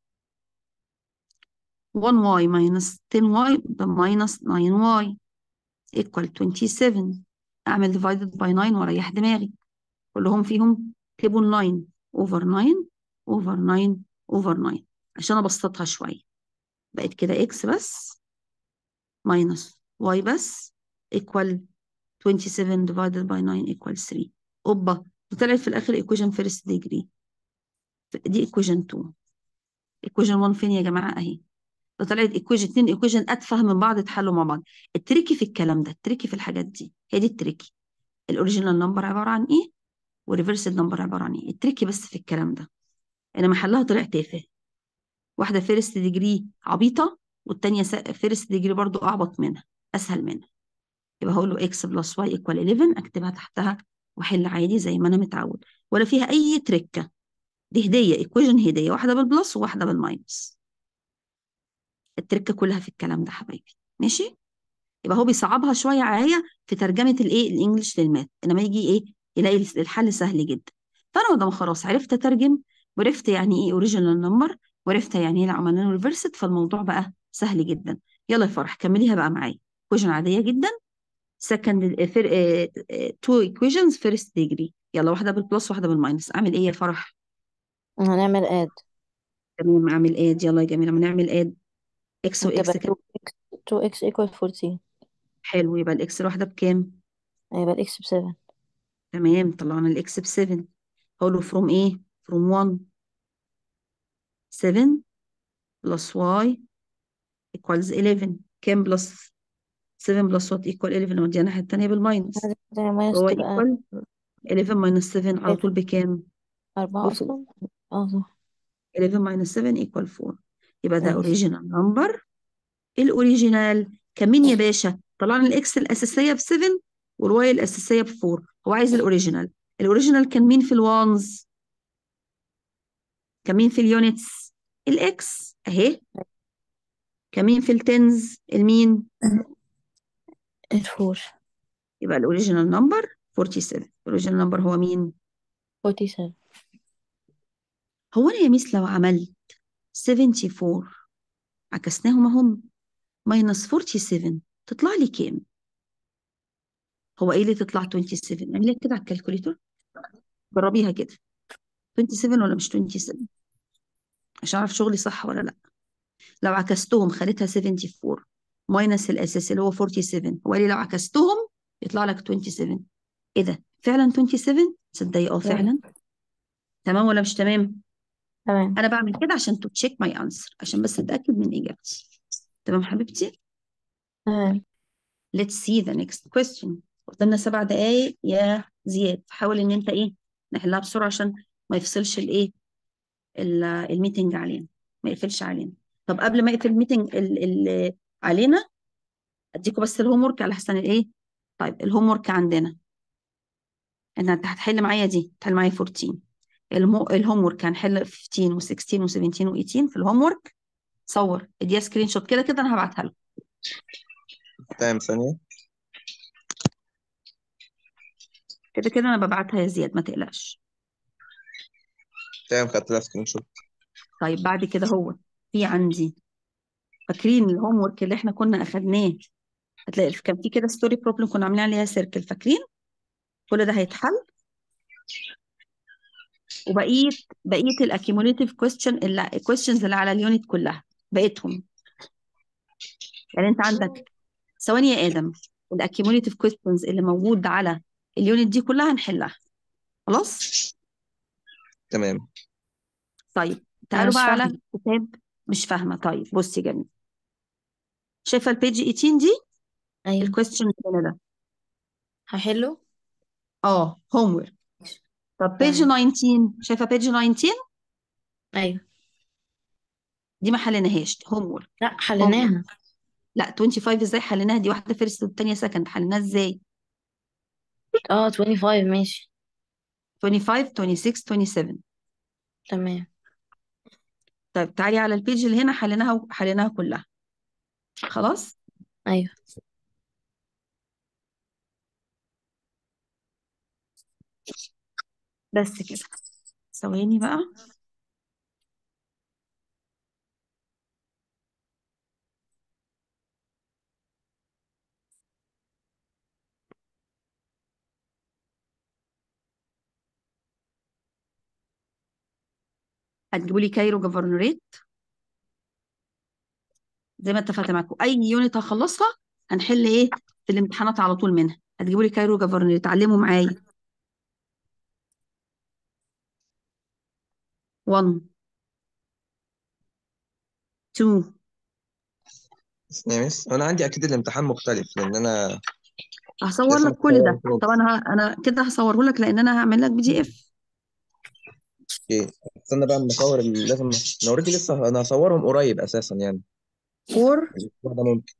1y minus 10y ب minus 9y equal 27 أعمل divided by 9 وأريح دماغي كلهم فيهم تيبل 9 over 9 over 9 over 9 عشان أبسطها شوية بقت كده x بس minus y بس equal 27 divided by 9 equal 3 أوبا طلعت في الآخر equation first degree دي equation 2 equation 1 فين يا جماعة أهي ده طلعت equation 2 equation أتفه من بعض اتحلوا مع بعض التريكي في الكلام ده التريكي في الحاجات دي هي دي التريكي الاوريجينال نمبر عبارة عن إيه والريفرسد نمبر عبارة عن إيه التريكي بس في الكلام ده إنما حلها طلع تافه واحدة فيرست ديجري عبيطة والتانية فيرست ديجري برضو أعبط منها أسهل منها يبقى هقول له x بلس y equal 11 أكتبها تحتها وأحل عادي زي ما أنا متعود ولا فيها أي تريكة دي هدية ايكويجن هدية واحدة بالبلس وواحدة بالماينس التركة كلها في الكلام ده حبايبي ماشي يبقى هو بيصعبها شوية عليا في ترجمة الايه الانجليش للماث انما يجي ايه يلاقي الحل سهل جدا فانا ما دام خلاص عرفت اترجم وعرفت يعني ايه اوريجينال نمبر وعرفت يعني ايه لو عملنا له ريفرست فالموضوع بقى سهل جدا يلا يا فرح كمليها بقى معايا ايكويجن عادية جدا second تو equations first degree يلا واحدة بالبلس واحدة بالماينس اعمل ايه يا فرح هنعمل اد تمام اعمل اد يلا يا جميل لما نعمل اد اكس واكس هتبقى كام 2x 2x equal 14 حلو يبقى الاكس الواحده بكام هيبقى الاكس ب 7 تمام طلعنا الاكس ب 7 هقول له فروم ايه فروم 1 7 بلس واي equals 11 كام بلس 7 بلس وات equal 11 نوديها الناحيه الثانيه بالماينس ماينس هو تبقى equal 11 minus 7 على طول بكام 4 بفور اصلا اه صح 11 minus 7 equal 4 يبقى ده ماشي original number الاوريجينال كان مين يا باشا طلعنا الاكس الاساسيه ب 7 والواي الاساسيه ب 4 هو عايز الاوريجينال الاوريجينال كان مين في الوانز كان مين في اليونتس الاكس اهي كان مين في التنز المين الفور يبقى الاوريجينال نمبر 47 الاوريجينال نمبر هو مين 47 هو انا يا ميس لو عملت 74 عكسناهم اهم ماينس 47 تطلع لي كام هو ايه اللي تطلع 27 اعمليها كده على الكالكوليتر جربيها كده 27 ولا مش 27 عشان اعرف شغلي صح ولا لا لو عكستهم خليتها 74 ماينس الاساسي اللي هو 47 هو قال لي لو عكستهم يطلع لك 27 ايه ده فعلا 27 تصدقي اه فعلا تمام ولا مش تمام تمام انا بعمل كده عشان تو تشيك ماي انسر عشان بس اتاكد من اجابتي تمام حبيبتي تمام let's see the next question قدامنا سبع دقايق يا زياد حاول ان انت ايه نحلها بسرعه عشان ما يفصلش الايه ال- الميتنج علينا ما يقفلش علينا طب قبل ما يقفل الميتنج ال ال علينا اديكم بس الهوم ورك على حسن الايه طيب الهوم ورك عندنا ان انت هتحل معايا دي هتحل معايا 14 المو... الهوم ورك هنحل 15 و16 و17 و18 في الهوم ورك صور اديها سكرين شوت كده كده انا هبعتها لكم تمام ثانية كده كده انا ببعتها يا زياد ما تقلقش تمام خدت لها سكرين شوت طيب بعد كده هو في عندي فاكرين الهوم ورك اللي احنا كنا اخدناه هتلاقي كان في كده ستوري بروبلم كنا عاملين عليها سيركل فاكرين كل ده هيتحل وبقيه بقيه الاكيوموليتيف كويستشن اللي الكويستشنز اللي على اليونت كلها بقيتهم يعني انت عندك ثواني يا ادم الاكيوموليتيف كويستشنز اللي موجود على اليونت دي كلها هنحلها خلاص تمام طيب انا تعالوا مش بقى على فاهمة كتاب مش فاهمه طيب بصي جميل شايفه البيج 18 دي ايوه الكويستشن اللي ده هحله اه هوم ورك طب بيج تمام 19 شايفه بيج 19 ايوه دي ما حليناهاش هوم ورك لا هوم ورك حليناها لا 25 ازاي حليناها دي واحده فيرست والتانيه سكند حليناها ازاي اه 25 ماشي 25 26 27 تمام طيب تعالي على البيج اللي هنا حليناها حليناها كلها خلاص ايوه بس كده ثواني بقى هتجيبوا لي كايرو جفرنوريت زي ما اتفقت معاكم اي يونت هخلصها هنحل ايه في الامتحانات على طول منها هتجيبوا لي كايرو جفرنوريت اتعلموا معايا 1 2 اسمعي بس انا عندي اكيد الامتحان مختلف لان انا هصور لسه لك كل ده متصور طبعا انا ه- انا كده هصوره لك لان انا هعمل لك بي دي اف اوكي استنى بقى اما اصور ال- لازم انا اوريدي لسه انا هصورهم قريب اساسا يعني فور الاسبوع ده ممكن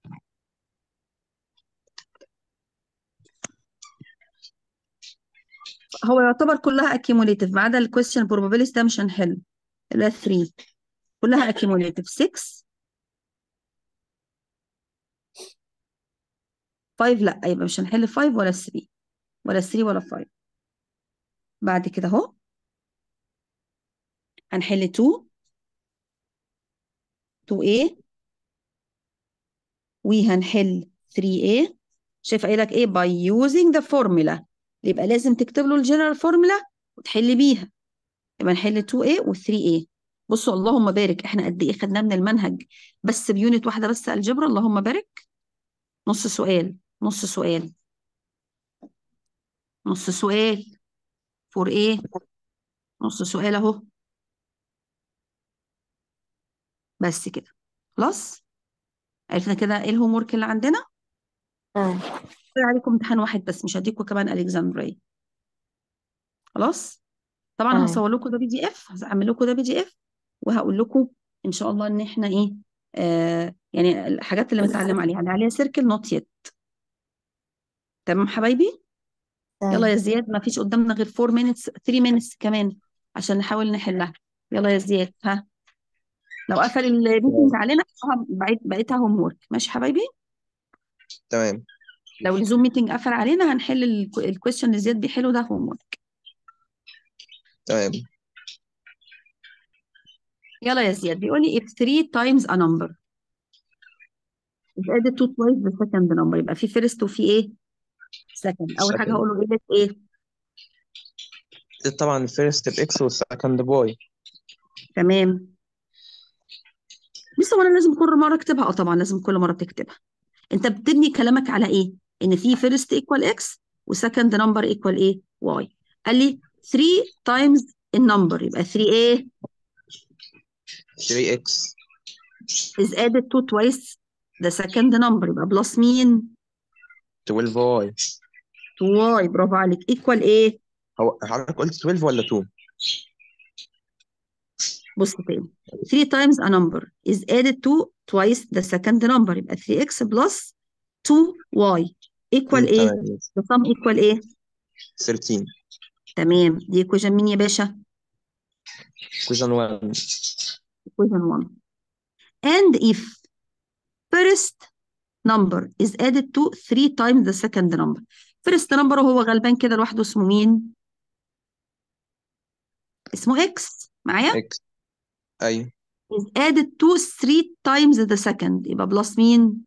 هو يعتبر كلها accumulative ما عدا الكويستشن probability ده مش هنحل اللي هي 3 كلها accumulative 6 5 لا يبقى مش هنحل 5 ولا 3 ولا 3 ولا 5 بعد كده اهو هنحل 2 2A وهنحل 3A شايف قايل لك ايه by using the formula يبقى لازم تكتب له الجنرال فورمولا وتحل بيها يبقى نحل 2A و 3A بصوا اللهم بارك احنا قد ايه خدنا من المنهج بس بيونت واحده بس الجبر اللهم بارك نص سؤال نص سؤال نص سؤال فور ايه نص سؤال اهو بس كده خلاص عرفنا كده ايه الهوم ورك اللي عندنا اه طلع عليكم امتحان واحد بس مش هديكم كمان الكسندريه خلاص طبعا اه هصور لكم ده بي دي اف هعمل لكم ده بي دي اف وهقول لكم ان شاء الله ان احنا ايه آه يعني الحاجات اللي متعلم عليها اللي عليها سيركل نوت يت تمام حبايبي يلا يا تمام زياد ما فيش قدامنا غير 4 minutes 3 minutes كمان عشان نحاول نحلها يلا يا زياد ها لو قفل الميتنج علينا بقيت بقيتها هوم ورك ماشي حبايبي تمام لو الزوم ميتنج قفل علينا هنحل الكويستشن اللي زياد بيحله ده هوم ورك تمام يلا يا زياد بيقول لي if 3 times a number is added to twice the second number يبقى في first وفي ايه second اول حاجه second هقول له ايه ايه طبعا الفيرست باكس والسكند باي تمام بس هو انا لازم كل مره اكتبها اه طبعا لازم كل مره تكتبها انت بتبني كلامك على ايه ان في first equal x وسكند number equal ايه y قال لي 3 times النمبر يبقى 3 ايه 3 اكس is added to twice the second number يبقى بلس مين 12 واي 2y برافو عليك equal ايه هو حضرتك قلت 12 ولا 2 بص تاني 3 times a number is added to twice the second number يبقى 3x plus 2y equal ايه؟ تمام ماشي. the sum equal ايه؟ 13 تمام دي equation مين يا باشا؟ equation 1 equation 1 and if first number is added to 3 times the second number first number وهو غلبان كده لوحده اسمه مين؟ اسمه x معايا؟ x ايوه is added to 3 times the second يبقى بلس مين؟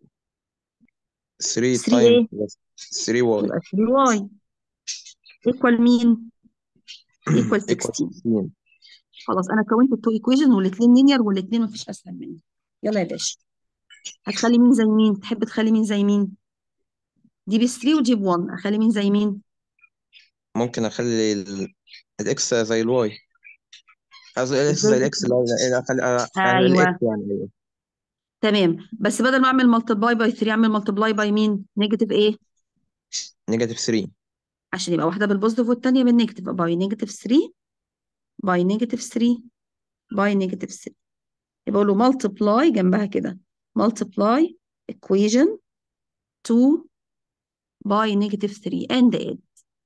3 3 ايه؟ times 3 y يبقى 3y equal مين؟ equal equal 16 16 خلاص انا كونت التو ايكويشن والاثنين لينير والاثنين مفيش اسهل منه يلا يا باشا هتخلي مين زي مين؟ تحب تخلي مين زي مين؟ دي ب 3 ودي ب 1 اخلي مين زي مين؟ ممكن اخلي ال- الاكس زي الواي قصدي الاكس ازاي زي الاكس اللي هو اللي اخلي يعني ايوه الاكس يعني ايوه تمام بس بدل ما اعمل ملتبلاي باي 3 اعمل ملتبلاي باي مين؟ نيجاتيف ايه؟ نيجاتيف 3 عشان يبقى واحده بالبوزيتيف والثانيه بالنيجاتيف باي نيجاتيف 3 باي نيجاتيف 3 باي نيجاتيف 3 يبقى اقول له ملتبلاي جنبها كده ملتبلاي equation 2 باي نيجاتيف 3 and add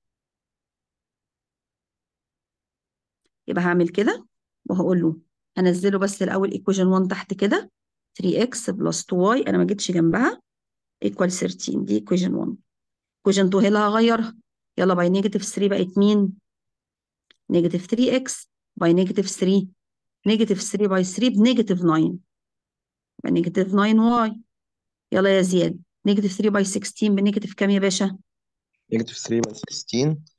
يبقى هعمل كده وهقول له هنزله بس الاول equation 1 تحت كده 3x بلس 2y انا ما جيتش جنبها equal 13 دي equation 1 equation 2 هي اللي هغيرها يلا باي نيجاتيف 3 بقت مين؟ نيجاتيف 3x باي نيجاتيف 3 نيجاتيف 3 باي 3 بنيجاتيف 9 يبقى نيجاتيف 9y يلا يا زياد نيجاتيف 3 باي 16 بنيجاتيف كام يا باشا؟ نيجاتيف 3 باي 16